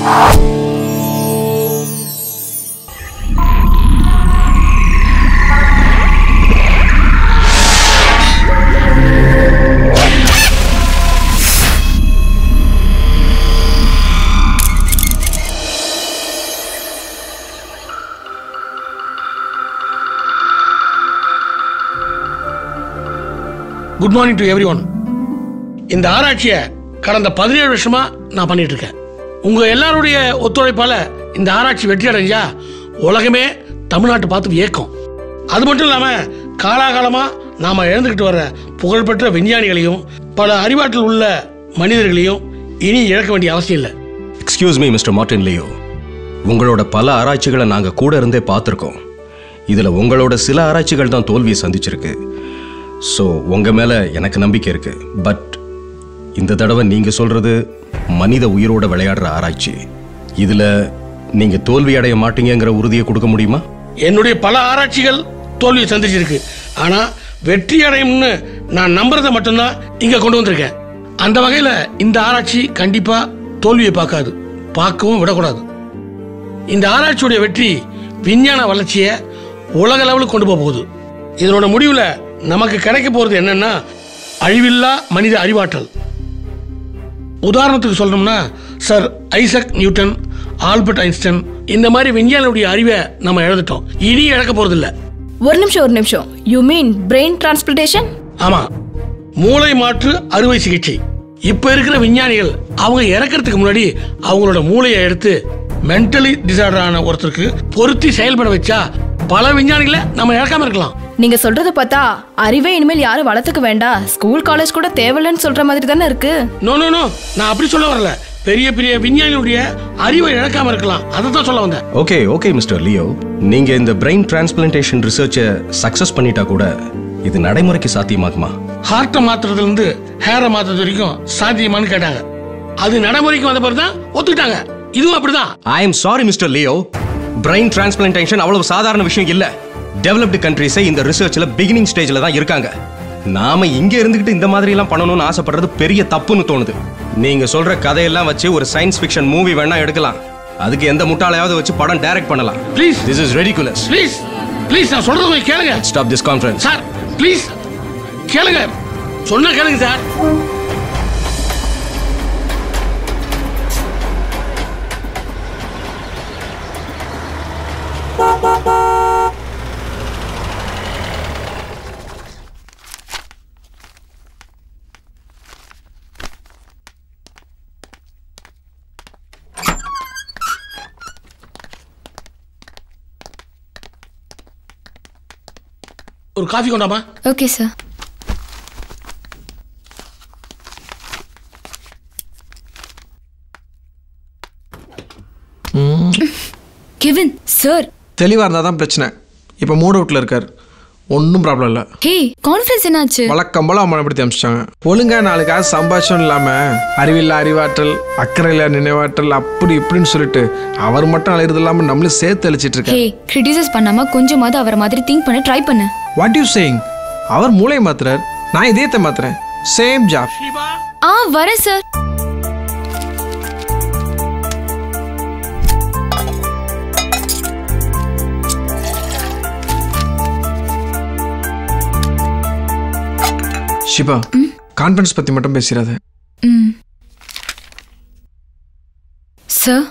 Good morning to everyone இந்த ஆராய்ச்சியை கடந்த பதினேழு வருஷமா நான் பண்ணிட்டு இருக்கேன் உங்க எல்லாருடைய ஒத்துழைப்பால இந்த ஆராய்ச்சி வெற்றி அடைஞ்சா உலகமே தமிழ்நாட்டை பார்த்து வியக்கும் அது மட்டும் இல்லாம காலாகாலமா நாம இழந்துக்கிட்டு வர புகழ்பெற்ற விஞ்ஞானிகளையும் பல அறிவாற்றல் உள்ள மனிதர்களையும் இனி இழக்க வேண்டிய அவசியம் இல்லை excuse me mister Martin Leo உங்களோட பல ஆராய்ச்சிகளை நாங்கள் கூட இருந்தே பார்த்துருக்கோம் இதில் உங்களோட சில ஆராய்ச்சிகள் தான் தோல்வியை சந்திச்சிருக்கு ஸோ உங்கள் மேலே எனக்கு நம்பிக்கை இருக்கு பட் இந்த தடவை நீங்கள் சொல்கிறது மனித உயிரோட விளையாடுற ஆராய்ச்சி இதில் நீங்கள் தோல்வி அடைய மாட்டீங்கங்கிற உறுதியை கொடுக்க முடியுமா என்னுடைய பல ஆராய்ச்சிகள் தோல்வியை சந்திச்சிருக்கு ஆனா வெற்றி அடையும்னு நான் நம்புறதை மட்டும்தான் இங்க கொண்டு வந்திருக்கேன் அந்த வகையில இந்த ஆராய்ச்சி கண்டிப்பா தோல்வியை பார்க்காது பார்க்கவும் விடக்கூடாது இந்த ஆராய்ச்சியுடைய வெற்றி விஞ்ஞான வளர்ச்சியை உலக லெவலுக்கு கொண்டு போக போகுது இதனோட முடிவுல நமக்கு கிடைக்க போறது என்னன்னா அழிவில்லா மனித அறிவாற்றல் உதாரணத்துக்கு சொல்லணும்னா sir Isaac Newton Albert Einstein இந்த மாதிரி விஞ்ஞானியுடைய அறிவை நம்ம இழந்துட்டோம் இனி இழக்க போறது இல்ல ஒரு நிமிஷம் ஒரு நிமிஷம் யூ மீன் பிரெயின் டிரான்ஸ்பிளேஷன் ஆமா மூளை மாற்று அறுவை சிகிச்சை இப்ப இருக்கிற விஞ்ஞானிகள் அவங்க இறக்கறதுக்கு முன்னாடி அவங்களோட மூளையை எடுத்து மென்டலி டிசார்டர் ஆன ஒருத்தருக்கு பொருத்தி செயல்பட வச்சா பல விஞ்ஞானிகளை நம்ம இழக்காம இருக்கலாம் நீங்க சொல்றத பார்த்தா அறிவை இனிமேல் யாரும் வளர்த்துக்க வேண்டாம் ஸ்கூல் காலேஜ் கூட தேவையில்லைன்னு சொல்ற மாதிரி தானே இருக்கு நோ நோ நோ நான் அப்படி சொல்ல வரல பெரிய பெரிய விஞ்ஞானியுடைய அறிவை இழக்காம இருக்கலாம் அதை தான் சொல்ல வந்தேன் ஓகே ஓகே மிஸ்டர் லியோ நீங்கள் இந்த பிரெயின் டிரான்ஸ்பிளான்டேஷன் ரிசர்ச்சை சக்ஸஸ் பண்ணிட்டா கூட இது நடைமுறைக்கு சாத்தியமாகுமா ஹார்ட்டை மாத்துறதுல இருந்து ஹேரை மாத்துறது வரைக்கும் சாத்தியமான்னு கேட்டாங்க அது நடைமுறைக்கு வந்த பிறகு தான் ஒத்துக்கிட்டாங்க இதுவும் அப்படிதான் I'm sorry mister Leo brain transplantation அவ்வளவு சாதாரண விஷயம் இல்ல டெவலப்டு கண்ட்ரீஸே இந்த ரிசர்ச்ல பிகினிங் ஸ்டேஜ்ல தான் இருக்காங்க நாம இங்க இருந்துகிட்டு இந்த மாதிரி எல்லாம் பண்ணணும்னு ஆசைப்படுறது பெரிய தப்புன்னு தோணுது நீங்க சொல்ற கதையெல்லாம் வச்சு ஒரு சயின்ஸ் ஃபிக்ஷன் மூவி வேணா எடுக்கலாம் அதுக்கு எந்த முட்டாளையாவது வச்சு படம் டைரக்ட் பண்ணலாம் please this is ridiculous please please நான் சொல்றது கொஞ்சம் கேளுங்க stop this conference sir please கேளுங்க சொன்னா கேளுங்க சார் ஒரு காஃபி கொண்டாமா ஓகே சார் கெவின் சார் தெளிவாக இருந்தால் தான் பிரச்சனை இப்போ மூட் அவுட்டில் இருக்கார் ஒன்றும் ப்ராப்ளம் இல்லை ஹே கான்ஃபரன்ஸ் என்னாச்சு வழக்கம் போல அவமானப்படுத்தி அமிச்சிட்டாங்க ஒழுங்கா நாளுக்காக சம்பாஷம் இல்லாமல் அறிவில்லா அறிவாற்றல் அக்கறையில்லா நினைவாற்றல் அப்படி இப்படின்னு சொல்லிட்டு அவர் மட்டும் அழைகிறது இல்லாமல் நம்மளும் சேர்த்து அழிச்சிட்டு இருக்காரு ஹே கிரிட்டிசைஸ் பண்ணாம கொஞ்சமாவது அவரை மாதிரி திங்க் பண்ண ட்ரை பண்ணு வாட் யூ சேயிங் அவர் மூளை மாத்துறார் நான் இதயத்தை மாத்துறேன் சேம் ஜாப் சிவா ஆ வரேன் சார் ஷிபா கான்ஃபரன்ஸ் பற்றி மட்டும் பேசிடாத ம் சார்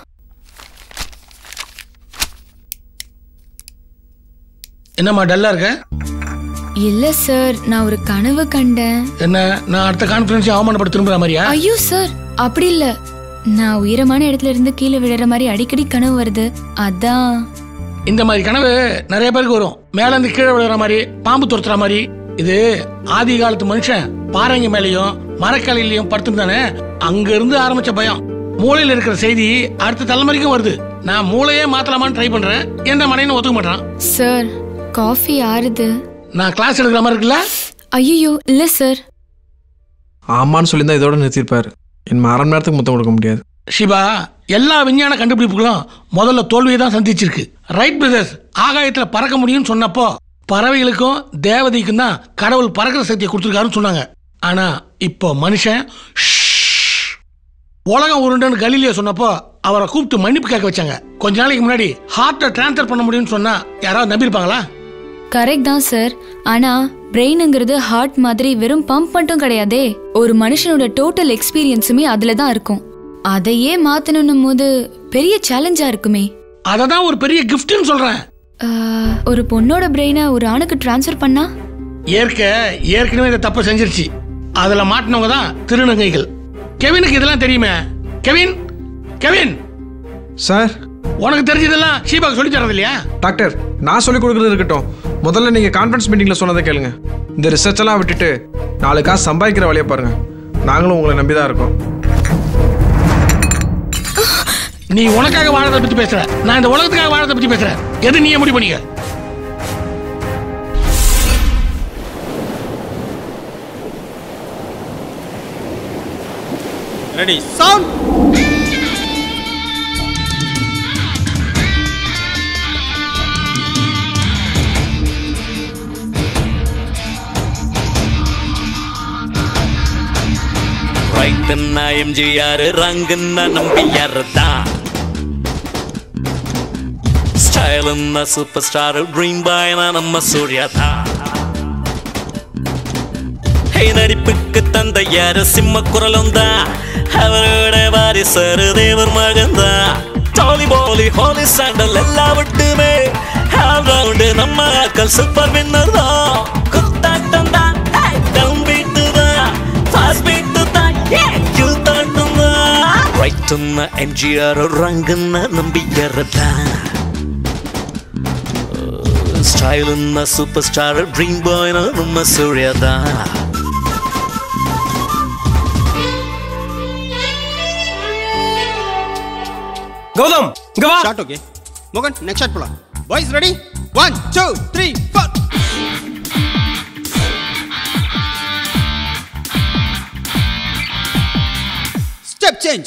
என்னம்மா டல்லா இருக்க இல்ல சார் நான் ஒரு கனவு கண்டேன் என்ன நான் அடுத்த கான்ஃபரன்ஸ் அவமானப்பட திரும்புற மாதிரியா ஐயோ சார் அப்படி இல்ல நான் உயரமான இடத்துல இருந்து கீழே விழுற மாதிரி அடிக்கடி கனவு வருது அதான் இந்த மாதிரி கனவு நிறைய பேருக்கு வரும் மேல இருந்து கீழே விழுற மாதிரி பாம்பு துரத்துற மாதிரி இது ஆதி காலத்து மனுஷன் பாறைங்க மேலயும் மரக்கலையிலயும் படுத்திருந்தானே அங்க இருந்து ஆரம்பிச்ச பயம் மூளையில இருக்கிற செய்தி அடுத்த தலைமுறைக்கும் வருது நான் மூளையே மாத்தலாமான்னு ட்ரை பண்றேன் எந்த மனைன்னு ஒத்துக்க மாட்டான் சார் காஃபி ஆறுது நான் கிளாஸ் எடுக்கிற மாதிரி இருக்குல்ல ஐயோ இல்ல சார் ஆமான்னு சொல்லி தான் இதோட நிறுத்திருப்பார் என் அரை மணி நேரத்துக்கு முத்தம் கொடுக்க முடியாது சிவா எல்லா விஞ்ஞான கண்டுபிடிப்புகளும் முதல்ல தோல்வியை தான் சந்திச்சிருக்கு ரைட் பிரதர்ஸ் ஆகாயத்துல பறக்க முடியும்னு சொன்னப்போ பறவைகளுக்கும் தேவதைக்கும் தான் கடவுள் பறக்கிற சக்தியை கொடுத்துருக்காருன்னு சொன்னாங்க ஆனா இப்போ மனுஷன் ஷ்ஷ். உலகம் உருண்டுன்னு கலிலியோ சொன்னப்போ அவரை கூப்பிட்டு மன்னிப்பு கேட்க வச்சாங்க கொஞ்ச நாளைக்கு முன்னாடி ஹார்ட்டை டிரான்ஸ்ஃபர் பண்ண முடியும்னு சொன்னா யாராவது நம்பியிருப்பாங்களா கரெக்ட் தான் சார் ஆனா பிரெயினுங்கிறது ஹார்ட் மாதிரி வெறும் பம்ப் மட்டும் கிடையாதே ஒரு மனுஷனோட டோட்டல் எக்ஸ்பீரியன்ஸுமே அதுல தான் இருக்கும் அதையே மாத்தணும் போது பெரிய சேலஞ்சா இருக்குமே அதை தான் ஒரு பெரிய கிஃப்ட்னு சொல்றேன் ஆஹ், ஒரு பொண்ணோட பிரெயினை ஒரு ஆணுக்கு ட்ரான்ஸ்ஃபர் பண்ணா ஏற்க ஏற்கனவே இந்த தப்பை செஞ்சிருச்சு அதுல மாட்டினவங்க தான் திருநங்கைகள் கெவினுக்கு இதெல்லாம் தெரியுமே கெவின் கெவின் சார் உனக்கு தெரிஞ்சதெல்லாம் ஷீபாக்கு சொல்லி தரது இல்லையா டாக்டர் நான் சொல்லிக் கொடுக்குறது இருக்கட்டும் முதல்ல நீங்க கான்ஃபரன்ஸ் மீட்டிங்ல சொன்னதை கேளுங்க இந்த ரிசர்ச் எல்லாம் விட்டுட்டு நாலு காசு சம்பாதிக்கிற வழியை பாருங்க நாங்களும் உங்களை நம்பி தான் இருக்கோம் நீ உனக்காக வாழறத பத்தி பேசுற நான் இந்த உலகத்துக்காக வாழறத பத்தி பேசுறேன் எது நீயே முடிவு பண்ணிக்க ரெடி சவுண்ட் ரைட்டுன்னா எம்ஜிஆர் ரங்குன்னா நம்பியார் தான் ஸ்டைலுன்னா சூப்பர் ஸ்டார் ட்ரீம் பாய்னா நம்ம சூர்யா தான் ஹே நடிப்புக்கு தந்தையார் சிம்ம குரலும் தான் அவரோட வாரிசரு தேவர் மகன் தான் டாலி போலி ஹோலி சாண்டல் எல்லாவட்டுமே ஆல்ரவுண்டு நம்ம ஆக்கள் சூப்பர் வின்னர் தான் குத்தாட்டம் தான் டவுன் பீட்டு தான் ஃபாஸ்ட் பீட்டு தான் யூத்தாட்டம் தான் ரைட்டுன்னா எம்ஜிஆர் ரங்குன்னா நம்பியார் தான் ஸ்டைலுன்னா சூப்பர் ஸ்டார் ட்ரீம் பாய்னா நம்ம சூர்யா தான் கௌதம் இங்க வா ஷாட் ஓகே மோகன் நெக்ஸ்ட் ஷாட் போலாம் boys ready one two three four step change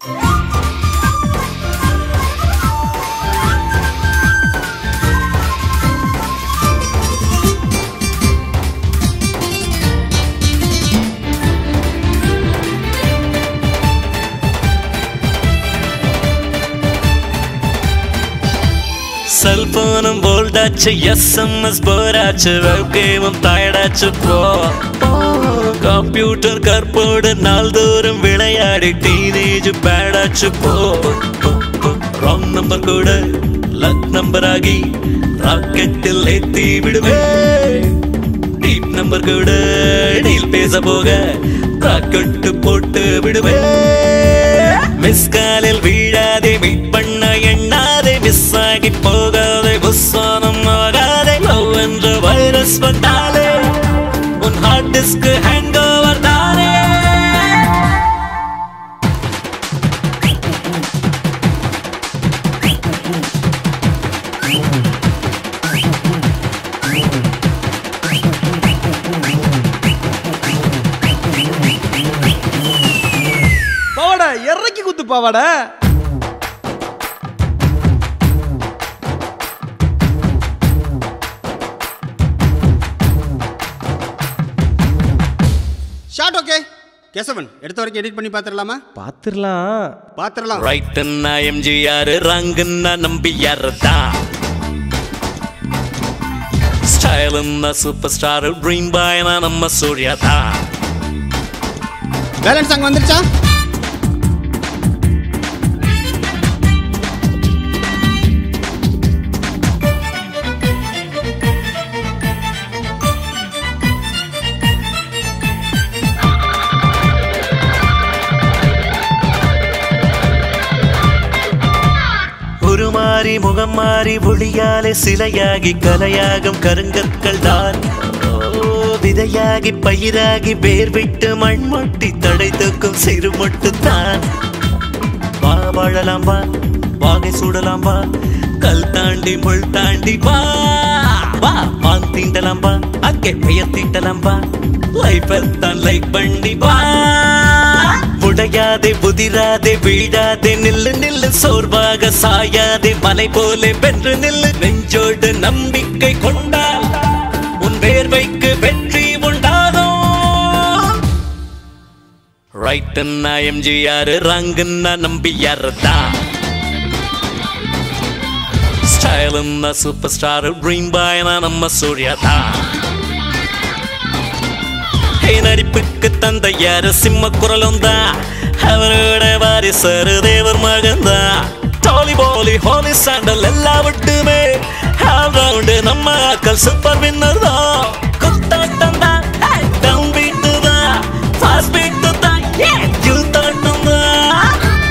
செல்போனும் போல்டாச்சு எஸ்எம்எஸ் போராச்சு வெப்கேமும் டயர்டாச்சு போ கம்ப்யூட்டர் கற்போடு நாள்தோறும் விளையாடி டீனேஜ் பேடாச்சு போ ராங் நம்பர் கூட லக் நம்பர் ஆகி ராக்கெட்டில் ஏத்தி விடுவேன் டீப் நம்பர் கூட டீல் பேச போக ராக்கெட்டு போட்டு விடுவேன் மிஸ் காலில் வீழாதே வெயிட் பண்ண எண்ணாதே மிஸ் ஆகி போகாதே புஸ்வானம் ஆகாதே லவ் என்ற வைரஸ் வந்தாலே உன் ஹார்ட் டிஸ்க் ஹேங் ஓவர் தானே பாவாடா இறக்கி குத்து பாவாடா ஷாட் ஓகே கேசவன் எடுத்த வரைக்கும் எடிட் பண்ணி பார்த்துடலாமா பார்த்துடலாம் பார்த்துடலாம் ரைட்டுன்னா எம்ஜிஆர் ரங்குன்னா நம்பியார் தான் ஸ்டைலுன்னா சூப்பர் ஸ்டார் ட்ரீம் பாய்னா நம்ம சூர்யா தான் பேலன்ஸ் அங்கே வந்துருச்சா உருமாறி முகம் மாறி ஒளியாலே சிலையாகி கலையாகும் கருங்கற்கள் தான் ஓ, விதையாகி பயிராகி வேர் விட்டு மண் மொட்டி தடை தூக்கும் சிறு மொட்டு தான் வா வாழலாம் வா வாகை சூடலாம் வா கல் தாண்டி முள் தாண்டி வா வா பால் தீண்டலாம் வா அங்கே பெயர் தீண்டலாம் வா லைஃப் தான் லைக் பண்ணி வா உடையாதே புதிராதே வீழாதே நில்லு நில்லு சோர்வாக சாயாதே மலை போலே வென்று நில்லு நெஞ்சோடு நம்பிக்கை கொண்டால் உன் வேர்வைக்கு வெற்றி உண்டாகும் ரைட்டுன்னா எம்ஜிஆர் ராங்குன்னா நம்பியார் தான் ஸ்டைலுன்னா சூப்பர் ஸ்டார் ட்ரீம் பாய்னா நம்ம சூர்யா தான் ஹே, நடிப்புக்கு தந்தையாரு சிம்ம குரலும் தான் அவரோட வாரிசரு தேவர் மகன் தான் டாலி போலி ஹோலி சாண்டல் எல்லா விட்டுமே ஆல்ரவுண்டு நம்ம ஆக்கள் சூப்பர் வின்னர் தான் குத்தாட்டம் தான் டவுன் பீட்டு தான் ஃபாஸ்ட் பீட்டு தான் யூத்தாட்டம் தான்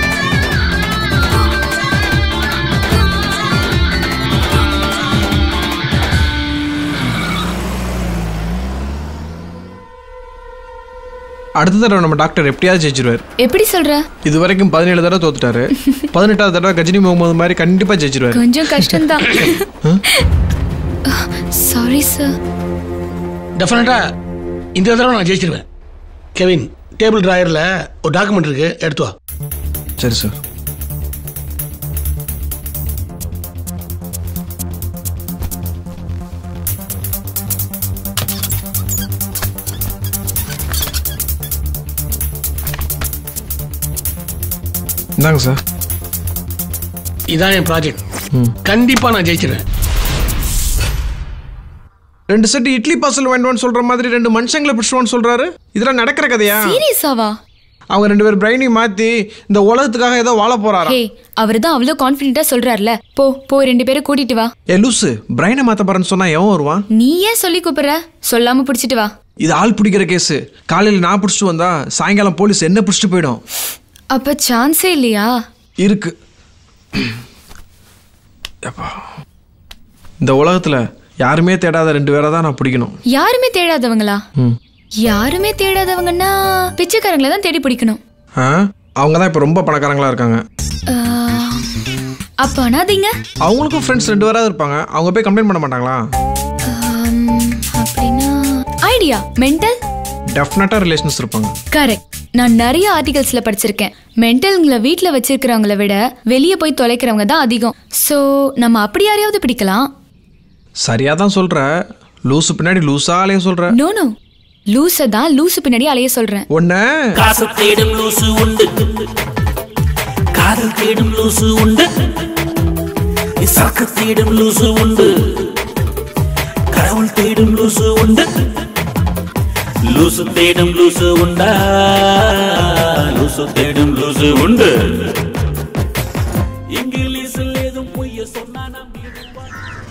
அடுத்த தடவை நம்ம டாக்டர் எப்படியாவது ஜெயிச்சிருவார் எப்படி சொல்ற இது வரைக்கும் பதினேழு தடவை தோத்துட்டாரு பதினெட்டாவது தடவை கஜினி முகமது மாதிரி கண்டிப்பா ஜெயிச்சிருவாரு கொஞ்சம் கஷ்டம்தான் சாரி சார் டெஃபினட்டா இந்த தடவை நான் ஜெயிச்சிருவேன் கெவின் டேபிள் டிராயரில் ஒரு டாக்குமெண்ட் இருக்கு எடுத்து வா சரி சார் இந்தாங்க சார் இதான் என் ப்ராஜெக்ட் கண்டிப்பாக நான் ஜெயிச்சிருவேன் ரெண்டு செட் இட்லி பார்சல் வேண்டும்னு சொல்ற மாதிரி ரெண்டு மனுஷங்களை பிடிச்சுவான்னு சொல்றாரு இதெல்லாம் நடக்கிற கதையா சீரியஸாவா அவங்க ரெண்டு பேர் பிரைனி மாத்தி இந்த உலகத்துக்காக ஏதோ வாழ போறாரா ஹே அவர் தான் அவ்வளோ கான்ஃபிடென்ட்டா சொல்றாருல போ போ ரெண்டு பேரும் கூட்டிட்டு வா ஏ லூசு பிரைனை மாத்த போறேன்னு சொன்னா எவன் வருவான் நீ ஏன் சொல்லி கூப்பிடுற சொல்லாம பிடிச்சிட்டு வா இது ஆள் பிடிக்கிற கேஸ் காலையில் நான் பிடிச்சிட்டு வந்தா சாயங்காலம் போலீஸ் என்ன பிடிச்சிட்டு போயிடும் அப்ப சான்ஸே இல்லையா இருக்கு எப்பா. இந்த உலகத்துல யாருமே தேடாத ரெண்டு பேரை தான் நான் பிடிக்கணும் யாருமே தேடாதவங்களா ம். யாருமே தேடாதவங்கன்னா பிச்சைக்காரங்களை தான் தேடி பிடிக்கணும் ஆ அவங்க தான் இப்போ ரொம்ப பணக்காரங்களா இருக்காங்க ஆஹ், அப்ப அனாதீங்க அவங்களுக்கும் ஃப்ரெண்ட்ஸ் ரெண்டு பேராவது இருப்பாங்க அவங்க போய் கம்ப்ளைண்ட் பண்ண மாட்டாங்களா ஆம், அப்படின்னா ஐடியா மென்டல் டெஃபினட்டாக ரிலேஷன்ஸ் இருப்பாங்க கரெக்ட் நான் நிறைய ஆர்டிகல்ஸ்ல படிச்சிருக்கேன் மென்டல்ங்களை வீட்ல வச்சிருக்கிறவங்கள விட வெளியே போய் தொலைக்கிறவங்க தான் அதிகம் ஸோ நம்ம அப்படி யாரையாவது பிடிக்கலாம் சரியா தான் சொல்ற லூசு பின்னாடி லூசாலேயே சொல்ற நோ நோ லூஸை தான் லூசு பின்னாடி அலைய சொல்றேன் ஒன்ன காசு தேடும் லூசு உண்டு காதல் தேடும் லூசு உண்டு சரக்கு தேடும் லூசு உண்டு கடவுள் தேடும் லூசு உண்டு லூசு தேடும் லூசு உண்டா லூசு தேடும் லூசு உண்டு இங்கிலீஷில் ஏதும் பொய்ய சொன்னா நம்பிடுவான்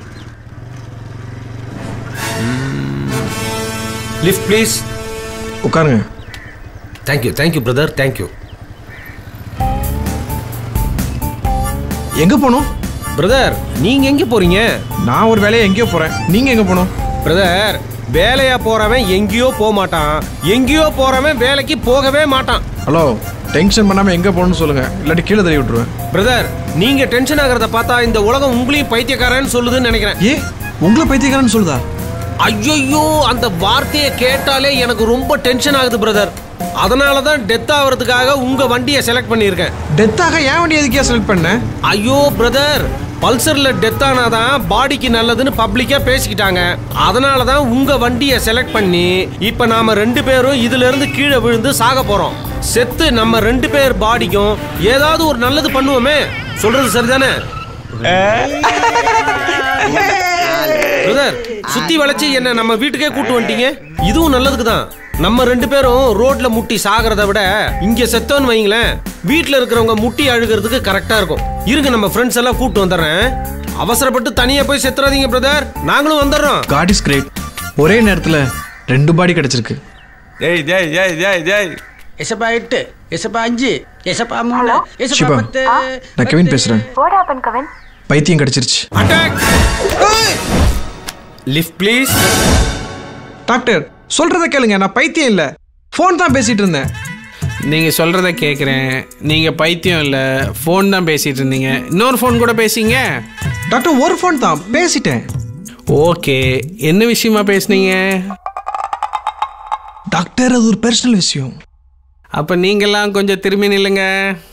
லிஃப்ட் ப்ளீஸ் உட்காருங்க தேங்க்யூ தேங்க்யூ பிரதர் தேங்க்யூ எங்க போகணும் பிரதர் நீங்க எங்க போறீங்க நான் ஒரு வேலையை எங்கேயோ போறேன் நீங்க எங்க போகணும் பிரதர் வேலையா போறவன் எங்கேயோ போக மாட்டான் எங்கேயோ போறவன் வேலைக்கு போகவே மாட்டான் ஹலோ டென்ஷன் பண்ணாம எங்க போகணும்னு சொல்லுங்க இல்லாட்டி கீழே தள்ளி விட்டுருவேன் பிரதர் நீங்க டென்ஷன் ஆகிறத பார்த்தா இந்த உலகம் உங்களையும் பைத்தியக்காரன்னு சொல்லுதுன்னு நினைக்கிறேன் ஏ உங்களை பைத்தியக்காரன்னு சொல்லுதா ஐயோ அந்த வார்த்தையை கேட்டாலே எனக்கு ரொம்ப டென்ஷன் ஆகுது பிரதர் அதனால தான் டெத் ஆகிறதுக்காக உங்க வண்டியை செலக்ட் பண்ணியிருக்கேன் டெத்தாக ஏன் வண்டி எதுக்கே செலக்ட் பண்ண ஐயோ பிரதர் பல்சர்ல டெத் ஆனாதான் பாடிக்கு நல்லதுன்னு பப்ளிக்கா பேசிக்கிட்டாங்க அதனால தான் உங்க வண்டியை செலக்ட் பண்ணி இப்ப நாம ரெண்டு பேரும் இதுல இருந்து கீழே விழுந்து சாக போறோம் செத்து நம்ம ரெண்டு பேர் பாடிக்கும் ஏதாவது ஒரு நல்லது பண்ணுவோமே சொல்றது சரிதானே பிரதர் சுத்தி வளைச்சு என்ன நம்ம வீட்டுக்கே கூட்டு வந்துட்டீங்க இதுவும் நல்லதுக்கு தான் நம்ம ரெண்டு பேரும் ரோட்ல முட்டி சாகிறத விட இங்க செத்தோன்னு வைங்களேன் வீட்ல இருக்கிறவங்க முட்டி அழுகிறதுக்கு கரெக்டா இருக்கும் இருங்க நம்ம ஃப்ரெண்ட்ஸ் எல்லாம் கூட்டு வந்துடுறேன் அவசரப்பட்டு தனியா போய் செத்துறாதீங்க பிரதர் நாங்களும் வந்துடுறோம் காட் இஸ் கிரேட் ஒரே நேரத்துல ரெண்டு பாடி கிடைச்சிருக்கு ஜெய் ஜெய் ஜெய் ஜெய் ஜெய் எசப்பா எட்டு எசப்பா அஞ்சு எசப்பா மூணு எசப்பா சிவா பத்து நான் கெவின் பேசுறேன் பைத்தியம் கிடைச்சிருச்சு அட்டாக் லிஃப்ட் ப்ளீஸ் டாக்டர் சொல்றத கேளுங்க நான் பைத்தியம் இல்ல ஃபோன் தான் பேசிட்டு இருந்தேன் நீங்கள் சொல்கிறத கேட்குறேன் நீங்கள் பைத்தியம் இல்லை ஃபோன் தான் பேசிகிட்டு இருந்தீங்க இன்னொரு ஃபோன் கூட பேசிங்க டாக்டர் ஒரு ஃபோன் தான் பேசிட்டேன் ஓகே என்ன விஷயமா பேசுனீங்க டாக்டர் அது ஒரு பர்சனல் விஷயம் அப்போ நீங்கள்லாம் கொஞ்சம் திரும்பி நில்லுங்க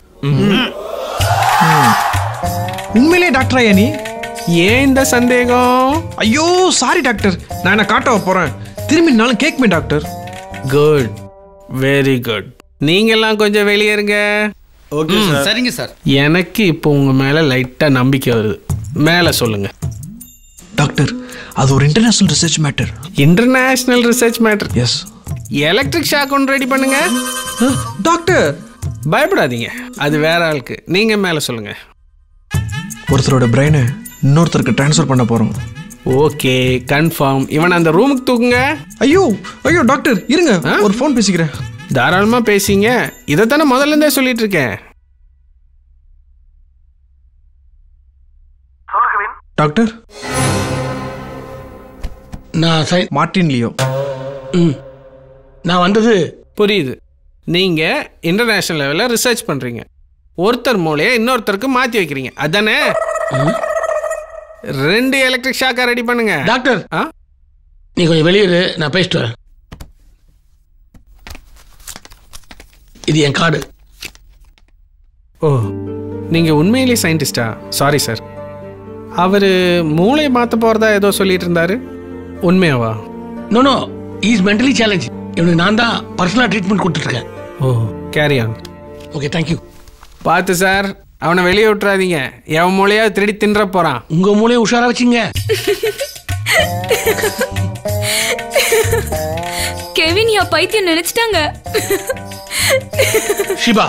உண்மையிலே டாக்டரா நீ ஏன் இந்த சந்தேகம் ஐயோ சாரி டாக்டர் நான் என்ன காட்ட போறேன் திரும்பி நாளும் கேட்குமே டாக்டர் குட் வெரி குட் நீங்கெல்லாம் கொஞ்சம் வெளியே இருங்க ஓகே ம், சார் சரிங்க சார் எனக்கு இப்போ உங்க மேல லைட்டா நம்பிக்கை வருது மேல சொல்லுங்க டாக்டர் அது ஒரு international research matter international research matter yes electric shock ஒன்று ரெடி பண்ணுங்க டாக்டர் பயப்படாதீங்க அது வேற ஆளுக்கு நீங்க மேல சொல்லுங்க ஒருத்தரோட பிரெயினை இன்னொருத்தருக்கு ட்ரான்ஸ்ஃபர் பண்ண போறோம் ஓகே கன்ஃபார்ம் இவன் அந்த ரூமுக்கு தூக்குங்க ஐயோ ஐயோ டாக்டர் இருங்க ஒரு ஃபோன் பேசிக்கிறேன் தாராளமா பேசிங்க இதைத்தானே முதல்ல இருந்தே சொல்லிட்டு இருக்கேன் டாக்டர் நான் சை மார்ட்டின் லியோ ம் நான் வந்தது புரியுது நீங்க இன்டர்நேஷனல் லெவலில் ரிசர்ச் பண்றீங்க ஒருத்தர் மூலையை இன்னொருத்தருக்கு மாத்தி வைக்கிறீங்க அதானே ரெண்டு எலக்ட்ரிக் ஷாக்கா ரெடி பண்ணுங்க டாக்டர் ஆ நீ கொஞ்சம் வெளியிரு நான் பேசிட்டு வரேன் இது என் கார்டு ஓ நீங்க உண்மையிலேயே சயின்டிஸ்டா சாரி சார் அவர் மூளையை மாற்ற போறதா ஏதோ சொல்லிட்டு இருந்தாரு உண்மையாவா no no is mentally challenge இவனுக்கு நான் தான் பர்சனலாக ட்ரீட்மெண்ட் கொடுத்துட்ருக்கேன் oh carry on okay thank you பார்த்து சார் அவனை வெளியே விட்டுறாதீங்க எவன் மூளையா திருடி தின்ற போறான் உங்க மூலையை உஷாரா வச்சுங்க கெவின் யா பைத்தியம் நினைச்சிட்டாங்க ஷிபா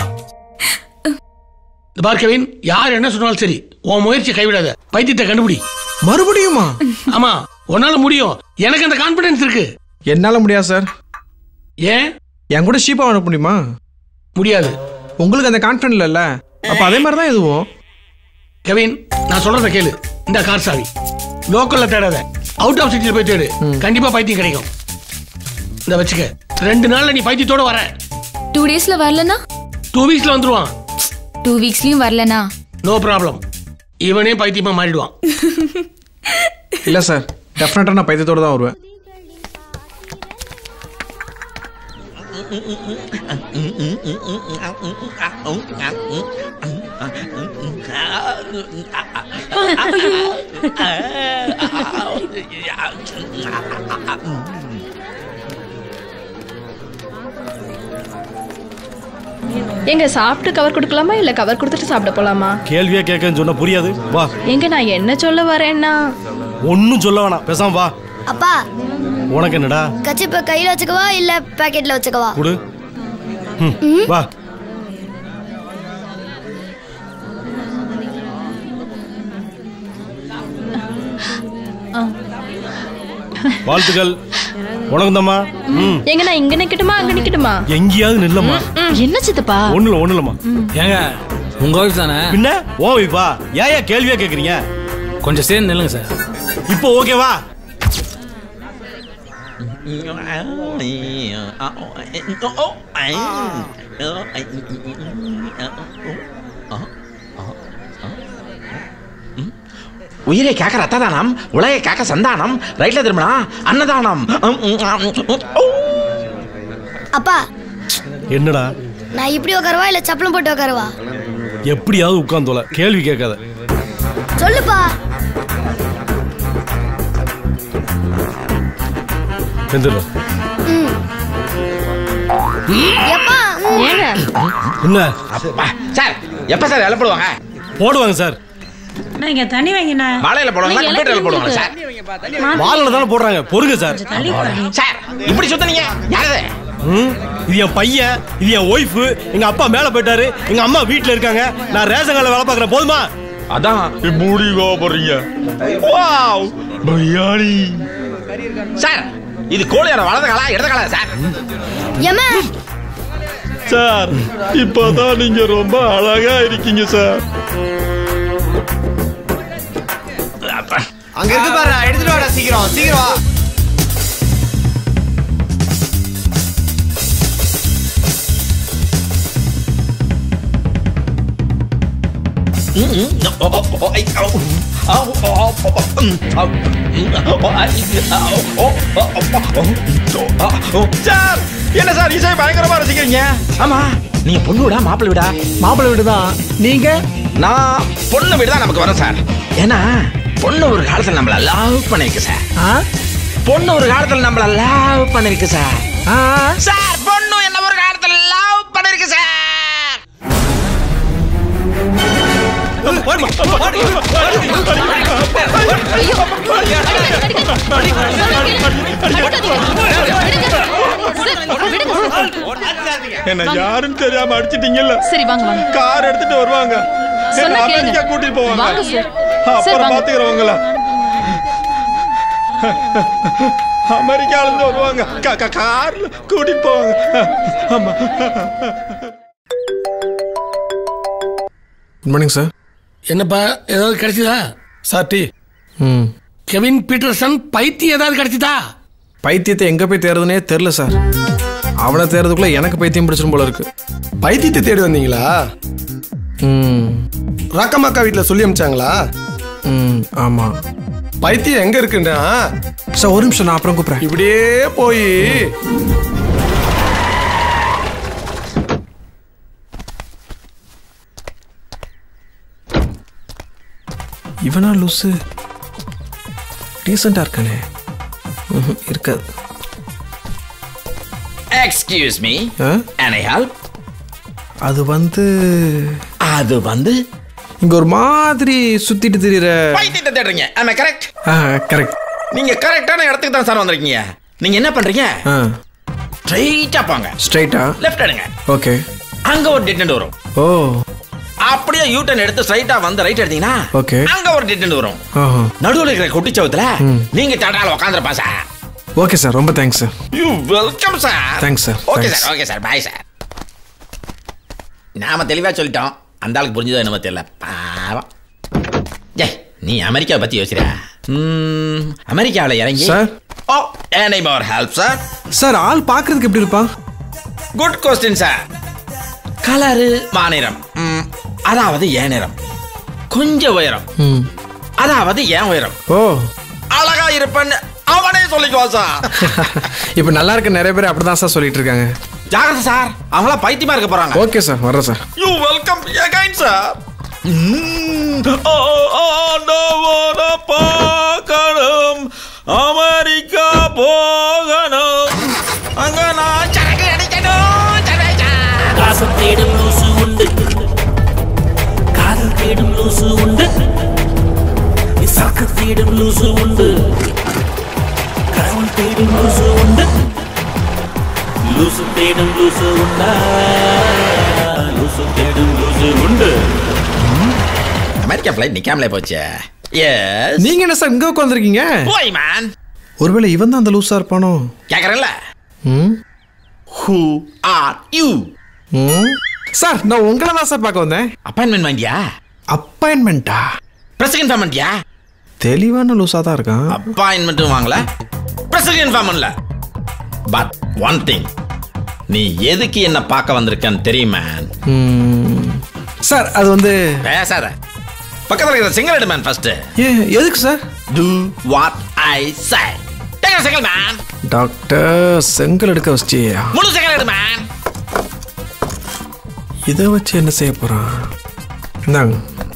இந்த பார் கெவின் யார் என்ன சொன்னாலும் சரி உன் முயற்சி கைவிடாத பைத்தியத்தை கண்டுபிடி மறுபடியுமா ஆமா உன்னால முடியும் எனக்கு அந்த கான்பிடன்ஸ் இருக்கு என்னால முடியாது சார் ஏன் என் கூட ஷீப்பா அனுப்ப முடியுமா முடியாது உங்களுக்கு அந்த கான்ஃபிடன்ட் இல்லைல்ல அப்போ அதே மாதிரி தான் இதுவும் கெவின் நான் சொல்றத கேளு இந்த கார் சாவி லோக்கல்ல தேடாத அவுட் ஆஃப் சிட்டியில் போய் தேடு கண்டிப்பா பைத்தியம் கிடைக்கும் இந்த வச்சுக்க ரெண்டு நாள்ல நீ பைத்தியத்தோட வர டூ டேஸ்ல வரலனா டூ வீக்ஸ்ல வந்துருவான் டூ வீக்ஸ்லயும் வரலனா நோ ப்ராப்ளம் இவனே பைத்தியமா மாறிடுவான் இல்லை சார் டெஃபினட்டாக நான் பைத்தியத்தோட தான் வருவேன் எங்க சாப்பிட்டு கவர் கொடுக்கலாமா இல்ல கவர் கொடுத்துட்டு சாப்பிட போலாமா கேள்வியா கேட்கன்னு சொன்னா புரியாது வா எங்க நான் என்ன சொல்ல வரேன்னா ஒன்னும் சொல்ல வேணாம் பேசாம வா அப்பா உனக்கு என்னடா கச்சிப்ப கையில வச்சுக்கவா இல்ல பாக்கெட்ல வச்சுக்கவா கொடு ம், வா வாழ்த்துக்கள் உனக்கு தம்மா ம் எங்க நான் இங்க நிக்கட்டுமா அங்க நிக்கட்டுமா எங்கேயாவது நில்லம்மா என்ன சித்தப்பா ஒண்ணுல ஒண்ணுலம்மா ஏங்க உங்க ஒய்ஃப் தானே பின்ன ஓ வைப்பா ஏன் ஏன் கேள்வியா கேக்குறீங்க கொஞ்சம் சேர்ந்து நில்லுங்க சார் இப்போ ஓகேவா உயிரை காக்க ரத்ததானம் உலகை காக்க சந்தானம் ரைட்ல திரும்பினா அன்னதானம் அப்பா என்னடா நான் இப்படி உட்காருவா இல்ல சப்பளம் போட்டு உட்காருவா எப்படியாவது உட்கார்ந்தோல கேள்வி கேட்காத சொல்லுப்பா எந்திரா எப்பா ஏங்க என்ன சார் எப்ப சார் வேலை போடுவாங்க போடுவாங்க சார் நீங்க தண்ணி வைங்கண்ணா வாழையில போடுவாங்களா கம்ப்யூட்டர்ல போடுவாங்க சார் வாலில் தானே போடுறாங்க பொறுங்க சார் சார் இப்படி சுத்தனீங்க யாரது ம், இது என் பையன் இது என் ஒய்ஃபு எங்க அப்பா மேல போயிட்டாரு எங்க அம்மா வீட்ல இருக்காங்க நான் ரேஷன் கடையில் வேலை பார்க்குறேன் போதுமா அதான் மூடி கோபப்படுறீங்க வாவ் பிரியாணி சார் இது கோழியோட வலது காலா இடது காலா சார் ஏமா சார் இப்பதான் நீங்க ரொம்ப அழகா இருக்கீங்க சார் அங்க இருக்கு பாரு எடுத்துட்டு வாடா சீக்கிரம் சீக்கிரம் வா சார் என்ன சார் இசை பயங்கரமா ரசிக்கிறீங்க ஆமா நீங்க பொண்ணு விடா மாப்பிள்ளை விடா மாப்பிள்ளை வீடு தான் நீங்க நான் பொண்ணு வீடு தான் நமக்கு வரும் சார் ஏன்னா பொண்ணு ஒரு காலத்துல நம்மள லவ் பண்ணிருக்கு சார் ஆ பொண்ணு ஒரு காலத்துல நம்மள லவ் பண்ணிருக்கு சார் ஆ சார் பொண்ணு என்ன ஒரு காலத்துல லவ் பண்ணிருக்கு என்ன யாருன்னு தெரியாம அடிச்சிட்டீங்கல்ல சரி வாங்க வாங்க கார் எடுத்துட்டு வருவாங்க என்ன சொன்னா கேளுங்க. அமெரிக்கா கூட்டிட்டு போவாங்க வாங்க சார். சார், அப்புறம் வாங்க. பாத்துக்கிறவங்கள அமெரிக்கால இருந்து வருவாங்க கா- கா- கார்ல கூட்டிட்டு போவாங்க ஆமா குட் மார்னிங் சார் என்னப்பா ஏதாவது கிடைச்சதா சார் டீ ம் கெவின் பீட்டர்சன் பைத்தியம் ஏதாவது கிடைச்சதா பைத்தியத்தை எங்கே போய் தேடுறதுனே தெரில சார் அவனை தேடுறதுக்குள்ள எனக்கு பைத்தியம் பிடிச்சிரும் போல இருக்கு பைத்தியத்தை தேடி வந்தீங்களா ம் ராக்கம்மாக்கா வீட்டில் சொல்லி அமிச்சாங்களா ம் ஆமாம் பைத்தியம் எங்க இருக்குன்னா சார் ஒரு நிமிஷம் நான் அப்புறம் கூப்பிட்றேன் இப்படியே போய் இவனா லூசு டீசெண்டாக இருக்கானே ம்ஹும், இருக்காது எக்ஸ்கியூஸ் மீ ஆ? அண்ட் ஐ ஹெல்ப் அது வந்து அது வந்து இங்க ஒரு மாதிரி சுத்திட்டு திரியிற பைத்தியத்தை தேடுறீங்க ஆமா கரெக்ட் கரெக்ட் நீங்க கரெக்டான இடத்துக்கு தான் சார் வந்திருக்கீங்க நீங்க என்ன பண்றீங்க ஆ ஸ்ட்ரைட்டா போங்க ஸ்ட்ரைட்டா லெஃப்ட் எடுங்க ஓகே அங்க ஒரு டெட் end வரும் ஓ அப்படியே யூ டர்ன் எடுத்து ஸ்ட்ரைட்டா வந்து ரைட் எடுத்தீங்கன்னா ஓகே அங்க ஒரு டெட் end வரும் ஆஹா நடுவுல இருக்கிற குட்டி சவுத்துல ம். நீங்க தடால உட்காந்துருப்பா சார் ஓகே சார் ரொம்ப thanks sir you welcome sir Thanks, sir. Okay Thanks. Sir okay sir bye sir நாம தெளிவா சொல்லிட்டோம் அந்த ஆளுக்கு புரிஞ்சதோ என்னமோ தெரியல பாவம் ஏய் நீ அமெரிக்காவை பத்தி யோசிக்கிற ம், அமெரிக்காவுல இறங்கி sir oh any more help sir sir ஆள் பார்க்கறதுக்கு எப்படி இருப்பான் குட் கொஸ்டின் சார் கலரு மாநிறம் ம், அதாவது ஏன் நிறம் கொஞ்சம் உயரம் ம் அதாவது ஏன் உயரம் ஓ அழகா இருப்பேன்னு அவனே சொல்லிக்குவான் சார் இப்போ நல்லா இருக்க நிறைய பேர் அப்படிதான் சார் சொல்லிட்டு இருக்காங்க ஜாகிரதை சார் அவங்களாம் பைத்தியமா இருக்க போறாங்க ஓகே சார் வர்றேன் sir you welcome again sir பார்க்கணும் அமெரிக்கா போகணும் அங்க நான் சரக்கு அடிக்கணும் சரக்கு. காசு தேடும் லூசு உண்டு காதல் தேடும் லூசு உண்டு சரக்கு தேடும் லூசு உண்டு கடவுள் தேடும் லூசு உண்டு லூசு தேடும் லூசு உண்டா லூசு தேடும் லூசு உண்டு அமெரிக்கா ஃப்ளைட் நிக்காமலே போச்சு எஸ் நீங்க என்ன சார் இங்க உட்காந்துருக்கீங்க போய் மேன் ஒருவேளை இவன் தான் அந்த லூசா இருப்பானோ கேக்குறேன்ல ம் ஹூ ஆர் யூ ம் சார் நான் உங்களை தான் சார் பார்க்க வந்தேன் அப்பாயின்மெண்ட் வாங்கியா அப்பாயின்மெண்ட்டா பிரஸ் இன்ஃபார்ம் பண்ணியா தெளிவான லூசா தான் இருக்கான் அப்பாயின்மெண்ட்டும் வாங்கல பிரஸ் இன்ஃபார்ம் பண்ணல பட் ஒன் திங் நீ எதுக்கு என்ன பார்க்க வந்திருக்கன்னு தெரியுமா ம். சார் அது வந்து பேசாத பக்கத்துல இருக்கிற சிங்கல் மேன் ஃபர்ஸ்ட் ஏ எதுக்கு sir do what I say take single man doctor செங்கல் எடுக்க வச்சியா முழு சிங்கல் எடு மேன் இதை வச்சு என்ன செய்ய போறான் இந்தாங்க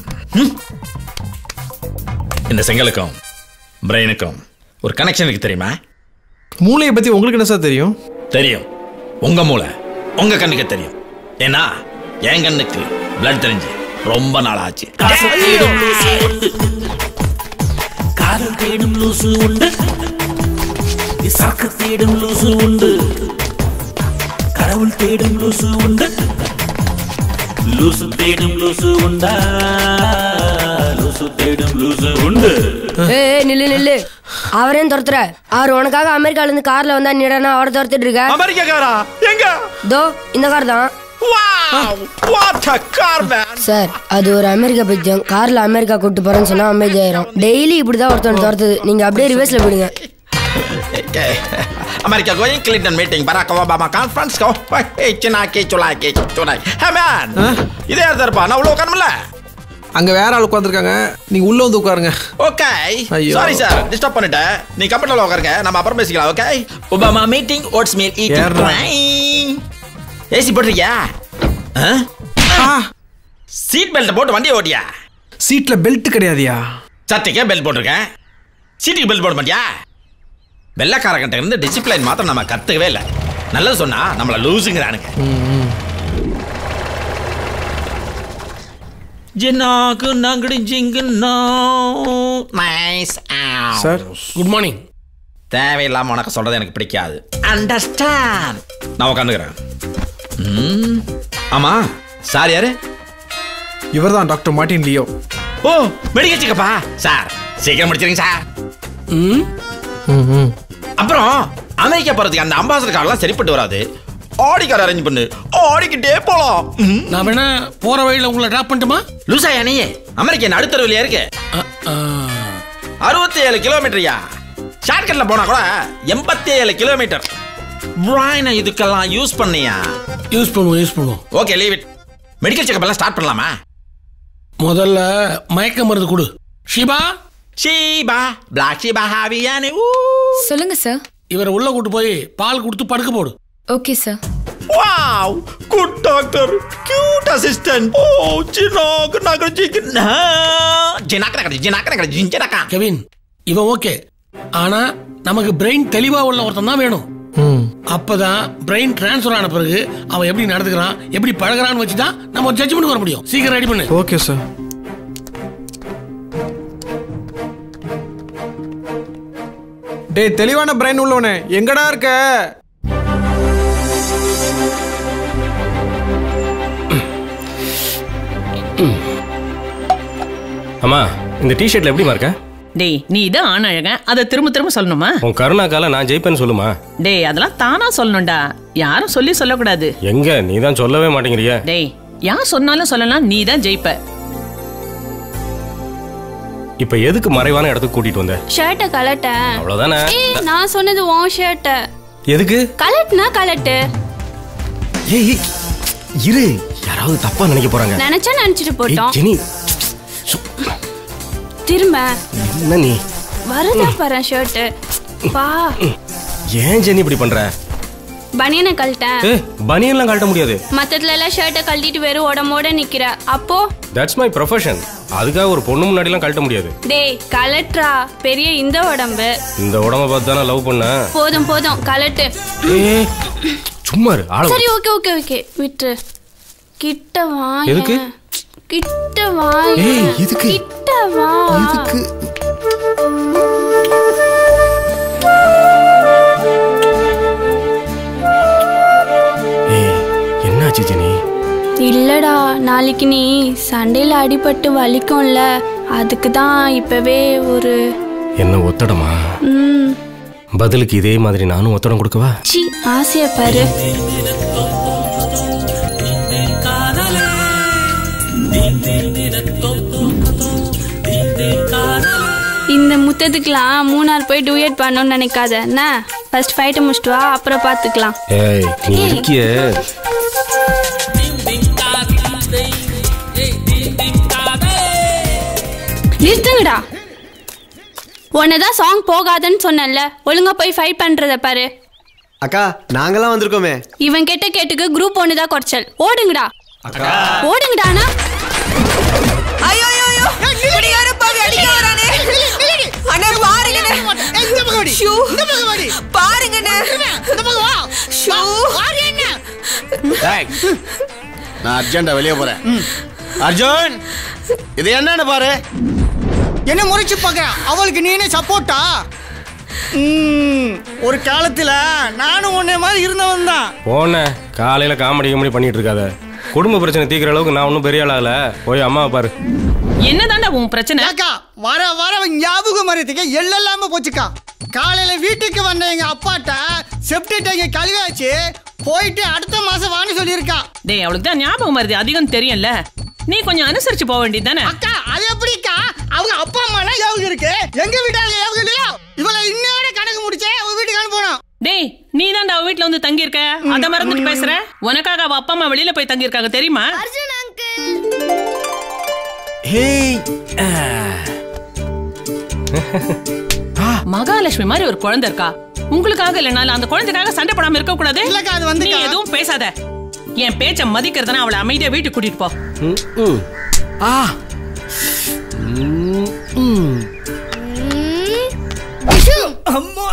இந்த செங்கலுக்கும் பிரெயினுக்கும் ஒரு கனெக்ஷன் இருக்கு தெரியுமா மூளையை பத்தி உங்களுக்கு என்ன சார் தெரியும் தெரியும் உங்க மூளை உங்க கண்ணுக்கு தெரியும் ஏன்னா என் கண்ணுக்கு blood தெரிஞ்சு ரொம்ப நாள் ஆச்சு காசு தேடும் லூசு உண்டு காதல் தேடும் லூசு உண்டு சரக்கு தேடும் லூசு உண்டு கடவுள் தேடும் லூசு உண்டு லூசு தேடும் லூசு உண்டா லூசு தேடும் லூசு உண்டு ஏய் நில்லு நில்லு அவரையும் துரத்துற அவர் உனக்காக அமெரிக்கால இருந்து கார்ல வந்தா நீடனா அவரை துரத்திட்டு இருக்க அமெரிக்காக்காரா எங்க தோ இந்த கார் தான் what a car man sir அது ஒரு அமெரிக்கா பைத்தியம் கார்ல அமெரிக்கா கூட்டு போறேன்னு சொன்னா அமைதியாயிரும் டெய்லி இப்படிதான் ஒருத்தன் துரத்துது நீங்க அப்படியே ரிவர்ஸ்ல போயிடுங்க America going Clinton meeting Barack Obama conference go ஏய் சினாக்கி சுலாக்கி சுனாய் ஹே மேன் இதே யார் இருப்பா நான் உள்ள உட்காரணும்ல அங்க வேற ஆள் உட்காந்துருக்காங்க நீங்க உள்ள வந்து உட்காருங்க ஓகே ஐயோ. சாரி சார் டிஸ்டர்ப் பண்ணிட்டேன் நீ கம்ப்யூட்டர்ல உட்காருங்க நம்ம அப்புறம் பேசிக்கலாம் okay Obama meeting oats meal ஏறுடா. ஈட்டிங் ஏசி போட்டிருக்கியா சீட் பெல்ட் போட்டு வண்டியை ஓட்டியா சீட்ல பெல்ட் கிடையாதியா சட்டைக்கே பெல்ட் போட்டிருக்கேன் சீட்டுக்கு பெல்ட் போட மாட்டியா வெள்ளக்காரங்கிட்ட இருந்து டிசிப்ளின் மாத்திரம் நம்ம கத்துக்கவே இல்லை நல்லது சொன்னா நம்மள லூசுங்கிறானுங்க ஜின்னாக்கு நங்கடி ஜிங்கு no nice sir good morning தேவையில்லாம உனக்கு சொல்றது எனக்கு பிடிக்காது அண்டர்ஸ்டாண்ட் நான் உட்காந்துக்கிறேன் ம், ஆமா சார் யாரு இவர் தான் doctor Martin Leo oh medical செக்கப்பா சார் சீக்கிரம் முடிச்சிருங்க சார் அப்புறம் அமெரிக்கா போறதுக்கு அந்த அம்பாசடர் கார்லாம் சரிப்பட்டு வராது ஆடி கார் அரேஞ்ச் பண்ணு ஆடிக்கிட்டே போலாம் நான் வேணா போற வழியில உங்களை டிராப் பண்ணட்டுமா லூசா நீ அமெரிக்கா நடுத்தருவிலையா இருக்கு அறுபத்தி ஏழு கிலோமீட்டர்யா ஷார்ட்கட்ல போனா கூட எண்பத்தி ஏழு கிலோமீட்டர் பிராயினை இதுக்கெல்லாம் யூஸ் பண்ணியா யூஸ் பண்ணுவோம் யூஸ் பண்ணுவோம் okay leave it medical checkup எல்லாம் ஸ்டார்ட் பண்ணலாமா முதல்ல மயக்க மருந்து கொடு ஷிபா ஷீபா பிளாக் ஷீபா ஹாவியானே சொல்லுங்க சார் இவரை உள்ள கூட்டு போய் பால் கொடுத்து படுக்க போடு okay sir wow good doctor cute assistant oh ஜினாக் நகர் ஜிக் ஜினாக் நகர் ஜினாக் நகர் ஜிஞ்சனக்கா கெவின் இவன் ஓகே ஆனா நமக்கு பிரெயின் தெளிவா உள்ள ஒருத்தன் தான் வேணும் அப்பதான் பிரெயின் டிரான்ஸ்ஃபர் ஆன பிறகு அவன் எப்படி நடந்துக்கிறான் எப்படி பழகுறான்னு வச்சு தான் நம்ம ஒரு ஜட்ஜ்மெண்ட் வர முடியும் சீக்கிரம் ரெடி பண்ணு ஓகே சார் டேய் தெளிவான பிரைன் உள்ளவனே எங்கடா இருக்க அம்மா இந்த டிஷர்ட்ல எப்படிமா இருக்க டேய் நீ இதான் ஆண் அழகன் அதை திரும்ப திரும்ப சொல்லணுமா உன் கருணாக்கால நான் ஜெயிப்பேன்னு சொல்லுமா டேய் அதெல்லாம் தானா சொல்லணும்டா யாரும் சொல்லி சொல்லக்கூடாது எங்க நீ தான் சொல்லவே மாட்டேங்கிறிய டேய் யார் சொன்னாலும் சொல்லலாம் நீ தான் ஜெயிப்ப இப்ப எதுக்கு மறைவான இடத்துக்கு கூட்டிட்டு வந்த ஷர்ட்டை கலட்டேன் அவ்வளவுதானே ஏய் நான் சொன்னது உன் ஷர்ட்டை எதுக்கு கலட்டுனா கலட்டு ஏய் ஏய், இரு யாராவது தப்பா நினைக்க போறாங்க நினைச்சா நினைச்சிட்டு ஏய், போட்டோம் ஜெனி திரும்ப என்ன நீ வருதா பாரு ஷர்ட்டு வா ஏன் ஜெனி இப்படி பண்ற பனியனை கழட்டேன் ஏ பனியன்லாம் கழட்ட முடியாது மத்ததுல எல்லாம் ஷர்ட்டை கழட்டிட்டு வெறும் உடம்போட நிக்கிற அப்போ தட்ஸ் மை ப்ரொஃபஷன் அதுக்காக ஒரு பொண்ணு முன்னாடிலாம் கழட்ட முடியாது டேய் கலட்ரா பெரிய இந்த உடம்பு இந்த உடம்ப பார்த்து தானே லவ் பண்ண போதும் போதும் கலட்டு ஏய், சும்மா இரு ஆள சரி ஓகே ஓகே ஓகே விட்டு கிட்ட வா எதுக்கு? கிட்ட வா ஏய், எதுக்கு? கிட்ட வா எதுக்கு ஏய் என்னாச்சு ஜெனி இல்லடா நாளைக்கு நீ சண்டையில அடிபட்டு வலிக்கும்ல அதுக்கு தான் இப்பவே ஒரு என்ன ஒத்தடமா ம் பதிலுக்கு இதே மாதிரி நானும் ஒத்தடம் கொடுக்கவா சி ஆசைய பாரு இந்த முத்தத்துக்குலாம் மூணார் போய் டூயட் பண்ணணும்னு நினைக்காத என்ன ஃபர்ஸ்ட் ஃபைட்டை முடிச்சிட்டு வா அப்புறம் பார்த்துக்கலாம் ஏய் நீ ஏய். இருக்கிய நிறுத்துங்கடா உன்னதான் சாங் போகாதுன்னு சொன்னேன்ல ஒழுங்கா போய் ஃபைட் பண்றத பாரு அக்கா நாங்கெல்லாம் வந்திருக்கோமே இவன் கெட்ட கேட்டுக்கு குரூப் ஒன்று தான் குறைச்சல் ஓடுங்கடா ஓடுங்கடானா ஐயோ ஐயோ ஐயோ இப்படி யாரு பாவி அடிக்க வரானே அண்ணே பாருங்க இந்த பகவாடி இந்த பகவாடி பாருங்க இந்த பகவா ஷூ டேய், நான் அர்ஜென்டா வெளியே போறேன் அர்ஜுன் இது என்னன்னு பாரு என்ன முறைச்சு பார்க்கறேன் அவளுக்கு நீனே சப்போர்ட்டா ஒரு காலத்துல நானும் உன்னை மாதிரி இருந்தவன் தான் போன காலையில காமெடி காமெடி பண்ணிட்டு இருக்காத குடும்ப பிரச்சனை தீக்கிற அளவுக்கு நான் ஒன்றும் பெரிய ஆளாகல போய் அம்மாவை பாரு என்னதான்டா உன் பிரச்சனை அக்கா வர வர அவன் ஞாபகம் மறத்துக்கு எல்லாம் போச்சுக்கா காலையில வீட்டுக்கு வந்த எங்க அப்பாட்ட செப்டி டேங்க கழுவியாச்சு போயிட்டு அடுத்த மாசம் வான்னு சொல்லியிருக்கா டேய் அவளுக்கு தான் ஞாபகம் வருது அதிகம் தெரியும்ல நீ கொஞ்சம் அனுசரிச்சு போக வேண்டியது தானே அக்கா அது எப்படிக்கா அவங்க அப்பா அம்மா ஞாபகம் இருக்கு எங்க வீட்டால ஞாபகம் இல்லையா இவளை இன்னோட கணக்கு முடிச்சே அவங்க வீட்டுக்கு அனுப்பணும் டேய் நீ தான்டா அவ வீட்ல வந்து தங்கி இருக்க அத மறந்துட்டு பேசுற உனக்காக அவ அப்பா அம்மா வெளியில போய் தங்கி இருக்காங்க தெரியுமா ஹேய் மகாலட்சுமி மாதிரி ஒரு குழந்தை இருக்கா உங்களுக்காக இல்லனாலும் அந்த குழந்தைக்காக சண்டை போடாம இருக்க கூடாது நீ எதுவும் பேசாத என் பேச்ச மதிக்கிறதுனா அவளை அமைதியா வீட்டுக்கு கூட்டிட்டு போ ம், ம். ஆ ம், ம். அம்மா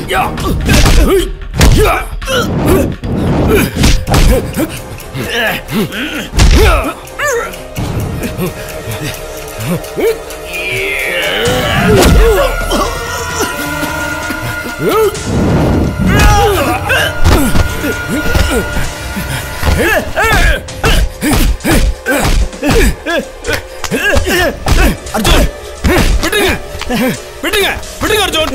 அர்ஜுன் விட்டுருங்க விட்டுருங்க விட்டுருங்க அர்ஜுன்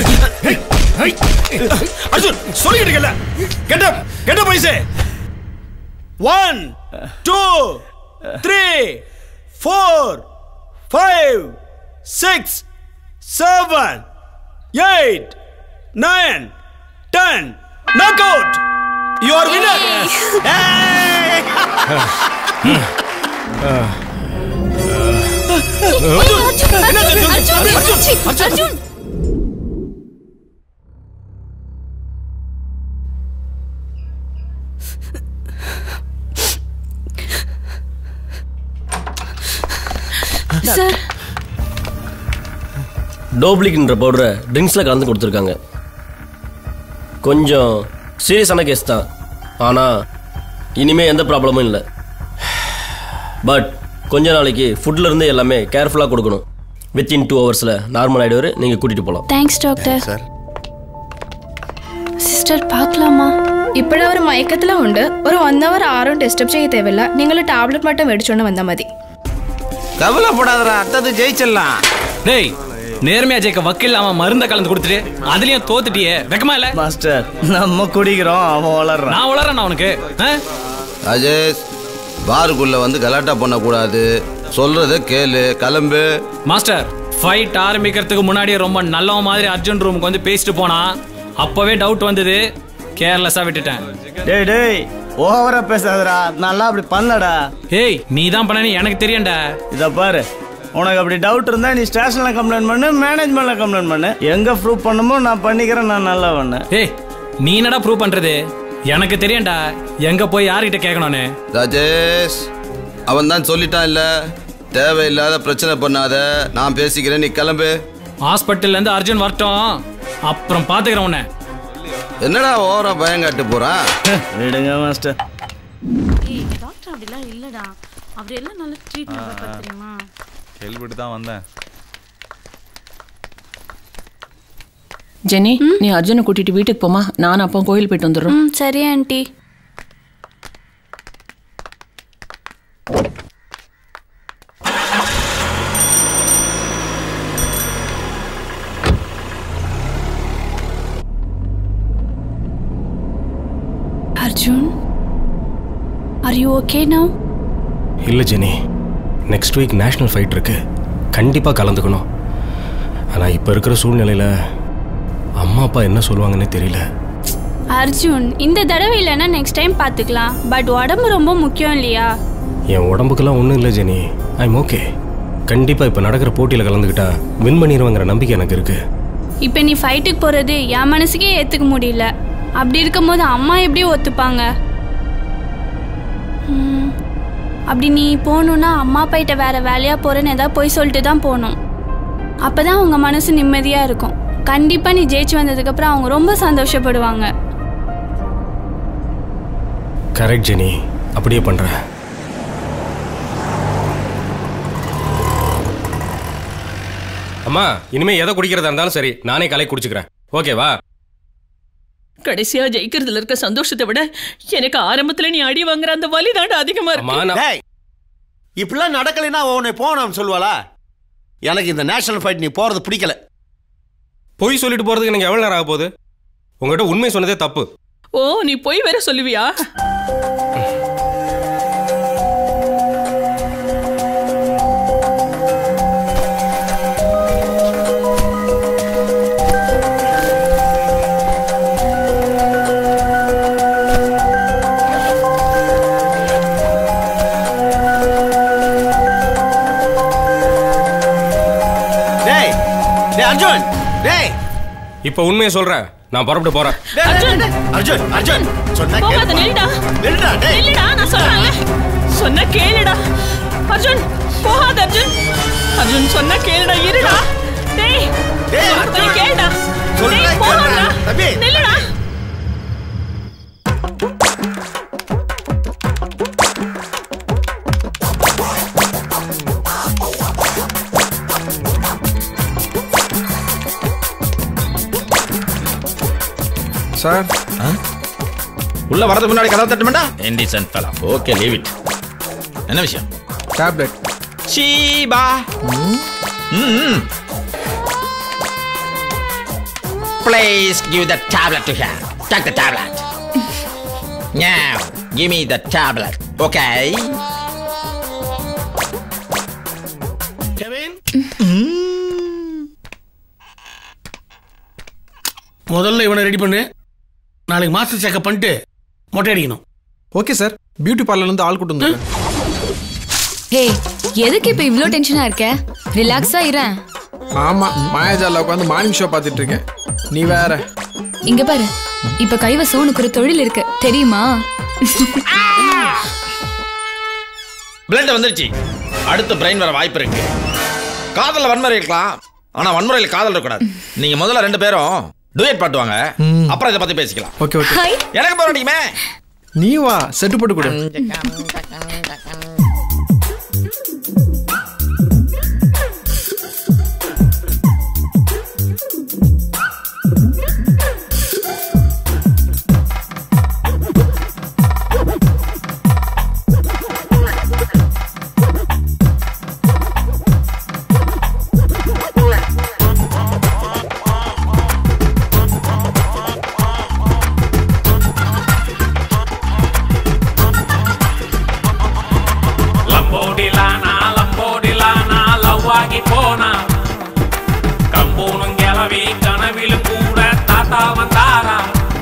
அர்ஜுன் சொல்லிக்கிட்டு கெட் அப் கெட் அப் பைசே one two three four five six seven eight nine ten knock out you are winner Arjun sir டோப்ளிக்ன்ற பவுடரை ட்ரிங்க்ஸில் கலந்து கொடுத்துருக்காங்க கொஞ்சம் சீரியஸான கேஸ் தான் ஆனால் இனிமே எந்த ப்ராப்ளமும் இல்லை பட் கொஞ்ச நாளைக்கு ஃபுட்ல இருந்து எல்லாமே கேர்ஃபுல்லாக கொடுக்கணும் வித்தின் டூ ஹவர்ஸில் நார்மல் ஆகிடுவார் நீங்கள் கூட்டிகிட்டு போகலாம் தேங்க்ஸ் டாக்டர் சார் സിസ്റ്റർ பார்க்கலாமா ഇപ്പോഴവർ മയക്കത്തിലും ഉണ്ട് ഒരു വൺ അവർ ആറും ഡിസ്റ്റർബ് ചെയ്യ തേവില്ല നിങ്ങൾ ടാബ്ലറ്റ് மட்டும் മേടിച്ചോണ്ട് വന്നാൽ മതി கவலைப்படாதடா அடுத்தது ஜெயிச்சிடலாம் டேய் நேர்மையா ஜெயிக்க வக்கீல் அவன் மருந்த கலந்து கொடுத்துட்டு அதுலயும் தோத்துட்டியே வெக்கமா இல்ல மாஸ்டர் நம்ம குடிக்கிறோம் அவன் வளர்றான் நான் வளரேன் அவனுக்கு ஆ? ராஜேஷ் பாருக்குள்ள வந்து கலாட்டா பண்ணக்கூடாது சொல்றத கேளு கிளம்பு மாஸ்டர் ஃபைட் ஆரம்பிக்கிறதுக்கு முன்னாடியே ரொம்ப நல்லவன் மாதிரி அர்ஜுன் ரூமுக்கு வந்து பேசிட்டு போனா அப்பவே டவுட் வந்தது கேர்லெஸ்ஸா விட்டுட்டேன் டேய் டேய் ஓவரா பேசாதடா நல்லா அப்படி பண்ணலடா ஏய் நீ தான் பண்ணனு எனக்கு தெரியும்டா இத பாரு உனக்கு அப்படி டவுட் இருந்தா நீ ஸ்டேஷன்ல கம்ப்ளைண்ட் பண்ணு மேனேஜ்மெண்ட்ல கம்ப்ளைண்ட் பண்ணு எங்க ப்ரூவ் பண்ணமோ நான் பண்ணிக்கிறேன் நான் நல்லா பண்ணு ஏய் நீ என்னடா ப்ரூவ் பண்றது எனக்கு தெரியும்டா எங்க போய் யார்கிட்ட கேட்கணும்னு ராஜேஷ் அவன் தான் சொல்லிட்டான் இல்ல தேவையில்லாத பிரச்சனை பண்ணாத நான் பேசிக்கிறேன் நீ கிளம்பு ஹாஸ்பிட்டல்ல இருந்து அர்ஜுன் வரட்டும் அப்புறம் பாத்துக்கிறேன் உன்னை என்னடா ஓவரா பயம் காட்டு போறான் விடுங்க மாஸ்டர் ஏய் டாக்டர் அப்படிலாம் இல்லடா அவர் எல்லாம் நல்ல ட்ரீட்மெண்ட் பார்ப்பாரு தெரியுமா கேள்விப்பட்டு தான் வந்தேன் ஜெனி நீ அர்ஜுனை கூட்டிட்டு வீட்டுக்கு போமா நான் அப்போ கோயில் போயிட்டு வந்துடுறோம் ம் சரி aunty Arjun are you okay now இல்லை Jenny next week national fight இருக்கு கண்டிப்பாக கலந்துக்கணும் ஆனால் இப்போ இருக்கிற சூழ்நிலையில் அம்மா அப்பா என்ன சொல்லுவாங்கன்னே தெரியல அர்ஜுன் இந்த தடவை இல்லைன்னா நெக்ஸ்ட் டைம் பார்த்துக்கலாம் பட் உடம்பு ரொம்ப முக்கியம் இல்லையா என் உடம்புக்கெல்லாம் ஒன்றும் இல்லை ஜெனி ஐம் ஓகே கண்டிப்பாக இப்போ நடக்கிற போட்டியில் கலந்துக்கிட்டா வின் பண்ணிடுவேங்கிற நம்பிக்கை எனக்கு இருக்கு இப்போ நீ ஃபைட்டுக்கு போகிறது என் மனசுக்கே ஏற்றுக்க முடியல அப்படி இருக்கும்போது அம்மா எப்படி ஒத்துப்பாங்க ம், அப்படி நீ போகணுன்னா அம்மா அப்பாகிட்ட வேற வேலையாக போகிறேன்னு ஏதாவது போய் சொல்லிட்டு தான் போகணும் அப்போ தான் உங்கள் மனசு நிம்மதியாக இருக்கும் கண்டிப்பாக நீ ஜெயிச்சு வந்ததுக்கப்புறம் அவங்க ரொம்ப சந்தோஷப்படுவாங்க கரெக்ட் ஜெனி அப்படியே பண்ணுறேன் அம்மா இனிமே எதை குடிக்கிறதா இருந்தாலும் சரி நானே கலை குடிச்சுக்கிறேன் ஓகேவா கடைசியா ஜெயிக்கிறதுல இருக்க சந்தோஷத்தை விட எனக்கு ஆரம்பத்துல நீ அடி வாங்குற அந்த வலி தாண்டா அதிகமா இருக்கு டேய், இப்படிலாம் நடக்கலைன்னா அவ உன்னை போனான்னு சொல்லுவாளா எனக்கு இந்த நேஷனல் ஃபைட் நீ போறது பிடிக்கல பொய் சொல்லிட்டு போகிறதுக்கு எனக்கு எவ்வளோ நேரம் ஆக போகுது உங்ககிட்ட உண்மை சொன்னதே தப்பு ஓ நீ போய் வேற சொல்லுவியா டேய் டேய் அர்ஜுன் டேய் இப்போ உண்மையை சொல்கிறேன் நான் புறப்பட்டு போகிறேன் டேய், டேய், டேய், அர்ஜுன் அர்ஜுன் சொன்னா போகாத கேளுப்பா. நில்லுடா நில்லுடா, டேய். நில்லுடா நான் சொல்றேன்ல சொன்ன கேளுடா அர்ஜுன் போகாத அர்ஜுன் அர்ஜுன் சொன்ன கேளுடா இருடா டேய் டேய், சொல்றதை அர்ஜுன். கேளுடா டேய், போடாதடா. நில்லுடா. சார் உள்ள வரதுக்கு முன்னாடி கதவை தட்டுமெண்டா indecent fellow okay leave it என்ன விஷயம் டேப்லெட் சீபா ம் Please give the tablet to her. Take the tablet. Now, give me the tablet. Okay? முதல்ல இவனை ரெடி பண்ணு நாளைக்கு மாஸ்டர் செக்கப் பண்ணிட்டு மொட்டை அடிக்கணும் ஓகே சார் பியூட்டி பார்லர்லேருந்து ஆள் கூட்டு வந்து ஹே எதுக்கு இப்ப இவ்ளோ டென்ஷனா இருக்க ரிலாக்ஸா இரேன் ஆமா மாயாஜால உட்காந்து மார்னிங் ஷோ பார்த்துட்டு இருக்கேன் நீ வேற இங்க பாரு இப்ப கைவசம் ஒரு தொழில் இருக்கு தெரியுமா பிளண்ட் வந்துருச்சு அடுத்து பிரெயின் வர வாய்ப்பு இருக்கு காதல்ல வன்முறை இருக்கலாம் ஆனா வன்முறையில காதல் இருக்கக்கூடாது நீங்க முதல்ல ரெண்டு பேரும் டூயட் பாட்டுவாங்க அப்புறம் இதை பத்தி பேசிக்கலாம் ஓகே ஓகே எனக்கு போராட்டிக்குமே நீ வா செட்டு போட்டு கொடு లంబోడిలానా లంబోడిలానా లవ్వాగి పోనా கம்பூனும் கிளவி கனவிலும் கூட தாத்தா வந்தாரா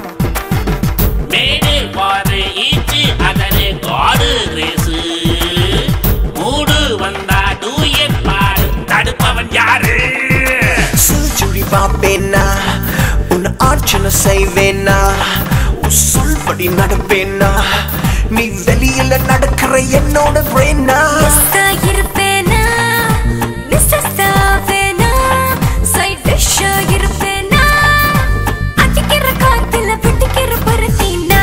மேடு பாரு ஈச்சு அதனு காடு ரேசு மூடு வந்தா டூயட் பாரு தடுப்பவன் யாரு செஞ்சுரி பாப்பேனா உன் ஆர்ச்சனை செய்வேனா உன் சொல்படி நடப்பேனா நீ வெளியில நடக்கிற என்னோட பிரேனா இருப்பேனா மிஸ்ஸஸ்ஸா வேணா சைட் டிஷ்ஷா இருப்பேனா அடிக்கிற காத்துல வெட்டிக்கிற பருத்தினா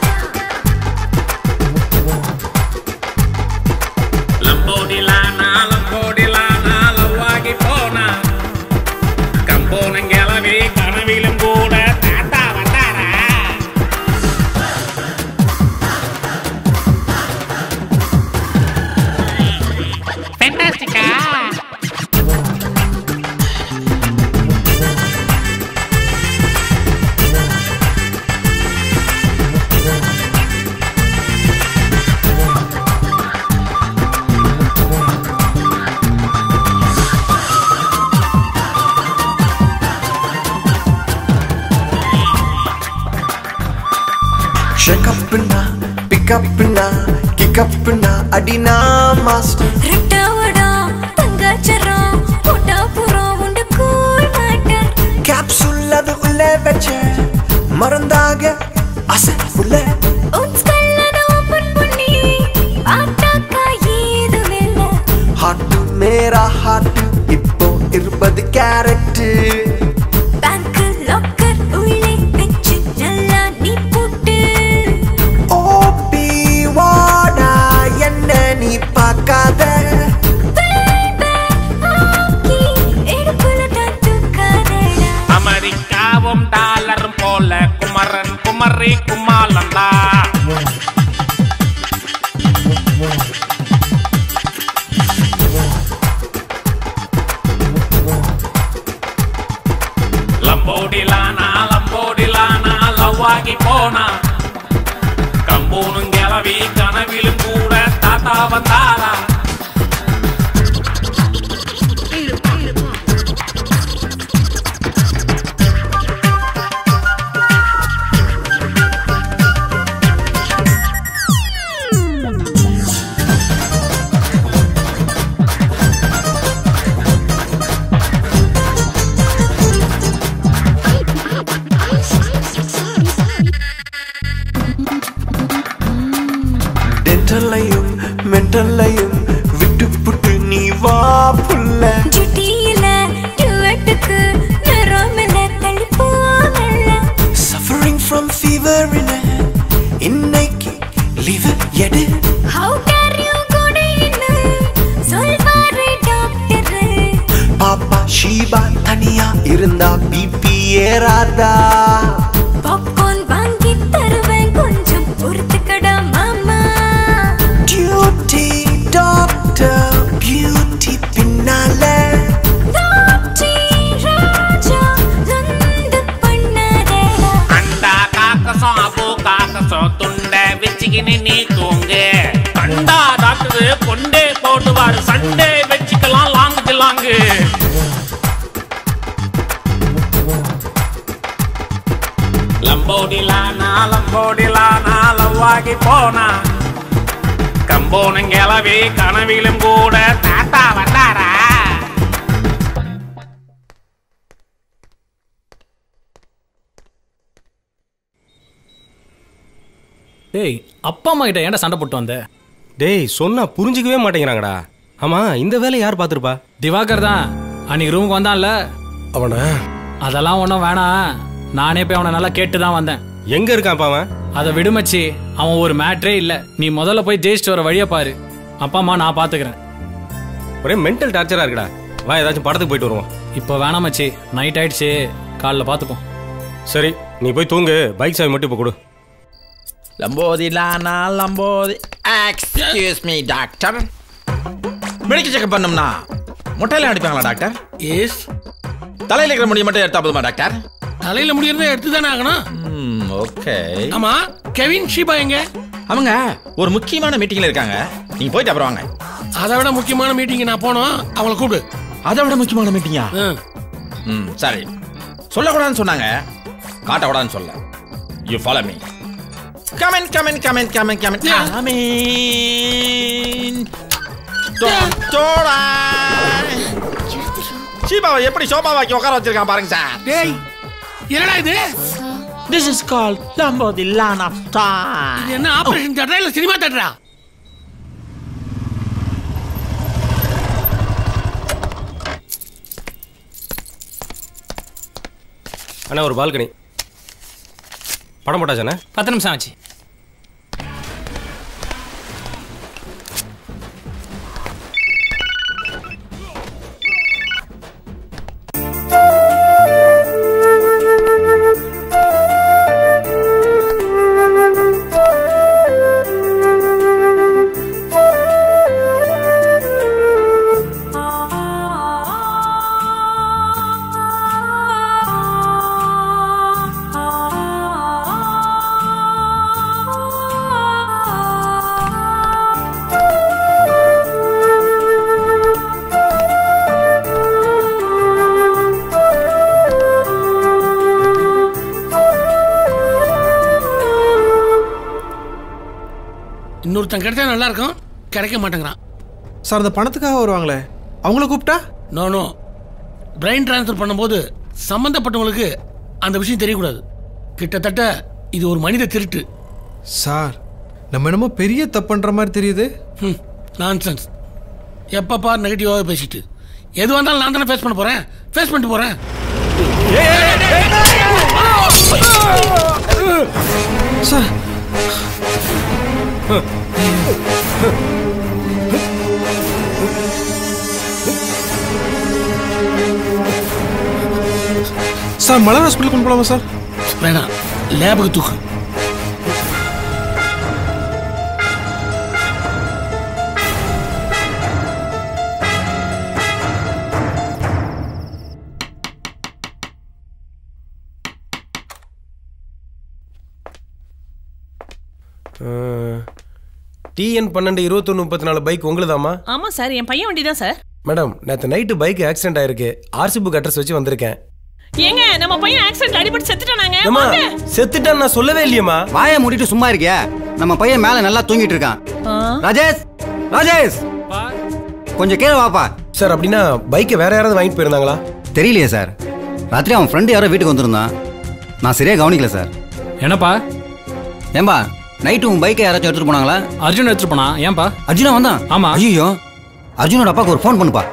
లంబోడిలానా లంబోడిలానా లవ్వాగి పోనా கம்போனும் கிளவி கனவிலும் கூட தாத்தா வந்தாரா ஃபென்டாஸ்டிக்கா ஷெக்கப்புனா பிக்கப்புனா கிக்கப்புனா அடினா மாஸ்டர் ரெட்டாவடா தங்காச்சரம் போட்டா புறம் உண்டு கூல் மாட்டர் கேப்சூல் அது உள்ள வச்ச மறந்தாக அசை உள்ள உன் ஸ்கல்லன ஓபன் பண்ணி பார்த்தாக்கா ஏதுமில்ல ஹாட்டு மேரா ஹாட்டு இப்போ இருபது கேரட்டு பேங்க் லாக்கர் உள்ளே வச்சு நல்லா நீ போட்டு ஓபி வாடா என்ன நீ பார்க்காத இடுப்புல தான் தூக்காதடா அமெரிக்காவும் டாலரும் போல குமரன் குமரி குமாலந்தா லம்போடிலானா லம்போடிலானா லவ்வாகி போனா கம்பூனும் கிளவி கனவிலும் கூட தாத்தா வந்தாரா டென்டல்லையும் மென்டல்லையும் விட்டு புட்டு நீ வா புள்ள ஜுட்டியில டுவெட்டுக்கு நிறமில்ல தள்ளிப்போ எடு How dare you குடின்னு சொல்வாரு டாக்டர் பாப்பா ஷீபா தனியா இருந்தா பிபி ஏறாதா பாப்கார்ன் வாங்கி தருவேன் கொஞ்சம் பொறுத்துக்கடா மாமா டியூட்டி டாக்டர் பியூட்டி பின்னால டாக்டி ராஜா லந்து பண்ணாதேடா அண்டா காக்கசம் அபு காக்கசம் துண்டை வச்சுக்கின்னு நீ தூங்கு கண்டா டாக்டர் கொண்டே போடுவாரு சண்டே வச்சுக்கலாம் லாங்கு லாங்கு லம்போடிலானா லம்போடிலானா லவ்வாகி போனா கம்போனும் கிளவி கனவிலும் கூட தாத்தா வந்தாரா டேய் அப்பா அம்மா கிட்ட ஏன்டா சண்டை போட்டு வந்த டேய் சொன்னா புரிஞ்சுக்கவே மாட்டேங்கிறாங்கடா ஆமா இந்த வேலையை யார் பார்த்துருப்பா திவாகர் தான் அன்னைக்கு ரூமுக்கு வந்தான்ல அவனா அதெல்லாம் ஒன்றும் வேணாம் நானே போய் அவனை நல்லா கேட்டு தான் வந்தேன் எங்க இருக்கான் அவன் அதை விடுமச்சி அவன் ஒரு மேட்ரே இல்லை நீ முதல்ல போய் ஜெயிச்சிட்டு வர வழியை பாரு அப்பா அம்மா நான் பார்த்துக்கிறேன் ஒரே மென்டல் டார்ச்சரா இருக்குடா வா ஏதாச்சும் படத்துக்கு போயிட்டு வருவோம் இப்போ வேணாம் மச்சி நைட் ஆயிடுச்சு காலைல பார்த்துப்போம் சரி நீ போய் தூங்கு பைக் சாவி மட்டும் இப்போ கொடு லம்போதி லானா லம்போதி excuse me doctor medical checkup பண்ணோம்னா முட்டையில அடிப்பாங்களா டாக்டர் எஸ் தலையில இருக்கிற முடிய மட்டும் எடுத்தா போதுமா டாக்டர் தலையில முடியறத எடுத்து தானே ஆகணும் ஓகே ஆமா கெவின் ஷீபா எங்க அவங்க ஒரு முக்கியமான மீட்டிங்ல இருக்காங்க நீங்க போயிட்டு அப்புறம் வாங்க அதை விட முக்கியமான மீட்டிங் நான் போனோம் அவங்கள கூப்பிடு அதை விட முக்கியமான மீட்டிங்கா ம் சரி சொல்லக்கூடாதுன்னு சொன்னாங்க காட்டக்கூடாதுன்னு சொல்ல you follow me comment comment comment comment comment comment டோடா சீபாவை எப்படி சோபாவாக்கி உட்கார வச்சிருக்கான் பாருங்க சார் டேய் என்னடா இது திஸ் இஸ் கால் லம்போதி லான் ஆஃப் இது என்ன ஆபரேஷன் தேட்டரா இல்ல சினிமா தேட்டரா அண்ணா ஒரு பால்கனி படம் போட்டாச்சானே பத்து நிமிஷம் ஆச்சு இன்னொருத்தன் கிடைச்சா நல்லா இருக்கும் கிடைக்க மாட்டேங்கிறான் சார் அந்த பணத்துக்காக வருவாங்களே அவங்கள கூப்பிட்டா நோ நோ பிரெயின் ட்ரான்ஸ்ஃபர் பண்ணும்போது சம்பந்தப்பட்டவங்களுக்கு அந்த விஷயம் தெரியக்கூடாது கிட்டத்தட்ட இது ஒரு மனித திருட்டு சார் நம்ம என்னமோ பெரிய தப்புன்ற மாதிரி தெரியுது நான்சென்ஸ் எப்போ பார் நெகட்டிவாகவே பேசிட்டு எது வந்தாலும் நான் தானே ஃபேஸ் பண்ண போகிறேன் ஃபேஸ் பண்ணிட்டு போகிறேன் சார் சார் மலர் ஹாஸ்பிட்டல் கொண்டு போலாமா சார் வேணாம் லேபுக்கு தூக்கு டிஎன் பன்னெண்டு இருபத்தொன்று முப்பத்தி நாலு பைக் உங்களுதாம்மா ஆமா சார் என் பையன் வண்டி தான் சார் மேடம் நேற்று நைட்டு பைக் ஆக்சிடென்ட் ஆயிருக்கு ஆர்சி புக் அட்ரஸ் வச்சு வந்திருக்கேன் ஏங்க நம்ம பையன் ஆக்சிடென்ட் அடிபட்டு செத்துட்டானாங்க ஏம்மா வாங்க. செத்துட்டான்னு நான் சொல்லவே இல்லையம்மா வாயை மூடிட்டு சும்மா இருக்கியா நம்ம பையன் மேல நல்லா தூங்கிட்டு இருக்கான் ஆ. ராஜேஷ் ராஜேஷ் கொஞ்சம் கீழே வாப்பா சார் அப்படின்னா பைக்கை வேற யாராவது வாங்கிட்டு போயிருந்தாங்களா தெரியலையே சார் ராத்திரி அவன் ஃப்ரெண்டு யாரோ வீட்டுக்கு வந்திருந்தான் நான் சரியா கவனிக்கல சார் என்னப்பா ஏம்பா நைட்டு உன் பைக்கை யாராச்சும் எடுத்துட்டு போனாங்களா அர்ஜுன் எடுத்துட்டு போனா ஏன்பா அர்ஜுனா வந்தான் ஆமா ஐயோ அர்ஜுனோட அப்பாவுக்கு ஒரு ஃபோன் பண்ணுப்பா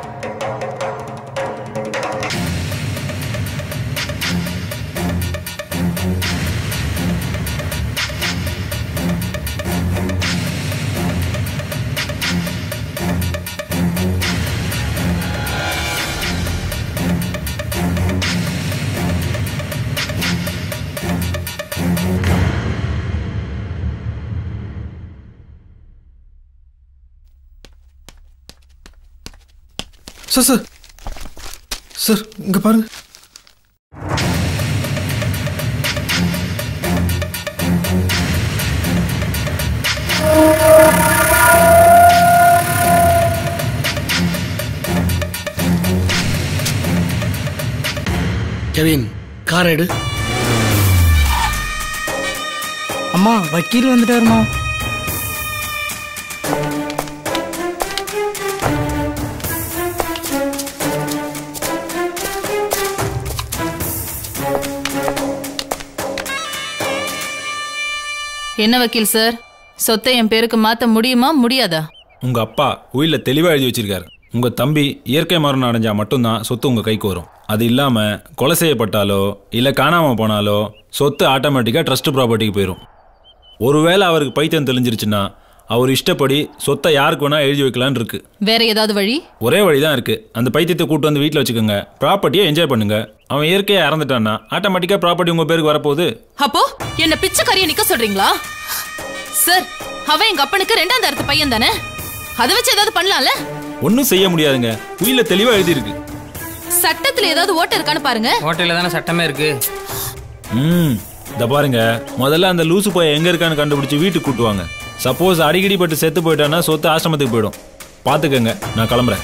சார் சார் சார் இங்க பாருங்க கெவின் கார் எடு அம்மா வக்கீல் வந்துட்டாருமா என்ன வக்கீல் சார் சொத்தை என் பேருக்கு மாத்த முடியுமா முடியாதா உங்க அப்பா உயிரில் தெளிவாக எழுதி வச்சிருக்காரு உங்க தம்பி இயற்கை மரணம் அடைஞ்சா மட்டும்தான் சொத்து உங்க கைக்கு வரும் அது இல்லாம கொலை செய்யப்பட்டாலோ இல்ல காணாம போனாலோ சொத்து ஆட்டோமேட்டிக்கா ட்ரஸ்ட் ப்ராப்பர்ட்டிக்கு போயிடும் ஒருவேளை அவருக்கு பைத்தியம் தெளிஞ்சிருச்சுன்னா அவர் இஷ்டப்படி சொத்தை யாருக்கு வேணா எழுதி வைக்கலான்னு இருக்கு வேற ஏதாவது வழி ஒரே வழி தான் இருக்கு அந்த பைத்தியத்தை கூட்டு வந்து வீட்டில் வச்சுக்கோங்க ப்ராப்பர்ட்டியை என்ஜாய் பண்ணுங்க அவன் இயற்கையா இறந்துட்டான்னா ஆட்டோமேட்டிக்கா ப்ராப்பர்ட்டி உங்க பேருக்கு வரப்போகுது அப்போ என்ன பிச்சைக்காரியை நிக்க சொல்றீங்களா சார் அவன் எங்க அப்பனுக்கு ரெண்டாம் தரத்து பையன் தானே அதை வச்சு ஏதாவது பண்ணலாம்ல ஒன்றும் செய்ய முடியாதுங்க உயிரில் தெளிவாக எழுதியிருக்கு சட்டத்துல ஏதாவது ஓட்ட இருக்கான்னு பாருங்க ஹோட்டலில் தானே சட்டமே இருக்கு ம் இந்த பாருங்க முதல்ல அந்த லூசு போய் எங்க இருக்கான்னு கண்டுபிடிச்சு வீட்டுக்கு கூட்டுவாங்க சப்போஸ் அடிக்கடி பட்டு செத்து போயிட்டான்னா சொத்து ஆசிரமத்துக்கு போயிடும் பாத்துக்கங்க நான் கிளம்புறேன்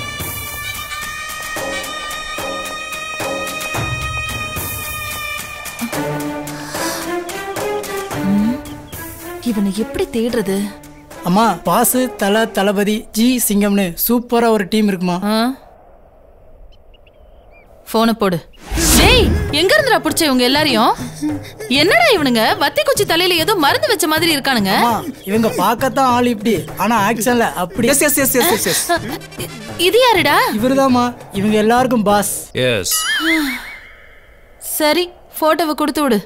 இவனை எப்படி தேடுறது அம்மா பாசு தல தளபதி ஜி சிங்கம்னு சூப்பரா ஒரு டீம் இருக்குமா போனை போடு டேய் எங்க இருந்துடா புடிச்ச இவங்க எல்லாரையும் என்னடா இவனுங்க வத்தி குச்சி தலையில ஏதோ மருந்து வச்ச மாதிரி இருக்கானுங்க அம்மா இவங்க பார்க்கத்தான் ஆள் இப்படி ஆனா ஆக்ஷன்ல அப்படி yes yes yes yes yes இது யாருடா இவருதாம்மா இவங்க எல்லாருக்கும் பாஸ் எஸ் சரி போட்டோவை கொடுத்து விடு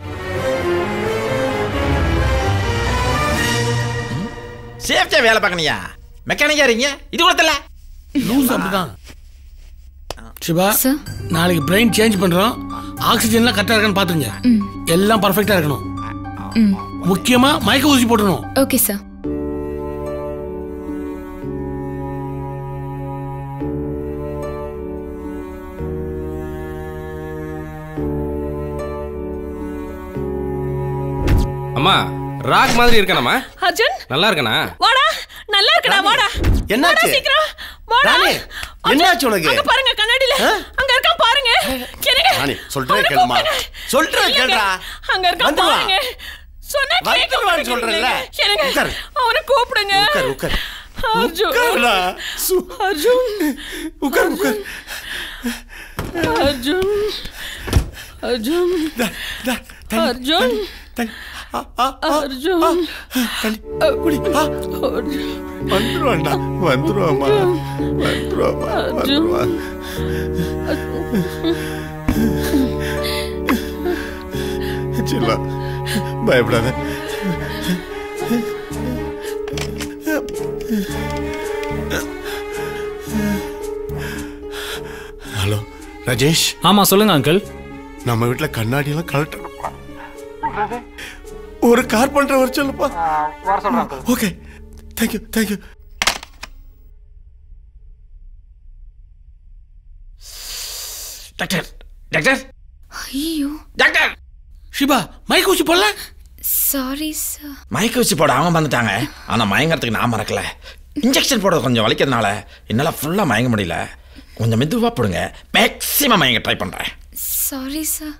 சேஃப்டியா வேலை பார்க்கணியா மெக்கானிக்கா இருக்கீங்க இது கூட தெரியல லூஸ் அப்படிதான் சிவா நாளைக்கு பிரெயின் சேஞ்ச் பண்றோம் ஆக்சிஜன்லாம் கரெக்டா இருக்கான்னு பாத்துங்க எல்லாம் பர்ஃபெக்டா இருக்கணும் முக்கியமா மயக்க ஊசி போடணும் ஓகே சார் அம்மா ராக் மாதிரி இருக்கானம்மா அர்ஜுன் நல்லா இருக்கனா வாடா நல்லா இருக்கடா வாடா என்னாச்சு? வாடா, சீக்கிரம் வாடா ராணி, அர்ஜுன், என்னாச்சு உனக்கு? அங்க பாருங்க கண்ணாடியில அங்க இருக்கான் பாருங்க எனக்கு ராணி, சொல்றேன் அவனை கேளும்மா. கூப்பிடுங்க. சொல்றேன் இல்லைங்க, கேளுடா. அங்க இருக்கான் வந்துருவான். பாருங்க சொன்னா கேட்க வந்துருவான்னு சொல்றேன்ல. மாட்டேங்கிறீங்க. எனக்கு உட்காரு. அவனை கூப்பிடுங்க உட்காரு, உட்காரு. அர்ஜுன் உட்காருடா. அர்ஜுன் உட்கார் உட்கார் அர்ஜுன் அர்ஜுன் அர்ஜுன் அர்ஜுன் வந்துருவான்டா வந்துருவாமா வந்துருவாமா வந்துருவா செல்லம் பயப்படாத ஹலோ ராஜேஷ் ஆமா சொல்லுங்க அங்கிள் நம்ம வீட்டுல கண்ணாடி எல்லாம் கலெக்ட் ஒரு கார் பண்ற வர சொல்லுப்பா வர சொல்றேன் uncle. Okay thank you thank you doctor doctor ஐயோ டாக்டர் ஷிபா மயக்க ஊசி போடல சாரி சார் மயக்க வச்சு போட அவங்க வந்துட்டாங்க ஆனா மயங்கறதுக்கு நான் மறக்கல இன்ஜெக்ஷன் போட கொஞ்சம் வலிக்கிறதுனால என்னால ஃபுல்லா மயங்க முடியல கொஞ்சம் மெதுவா போடுங்க மேக்ஸிமம் மயங்க ட்ரை பண்றேன் sorry sir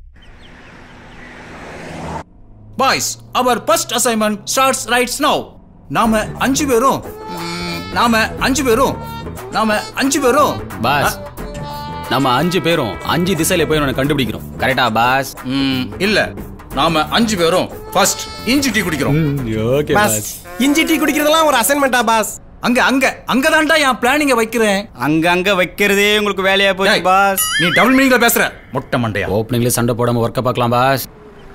boys our first assignment starts rights now நாம அஞ்சு பேரும் ம், நாம அஞ்சு பேரும் நாம அஞ்சு பேரும் பாஸ் நம்ம அஞ்சு பேரும் அஞ்சு திசையில போய் உன்னை கண்டுபிடிக்கிறோம் கரெக்டா பாஸ் ம், இல்ல நாம அஞ்சு பேரும் ஃபர்ஸ்ட் இஞ்சி டீ குடிக்கிறோம் ஓகே பாஸ் இஞ்சி டீ குடிக்கிறதெல்லாம் ஒரு அசைன்மெண்டா பாஸ் அங்க அங்க அங்க தான்டா என் பிளானிங்க வைக்கிறேன் அங்க அங்க வைக்கிறதே உங்களுக்கு வேலையா போச்சு பாஸ் நீ டபுள் மீனிங்ல பேசுற மொட்டை மண்டையா ஓப்பனிங்ல சண்டை போடாம ஒர்க்க பார்க்கலாம் பாஸ்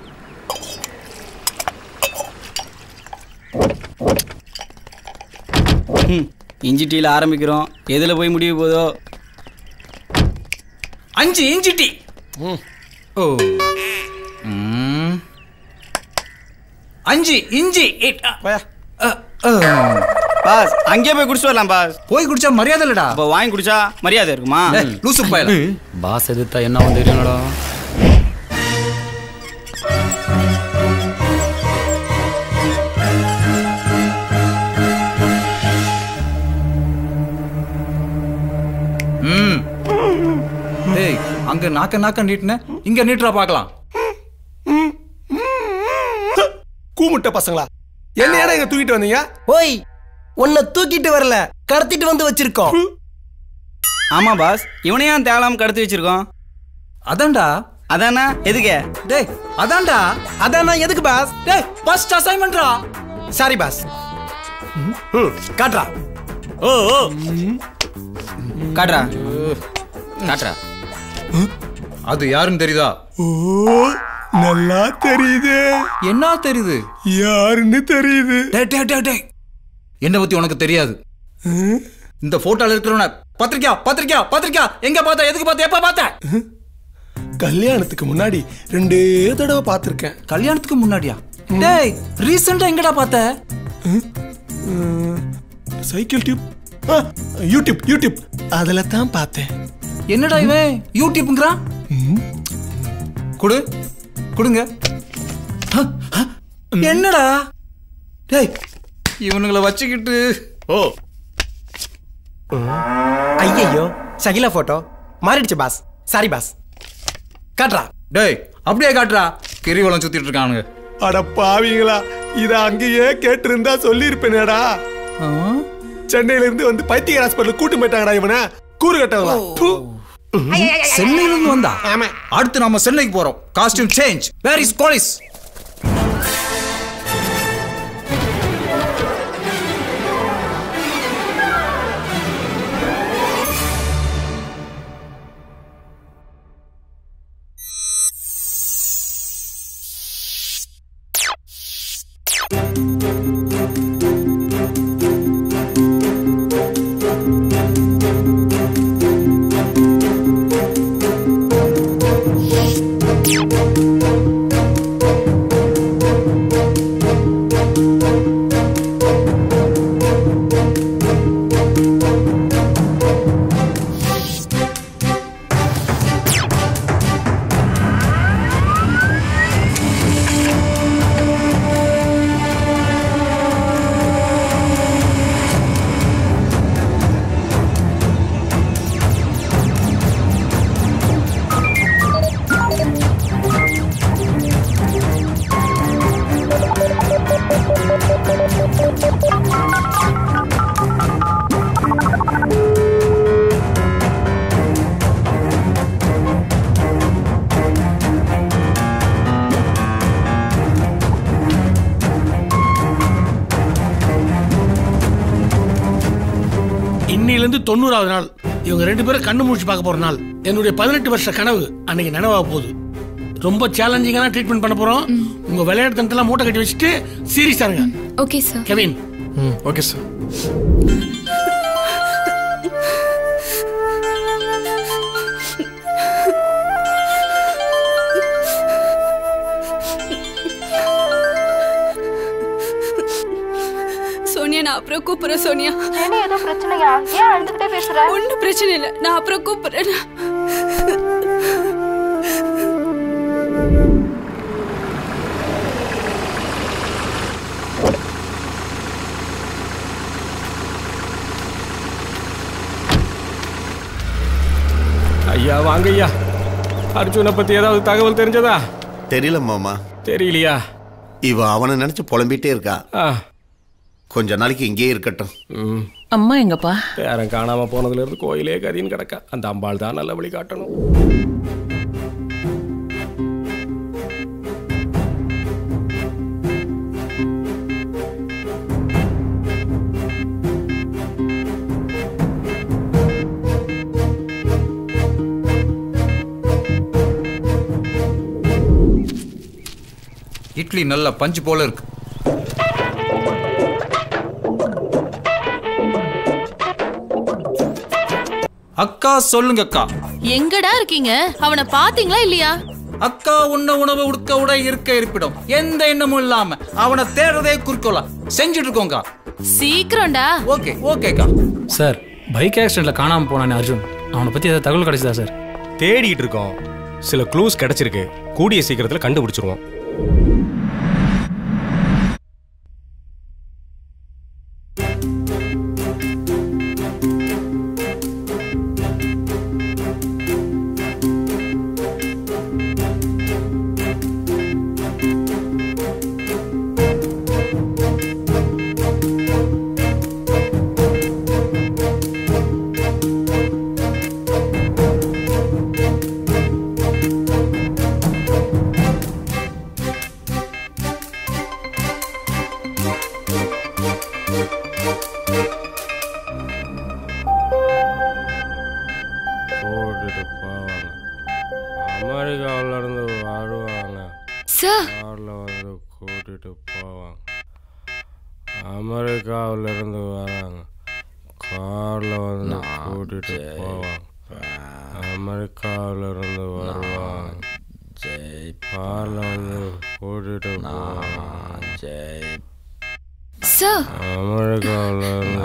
ம், இஞ்சி டீல ஆரம்பிக்கிறோம் எதுல போய் முடிய போதோ அஞ்சு இஞ்சி டீ ஓ ம். அஞ்சு இஞ்சி it- a, a, a. Pass அங்கேயே போய் குடிச்சு வரலாம் பாஸ் போய் குடிச்சா மரியாதை இல்லடா அப்போ வாங்கி குடிச்சா மரியாதை இருக்குமா ஏய், லூசு பயல பாஸ் எதிர்த்தா என்ன வந்து தெரியும்டா ம் டேய் அங்க நாக்க நாக்க நீட்டுன இங்க நீட்டுறா பார்க்கலாம் கூமுட்ட பசங்களா என்ன ஏடா இங்க தூக்கிட்டு வந்தீங்க ஓய் உன்னை தூக்கிட்டு வரல கடத்திட்டு வந்து வச்சிருக்கோம் ஆமா பாஸ் இவனையும் தேவலாம கடத்தி வச்சிருக்கோம் அதான்டா அதானா எதுக்கு டேய் அதான்டா அதானா எதுக்கு பாஸ் டேய் ஃபர்ஸ்ட் அசைன்மெண்ட்ரா சாரி பாஸ் ம், காட்டுறா ஓ ஓ காட்டுறா காட்டுறா அது யாருன்னு தெரியுதா ஓ நல்லா தெரியுது என்ன தெரியுது யாருன்னு தெரியுது டேய் டேய் டேய் டேய் என்ன பத்தி உனக்கு தெரியாது இந்த போட்டோல இருக்கிறவன பத்திரிக்கா பத்திரிக்கா பத்திரிக்கா எங்க பார்த்த எதுக்கு பார்த்த எப்ப பார்த்த கல்யாணத்துக்கு முன்னாடி ரெண்டே தடவை பார்த்துருக்கேன் கல்யாணத்துக்கு முன்னாடியா டேய் ரீசெண்டா எங்கடா பார்த்த சைக்கிள் டியூப் ஆ, யூடியூப் யூடியூப் அதுல தான் பார்த்தேன் என்னடா இவன் யூடியூப்ங்கறான் குடு குடுங்க ஹ, ஹ, என்னடா டேய் இவனுங்களை வச்சுக்கிட்டு ஓ ஐயையோ சகிலா போட்டோ மாறிடுச்சு பாஸ் சாரி பாஸ் காட்டுறா டேய் அப்படியே காட்டுறா கிரிவலம் சுத்திட்டு இருக்கானுங்க அட பாவிங்களா இத அங்கேயே கேட்டிருந்தா சொல்லியிருப்பேனேடா சென்னையில இருந்து வந்து பைத்தியர் ஹாஸ்பிட்டல் கூட்டு போயிட்டாங்கடா இவனை கூறு கட்டவங்களா ப்பு. சென்னையில இருந்து வந்தா அடுத்து நாம சென்னைக்கு போறோம் காஸ்டியூம் சேஞ்ச் வேர் இஸ் காலிஸ் இன்னிலிருந்து தொண்ணூறாவது நாள் இவங்க ரெண்டு பேரும் கண்ணு மூச்சு பார்க்க போற நாள் என்னுடைய பதினெட்டு வருஷ கனவு அன்னைக்கு நனவாக போகுது ரொம்ப சேலஞ்சிங்கான ட்ரீட்மெண்ட் பண்ண போறோம் உங்க விளையாட்டு தனத்தெல்லாம் மூட்டை கட்டி வச்சுட்டு சீரியஸா இருங்க okay sir Kevin okay sir Sonia நான் அப்புறம் கூப்பிடுறேன் சோனியா என்ன ஏதோ பிரச்சனையா ஏன் அழுதுகிட்டே பேசுற ஒன்றும் பிரச்சனை இல்லை நான் அப்புறம் கூப்பிடுறேன் ஐயா வாங்க ஐயா அர்ஜுனை பத்தி ஏதாவது தகவல் தெரிஞ்சதா தெரியல மாமா தெரியலையா இவ அவனை நினைச்சு புலம்பிட்டே இருக்கா ஆ கொஞ்ச நாளைக்கு இங்கேயே இருக்கட்டும் அம்மா எங்கப்பா பேரன் காணாம போனதுல இருந்து கோயிலே கதின்னு கிடக்கா அந்த அம்பாள் தான் நல்ல வழி காட்டணும் இட்லி நல்ல பஞ்சு போல இருக்கு அக்கா சொல்லுங்க அக்கா எங்கடா இருக்கீங்க அவனை பாத்தீங்களா இல்லையா அக்கா உண்ண உணவு உடுக்க உடை இருக்க இருப்பிடம் எந்த எண்ணமும் இல்லாம அவனை தேடுறதே குறிக்கோளா செஞ்சுட்டு இருக்கோங்க சீக்கிரம்டா ஓகே ஓகேக்கா சார் பைக் ஆக்சிடென்ட்ல காணாம போனானே அர்ஜுன் அவனை பத்தி ஏதாவது தகவல் கிடைச்சதா சார் தேடிட்டு இருக்கோம் சில க்ளூஸ் கிடைச்சிருக்கு கூடிய சீக்கிரத்தில் கண்டுபிடிச்சிருவோம் போட்டுட்டு போவாங்க அமெரிக்காவுல இருந்து வருவாங்க சார் கார்ல வந்து கூட்டிட்டு போவாங்க அமெரிக்காவுல இருந்து வராங்க கார்ல வந்து கூட்டிட்டு போவாங்க அமெரிக்காவுல இருந்து வருவாங்க கார்ல வந்து கூட்டிட்டு போவாங்க சார் அமெரிக்காவுல இருந்து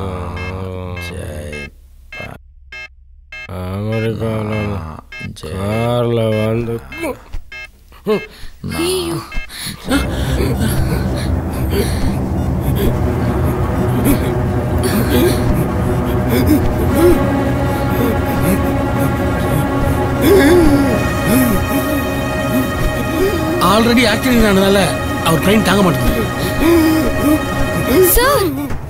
அமெரிக்காவுல இருந்து கார்ல வந்து ஐயோ ஆல்ரெடி ஆக்சிடென்ட் ஆனதால அவர் ட்ரெயின் தாங்க மாட்டேங்குது சார்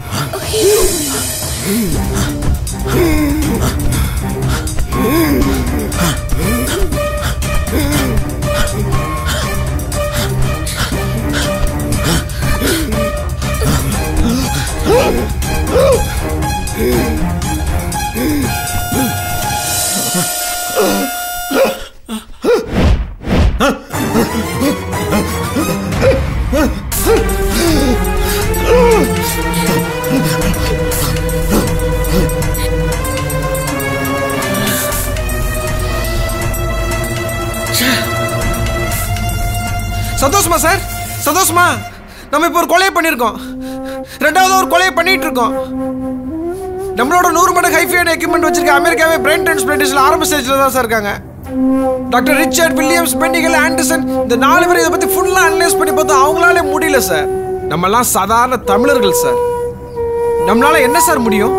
சந்தோஷமா சார் சந்தோஷமா நம்ம இப்போ ஒரு கொலையை பண்ணியிருக்கோம் ரெண்டாவது ஒரு கொலையை பண்ணிட்டு இருக்கோம் நம்மளோட நூறு மடங்கு ஹைஃபையான எக்யூப்மெண்ட் வச்சிருக்க அமெரிக்காவே பிரெயின் டிரான்ஸ்பிளேஷன்ல ஆரம்ப ஸ்டேஜ்ல தான் சார் இருக்காங்க டாக்டர் ரிச்சர்ட் வில்லியம்ஸ் பெண்டிகல் ஆண்டர்சன் இந்த நாலு பேர் இதை பத்தி ஃபுல்லா அனலைஸ் பண்ணி பார்த்தா அவங்களாலே முடியல சார் நம்மலாம் சாதாரண தமிழர்கள் சார் நம்மளால என்ன சார் முடியும்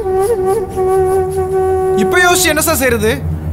இப்ப யோசிச்சு என்ன சார் செய்யறது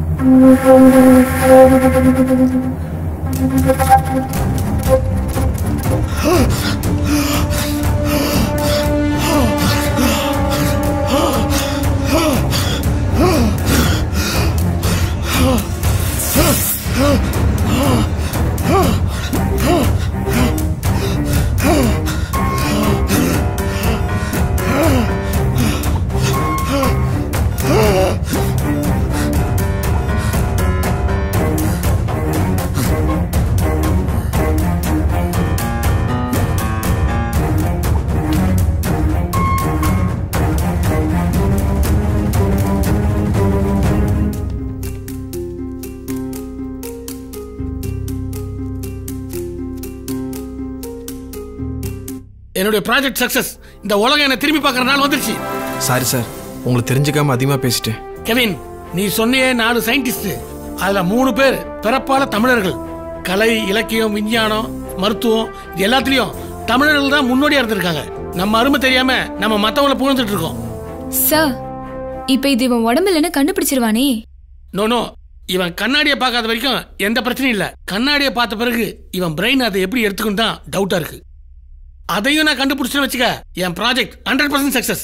என்னுடைய ப்ராஜெக்ட் சக்சஸ் இந்த உலகம் என்ன திரும்பி பார்க்குற நாள் வந்துருச்சு சாரி சார் உங்களுக்கு தெரிஞ்சுக்காம அதிகமா பேசிட்டேன் கெவின் நீ சொன்னியே நாலு சயின்டிஸ்ட் அதுல மூணு பேர் பிறப்பால தமிழர்கள் கலை இலக்கியம் விஞ்ஞானம் மருத்துவம் இது எல்லாத்துலயும் தமிழர்கள் தான் முன்னோடியா இருந்திருக்காங்க நம்ம அருமை தெரியாம நம்ம மத்தவங்கள புகழ்ந்துட்டு இருக்கோம் சார் இப்ப இது இவன் உடம்பு இல்லைன்னு கண்டுபிடிச்சிருவானே நோ நோ இவன் கண்ணாடியை பார்க்காத வரைக்கும் எந்த பிரச்சனையும் இல்ல கண்ணாடியை பார்த்த பிறகு இவன் பிரெயின் அதை எப்படி எடுத்துக்கணும் தான் டவுட்டா இருக்கு அதையும் நான் கண்டுபிடிச்சேன்னு வச்சுக்க என் project hundred percent success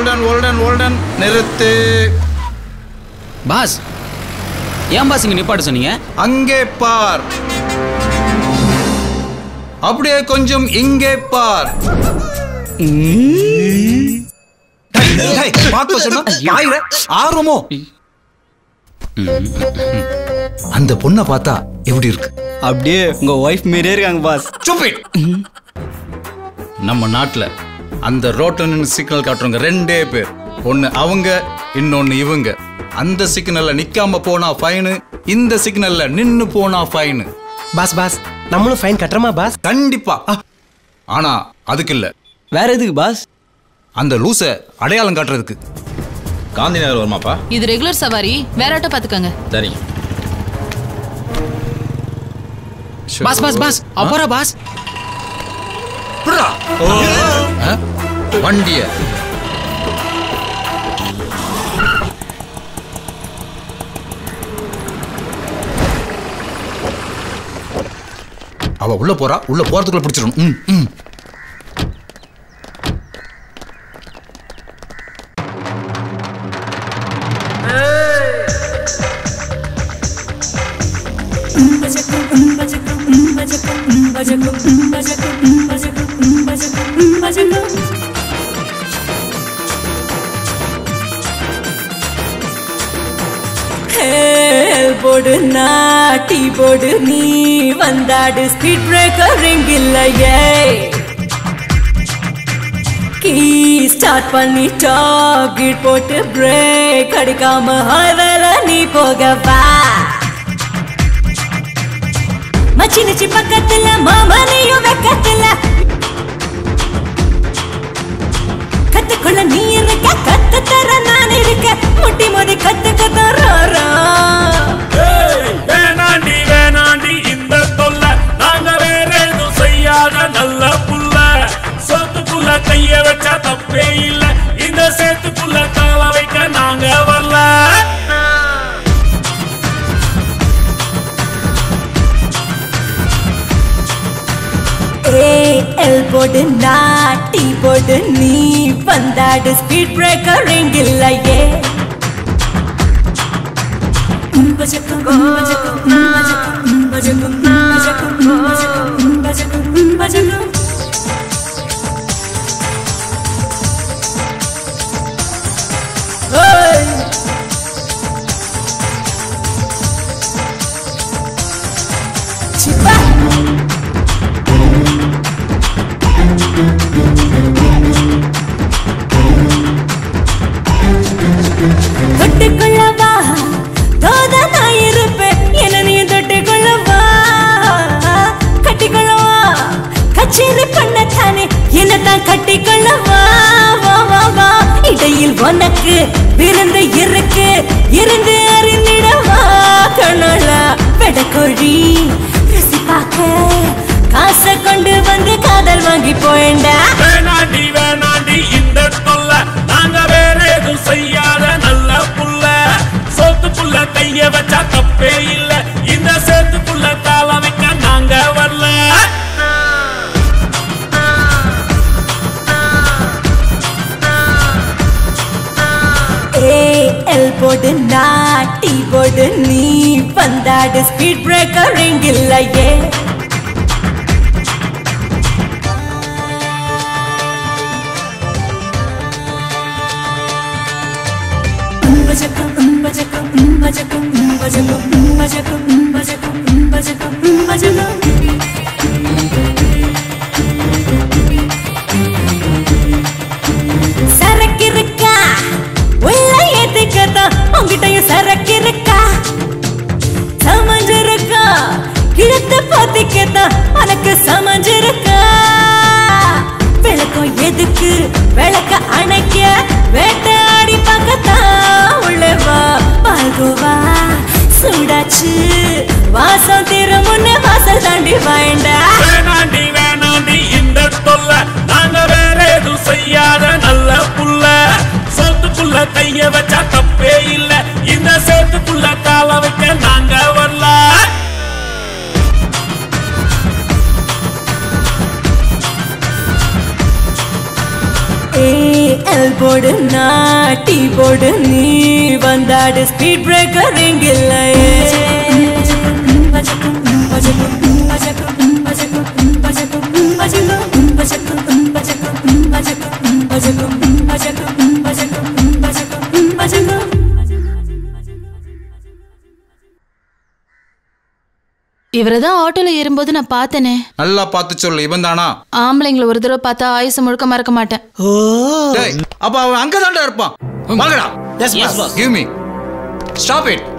hold on hold on hold on நிறுத்து பாஸ் ஏன் பாஸ் இங்க நிப்பாட்ட சொன்னீங்க அங்கே பார் அப்படியே கொஞ்சம் இங்கே பார் டேய், பார்க்க சொன்னா வாயில ஆர்வமோ அந்த பொண்ணை பார்த்தா எப்படி இருக்கு அப்படியே உங்க ஒய்ஃப் மாரியே இருக்காங்க பாஸ் Stupid. நம்ம நாட்டுல அந்த ரோட்ல நின்று சிக்னல் காட்டுறவங்க ரெண்டே பேர் ஒன்னு அவங்க இன்னொன்னு இவங்க அந்த சிக்னல்ல நிக்காம போனா ஃபைனு இந்த சிக்னல்ல நின்னு போனா ஃபைனு பாஸ் பாஸ் நம்மளும் ஃபைன் கட்டுறோமா பாஸ் கண்டிப்பா ஆ. ஆனா அதுக்கு இல்ல வேற எதுக்கு பாஸ் அந்த லூச அடையாளம் காட்டுறதுக்கு காந்தி நகர் வருமாப்பா இது ரெகுலர் சவாரி வேற ஆட்டோ பாத்துக்கங்க சரிங்க பாஸ் பாஸ் பாஸ் அப்புறம் பாஸ் ஆ? வண்டிய அவ உள்ள போறா உள்ள போறதுக்குள்ள பிடிச்சிடும் ம் ம் போடு நாட்டி போடு நீ வந்தாடு ஸ்பீட் பிரேக்கர் இல்லையே கீ ஸ்டார்ட் பண்ணிட்டா கீட் போட்டு பிரேக் அடிக்காம ஹைவேல நீ போகவா மச்சி நிச்சி பக்கத்துல மாமா நீயும் வெக்கத்துல கத்துக்குள்ள நீ இருக்க கத்து தர நான் இருக்க முட்டி மோதி கத்துக்க தரோரா வேணாண்டி வேணாண்டி இந்த தொல்லை நாங்க வேற எதுவும் செய்யாத நல்ல புள்ள சோத்துக்குள்ள கைய வச்சா தப்பே இல்ல இந்த சேத்துக்குள்ள கால வைக்க நாங்க வரல ஏ எல் போடு நாட்டி போடு நீ வந்தாடு ஸ்பீட் பிரேக்கர் இல்லையே பஜக்கம் பஜக்கம் பஜக்கம் பஜக்கம் பஜக்கம் பஜக்கம் பஜக்கம் Hey! Chipa! தொட்டுக்கொள்ளவா தோத நான் இருப்பேன் என நீ தொட்டுக்கொள்ளவா கட்டிக்கொள்ளவா கச்சேரி பண்ணத்தானே என்ன தான் கட்டிக்கொள்ளவா வா வா வா இடையில் உனக்கு விருந்து இருக்கு இருந்து அறிந்திடவா கண்ணால பெடக்கொழி ருசி பார்க்க காசை கொண்டு வந்து காதல் வாங்கி போயண்டா வேணாண்டி வேணாண்டி இந்த தொல்லை நாங்க வேற எதுவும் செய்யாத நல்ல புள்ள சோத்துக்குள்ள கைய வச்சா தப்பே இல்ல இந்த சேத்துக்குள்ள கால வைக்க நாங்க வரல ஏ எல் போடு நாட்டி போடு நீ வந்தாடு ஸ்பீட் பிரேக்கர் இல்லையே பஜக்கம் பஜக்கம் பஜக்கம் பஜக்கம் பஜக்கம் பஜக்கம் பஜக்கம் பஜக்கம் சரக்கு இருக்கா உள்ள ஏத்திக்கதான் உங்ககிட்டயும் சரக்கு இருக்கா சமஞ்சிருக்கா இழுத்து பாத்திக்கதான் உனக்கு சமஞ்சிருக்கா விளக்கம் எதுக்கு விளக்க அணைக்க வேட்டையாடி பார்க்கத்தான் உள்ளவா பால்கோவா சூடாச்சு வாசம் திருமுன்ன வாசல் தாண்டி வாய்ண்டா வேணாண்டி வேணாண்டி இந்த தொல்லை நாங்க வேற எதுவும் செய்யாத நல்ல புள்ள சோத்துக்குள்ள கைய வச்சா தப்பே இல்ல இந்த சேத்துக்குள்ள கால வைக்க நாங்க வரல ஏ எல் போடு நாட்டி போடு நீ வந்தாடு ஸ்பீட் பிரேக்கர் எங்கில்லையே இவரை தான் ஆட்டோல ஏறும்போது நான் பார்த்தேனே நல்லா பார்த்து சொல்லு இவன் தானா ஆம்பளைங்களை ஒரு தடவை பார்த்தா ஆயுசு முழுக்க மறக்க மாட்டேன் டேய், அப்ப அவன் அங்க தான்டா இருப்பான் வாங்கடா Yes, boss. Yes, boss. Give me stop it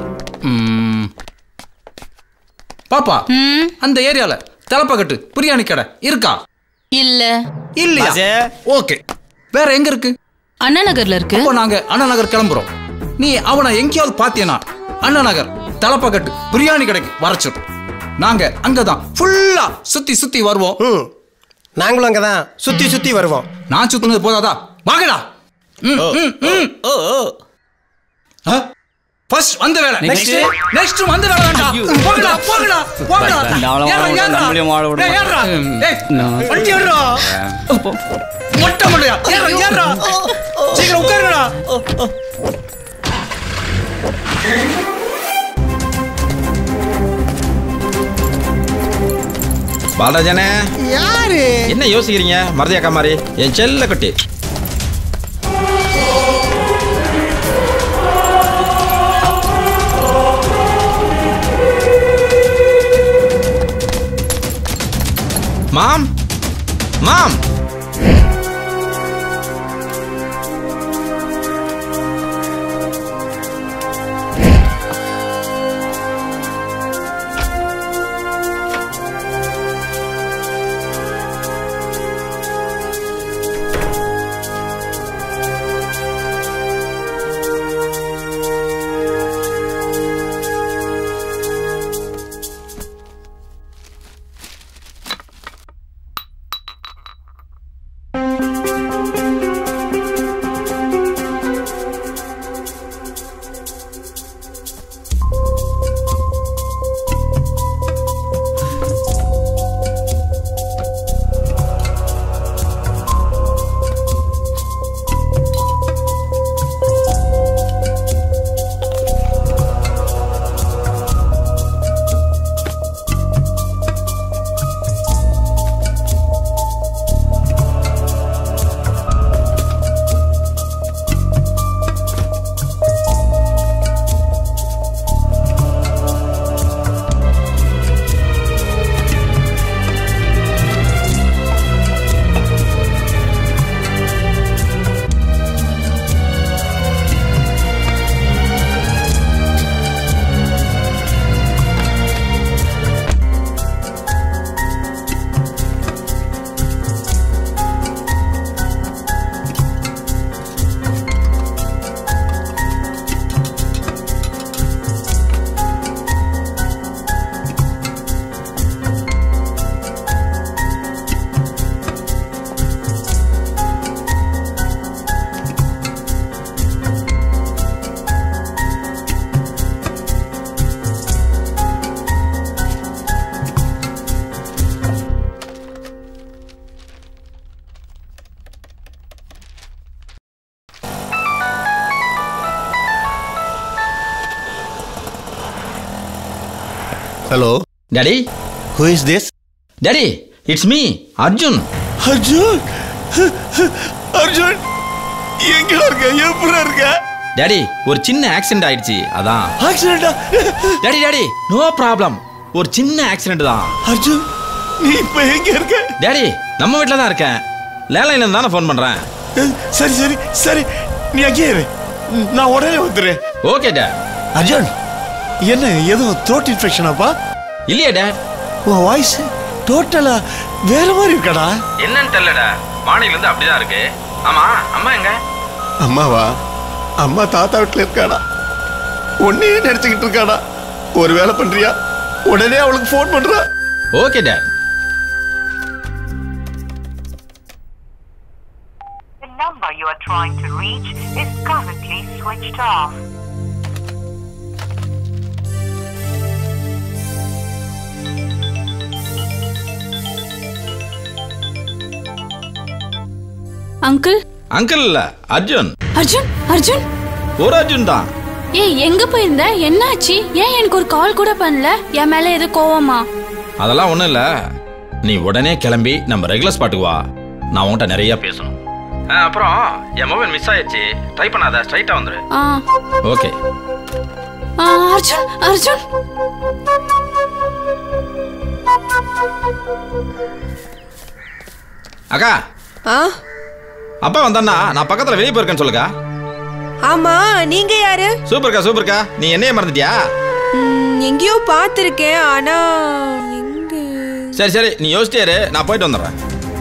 பாப்பா அந்த ஏரியால தலப்பக்கட்டு பிரியாணி கடை இருக்கா இல்ல இல்லையா ஓகே வேற எங்க இருக்கு அண்ணா நகர்ல இருக்கு அப்போ நாங்க அண்ணா நகர் கிளம்புறோம் நீ அவனை எங்கேயாவது பாத்தியனா அண்ணா நகர் தலப்பக்கட்டு பிரியாணி கடைக்கு வர சொல்லு நாங்க அங்கதான் ஃபுல்லா சுத்தி சுத்தி வருவோம் நாங்களும் அங்கதான் சுத்தி சுத்தி வருவோம் நான் சுத்துனது போதாதா வாங்கடா ம், ம், ம். ஃபர்ஸ்ட் வந்த வேலை Next. நெக்ஸ்ட் வந்த வேலை வேண்டாம் போங்கடா போங்கடா போங்கடா இந்த அவளை ஏறுடா, வாழ விட, ஏறுடா. நம்மளையும் வாழ விட டேய், ஏறுடா. மாட்டான். டேய், நான் வண்டி ஏறுடா. மொட்டை மண்டையா ஏறுடா, ஏறுடா. சீக்கிரம் உட்காருடா பாலராஜனே யாரு என்ன யோசிக்கிறீங்க மறதியாக்கா மாதிரி என் செல்ல குட்டி mom mom hello daddy who is this daddy it's me Arjun Arjun Arjun எங்க இருக்க எப்படி இருக்க டாடி ஒரு சின்ன ஆக்சிடென்ட் ஆயிடுச்சு அதான் ஆக்சிடென்டா டாடி டாடி நோ ப்ராப்ளம் ஒரு சின்ன ஆக்சிடென்ட் தான் அர்ஜுன் நீ இப்ப எங்க இருக்க டாடி நம்ம வீட்டில் தான் இருக்கேன் லேண்ட்லைன்ல இருந்து தானே ஃபோன் பண்றேன் சரி சரி சரி நீ அங்கேயே இரு நான் உடனே வந்துடுறேன் ஓகே டேட் அர்ஜுன் என்ன எதுவும் த்ரோட் இன்ஃபெக்ஷனாப்பா இல்லையா டேட் உன் வாய்ஸ் டோட்டலா வேற மாதிரி இருக்கடா என்னன்னு தெரியலடா மாநில இருந்து அப்படிதான் இருக்கு ஆமா அம்மா எங்க அம்மாவா அம்மா தாத்தா வீட்டுல இருக்காடா உன்னையே நினைச்சுக்கிட்டு இருக்காடா ஒரு வேலை பண்றியா உடனே அவளுக்கு ஃபோன் பண்றா okay dad The number you are trying to reach is currently switched off. Uncle uncle இல்ல அர்ஜுன் அர்ஜுன் அர்ஜுன் ஒரு அர்ஜுன் தான் ஏய் எங்க போயிருந்த என்னாச்சு ஏன் எனக்கு ஒரு கால் கூட பண்ணல என் மேல எது கோவமா அதெல்லாம் ஒண்ணும் இல்ல நீ உடனே கிளம்பி நம்ம ரெகுலர் ஸ்பாட்டுக்கு வா நான் உன்கிட்ட நிறைய பேசணும் ஆ, அப்புறம் என் மொபைல் மிஸ் ஆயிடுச்சு ட்ரை பண்ணாத ஸ்ட்ரைட்டா வந்துரு ஆ ஓகே ஆ, அர்ஜுன் அர்ஜுன் அக்கா ஆ அப்பா வந்தான்னா நான் பக்கத்துல வெளியே போயிருக்கேன்னு சொல்லுக்கா ஆமா நீங்க யாரு சூப்பர்க்கா சூப்பர்க்கா நீ என்னைய மறந்துட்டியா ம், எங்கேயோ பார்த்திருக்கேன் ஆனா எங்க சரி சரி நீ யோசிச்சே இரு நான் போயிட்டு வந்துடுறேன்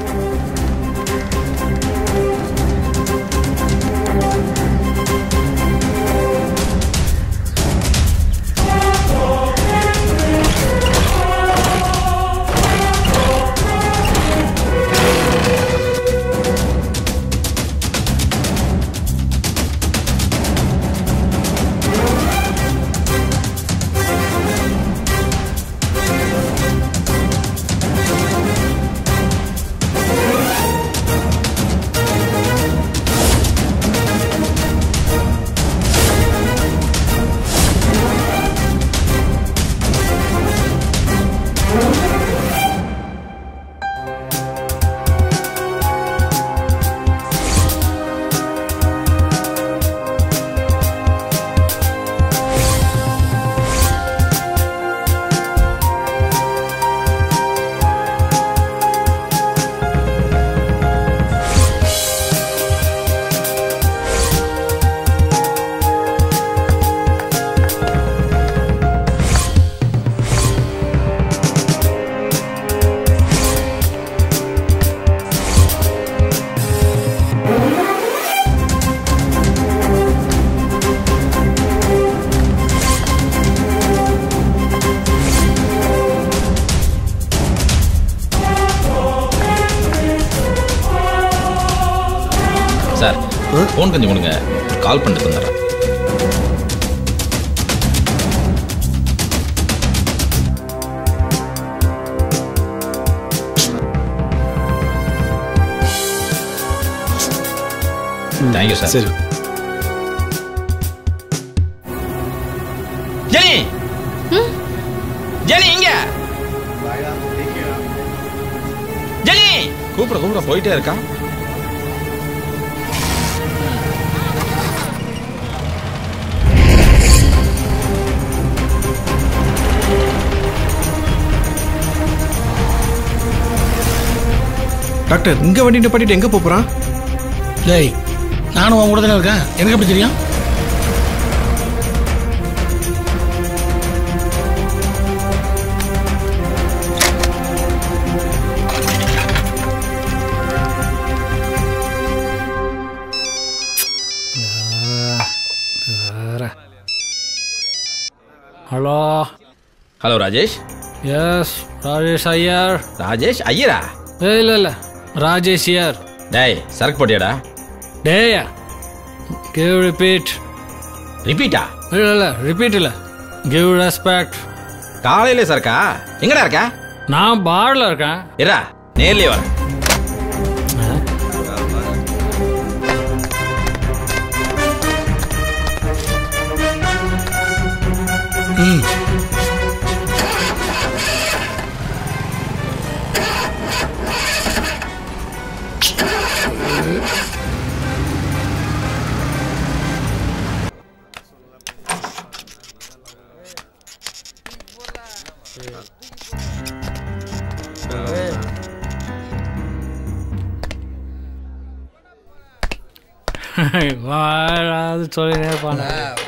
சார் ஃபோன் கொஞ்சம் கொடுங்க கால் பண்ணிட்டு தந்துடுறேன் தேங்க்யூ சார் சரி ஜெனி ஜெனி இங்க ஜெனி கூப்பிட கூப்பிட போயிட்டே இருக்கா டாக்டர் இங்க வண்டி நிப்பாட்டிட்டு எங்க போப் போறான் டேய் நானும் உன் கூட தானே இருக்கேன் எனக்கு எப்படி தெரியும் hello hello Rajesh yes Rajesh Iyer Rajesh ஐயரா ஏய் இல்லை இல்லை ராஜேஷ் ஐயர் டேய் சரக்கு போட்டியாடா டேயா கிவ் ரிப்பீட் ரிப்பீட்டா இல்லை இல்லை ரிப்பீட் இல்லை கிவ் ரெஸ்பெக்ட் காலையில சரக்கா எங்கடா இருக்க நான் பார்ல இருக்கேன் இரா நேர்லயே வரேன் ம் வாழாது சொல்லினே இருப்பானே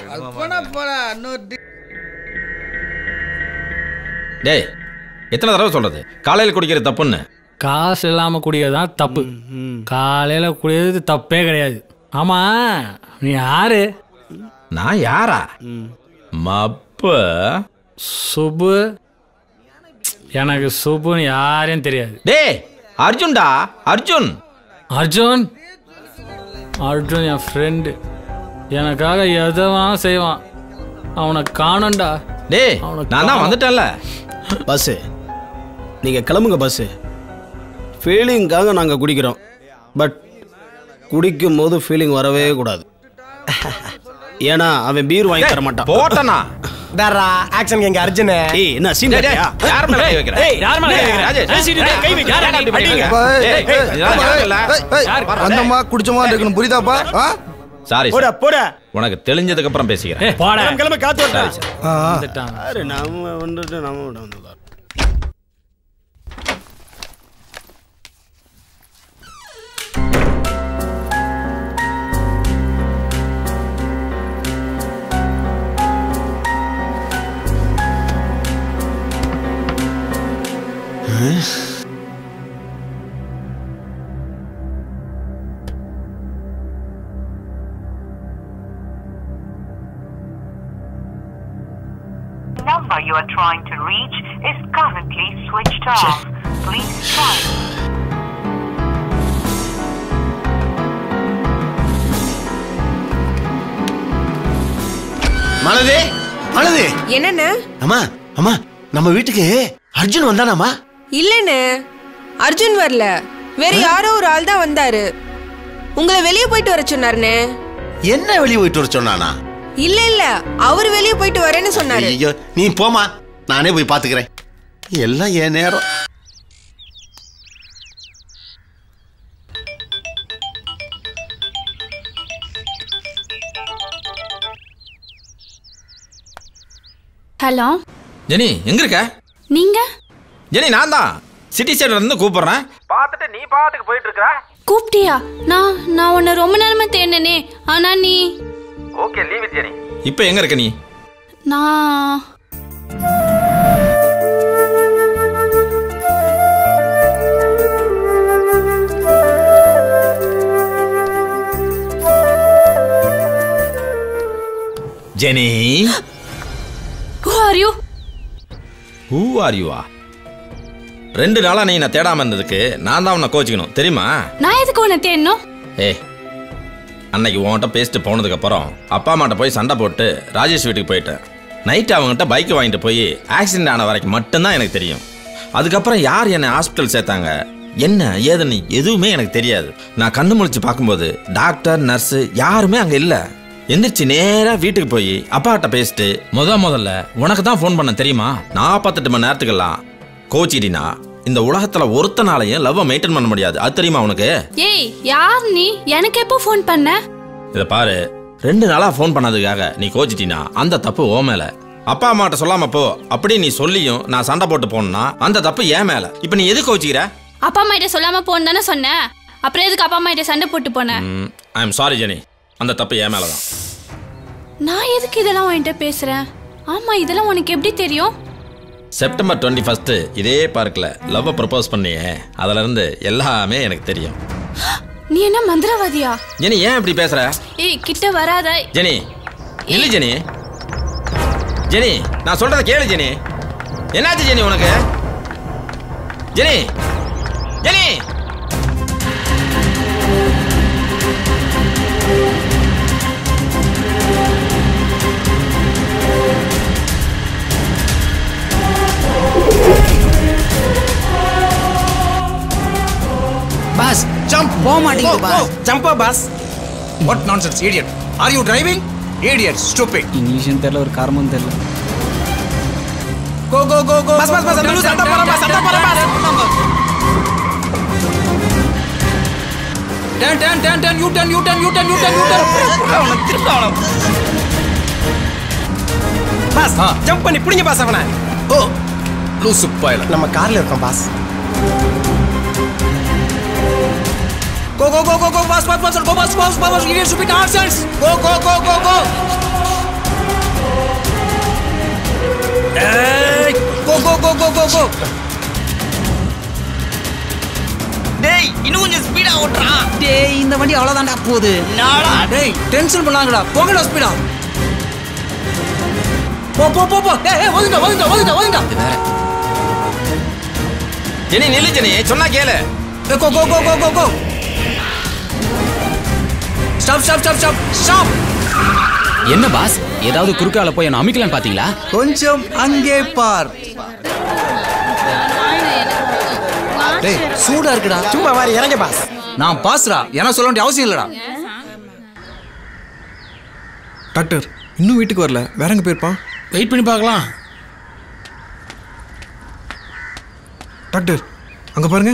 டேய் எத்தனை தடவை சொல்றது காலையில் குடிக்கிறது தப்புன்னு காசு இல்லாம குடிக்கிறது தான் தப்பு காலையில குடிக்கிறது தப்பே கிடையாது ஆமா நீ யாரு நான் யாரா மப்ப சுப்பு எனக்கு சுப்புன்னு யாரையும் தெரியாது டேய் அர்ஜுன்டா அர்ஜுன் அர்ஜுன் அர்ஜுன் என் ஃப்ரெண்டு எனக்காக எதை வேணாலும் செய்வான் அவனை காணண்டா டேய் நான் தான் வந்துட்டேன்ல பஸ்ஸு நீங்கள் கிளம்புங்க பஸ்ஸு ஃபீலிங்காக நாங்கள் குடிக்கிறோம் பட் குடிக்கும் போது ஃபீலிங் வரவே கூடாது ஏன்னா அவன் பீர் வாங்கி தர மாட்டான் போட்டனா தாரா ஆக்ஷன் எங்க அர்ஜுன் ஏய் என்ன சீன் டேய், டேய், யார் மேல கை வைக்கிற? ஏய் யார் மேல கை வைக்கிற ராஜேஷ், பேசிட்டு இருக்க, கை வைக்க யார் யார் அப்படி அடிங்க பண்ணிருக்க? ஏய், ஏய், இதெல்லாம் யாரும் இல்ல. வந்தமா குடிச்சமா இருக்கணும் புரியுதாப்பா ஆ? சாரி போடா போடா உனக்கு தெளிஞ்சதுக்கு அப்புறம் பேசிக்கிறேன் கிளம்பு, கிளம்பு காத்து வரட்டா சரி, சரி. ஆ, ஆ. யாரு நம்ம வந்துட்டு நம்ம விட வந்ததா The number you are trying to reach is currently switched off. Please try. மனதே மனதே என்னண்ணே அம்மா அம்மா நம்ம வீட்டுக்கு அர்ஜுன் வந்தானாமா இல்லண்ணே அர்ஜுன் வரல வேற யாரோ ஒரு ஆள் தான் வந்தாரு உங்களை வெளியே போயிட்டு வர சொன்னாருண்ணே என்ன வெளியே போயிட்டு வர சொன்னானா இல்ல இல்ல அவர் வெளியே போயிட்டு வரேன்னு சொன்னாரு ஐயோ நீ போமா நானே போய் பாத்துக்கிறேன் எல்லாம் என் நேரம் ஹலோ ஜெனி எங்க இருக்க நீங்க ஜெனி நான் தான் சிட்டி சைடுல இருந்து கூப்பிடுறேன் பார்த்துட்டு நீ பாட்டுக்கு போயிட்டு இருக்க கூப்பிட்டியா நான் நான் உன்னை ரொம்ப நேரமா தேடினே ஆனா நீ ஓகே லீவ் இட் ஜெனி இப்போ எங்க இருக்க நீ நான் Jenny Who are you? Who are யூவா ரெண்டு நாளா நீ நான் தேடாம இருந்ததுக்கு நான் தான் உன்னை கோச்சிக்கணும் தெரியுமா நான் எதுக்கு உன்னை தேடணும் ஏ அன்னைக்கு உன்கிட்ட பேசிட்டு போனதுக்கு அப்புறம் அப்பா அம்மாட்ட போய் சண்டை போட்டு ராஜேஷ் வீட்டுக்கு போயிட்டேன் நைட்டு அவங்ககிட்ட பைக் வாங்கிட்டு போய் ஆக்சிடென்ட் ஆன வரைக்கும் மட்டும்தான் எனக்கு தெரியும் அதுக்கப்புறம் யார் என்னை ஹாஸ்பிட்டல் சேர்த்தாங்க என்ன ஏதுன்னு எதுவுமே எனக்கு தெரியாது நான் கண்ணு முழிச்சு பார்க்கும்போது டாக்டர் நர்ஸு யாருமே அங்கே இல்லை எந்திரிச்சு நேரா வீட்டுக்கு போய் அப்பாட்ட பேசிட்டு முத முதல்ல உனக்கு தான் ஃபோன் பண்ண தெரியுமா நாற்பத்தெட்டு மணி நேரத்துக்கெல்லாம் கோச்சிட்டினா இந்த உலகத்துல ஒருத்தனாலையும் லவ்வை மெயின்டைன் பண்ண முடியாது அது தெரியுமா உனக்கு ஏய் யார் நீ எனக்கு எப்போ ஃபோன் பண்ண இத பாரு ரெண்டு நாளா ஃபோன் பண்ணதுக்காக நீ கோச்சிட்டினா அந்த தப்பு ஓ மேல அப்பா அம்மாட்ட சொல்லாம போ அப்படி நீ சொல்லியும் நான் சண்டை போட்டு போனா அந்த தப்பு ஏன் மேல இப்ப நீ எது கோச்சிக்கிற அப்பா அம்மா கிட்ட சொல்லாம போன்னு தானே சொன்னேன் அப்புறம் எதுக்கு அப்பா அம்மா கிட்ட சண்டை போட்டு போனேன் ஐ எம் சாரி ஜெனி அந்த தப்பு ஏன் மேலதான் நான் எதுக்கு இதெல்லாம் உன்கிட்ட பேசுறேன் ஆமா இதெல்லாம் உனக்கு எப்படி தெரியும் செப்டம்பர் டுவெண்ட்டி ஃபர்ஸ்ட் இதே பார்க்ல லவ் ப்ரப்போஸ் பண்ணியே அதுல இருந்து எல்லாமே எனக்கு தெரியும் நீ என்ன மந்திரவாதியா ஜெனி ஏன் இப்படி பேசுற ஏய் கிட்ட வராத ஜெனி இல்ல ஜெனி ஜெனி நான் சொல்றத கேளு ஜெனி என்னாச்சு ஜெனி உனக்கு ஜெனி ஜெனி பாஸ் ஜம்ப் போக மாட்டேங்குது பாஸ் ஜம்பா boss what nonsense idiot are you driving idiot stupid இங்கிலீஷும் தெரியல ஒரு காரமும் தெரியல go go go go boss boss boss அந்த லூஸ் அந்த போற பாஸ் அந்த போற boss turn turn turn turn U turn U turn U turn U turn U turn திரும்ப அவன பாஸ் ஜம்ப் பண்ணி புடிங்க பாஸ் அவன ஓ லூசு பாயில நம்ம கார்ல இருக்கோம் boss go go go go go boss boss boss go boss boss boss idiot stupid nonsense go go go go go ஏய் go go go go go கோ டேய் இன்னும் கொஞ்சம் ஸ்பீடா ஓட்டுறா டேய் இந்த வண்டி அவ்வளவுதான்டா போகுது நாடா டேய் டென்ஷன் பண்ணாங்கடா போங்கடா ஸ்பீடா போ போ போ போ ஏய் ஏய் ஒதுங்க ஒதுங்க ஒதுங்க ஒதுங்க ஜெனி நில்லு ஜெனி சொன்னா கேளு go go go go go go stop stop stop stop stop என்ன பாஸ் ஏதாவது குறுக்கால போய் என்ன அமைக்கலான்னு பாத்தீங்களா கொஞ்சம் அங்கே பார் டேய் சூடா இருக்குடா சும்மா வாரி இறங்க பாஸ் நான் பாஸ்ரா ஏன்னா சொல்ல வேண்டிய அவசியம் இல்லடா டாக்டர் இன்னும் வீட்டுக்கு வரல வேற எங்க போயிருப்பான் வெயிட் பண்ணி பார்க்கலாம் டாக்டர் அங்க பாருங்க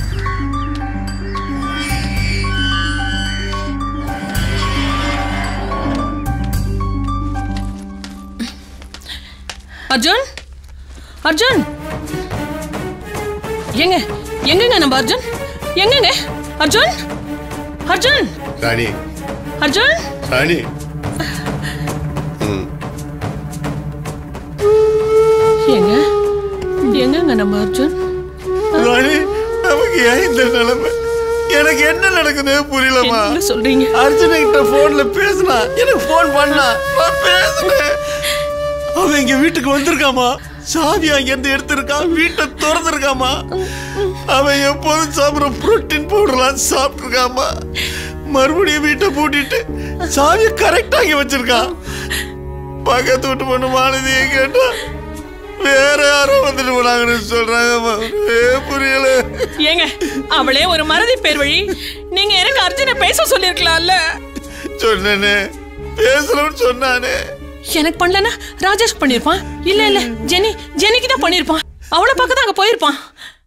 அர்ஜுன் அர்ஜுன் எங்க எங்கங்க நம்ம அர்ஜுன் எங்கங்க அர்ஜுன் அர்ஜுன் ராணி அர்ஜுன் ராணி எங்க எங்கங்க நம்ம அர்ஜுன் ராணி நமக்கு ஏன் இந்த நிலைமை எனக்கு என்ன நடக்குது புரியலமா என்ன சொல்றீங்க அர்ஜுன கிட்ட போன்ல பேசினா எனக்கு போன் பண்ணா நான் பேசினேன் அவன் எங்க வீட்டுக்கு வந்திருக்காமா சாவி அங்க இருந்து எடுத்திருக்கான் வீட்டை திறந்திருக்காமா அவன் எப்போதும் சாப்பிடுற புரோட்டீன் பவுடர்லாம் சாப்பிட்டுருக்காமா மறுபடியும் வீட்டை பூட்டிட்டு சாவியை கரெக்டா இங்க வச்சிருக்கான் பக்கத்து வீட்டு பொண்ணு மாலதியை கேட்டா வேற யாரோ வந்துட்டு போனாங்கன்னு சொல்றாங்க புரியல ஏங்க அவளே ஒரு மறதி பேர் வழி நீங்க எனக்கு அர்ஜுனை பேச சொல்லிருக்கலாம்ல சொன்னேனே பேசணும்னு சொன்னானே எனக்கு பண்ணலனா ராஜேஷ் பண்ணிருப்பான் இல்ல இல்ல ஜெனி ஜெனிக்கு தான் பண்ணிருப்பான் அவளை பார்க்க தான் அங்க போயிருப்பான்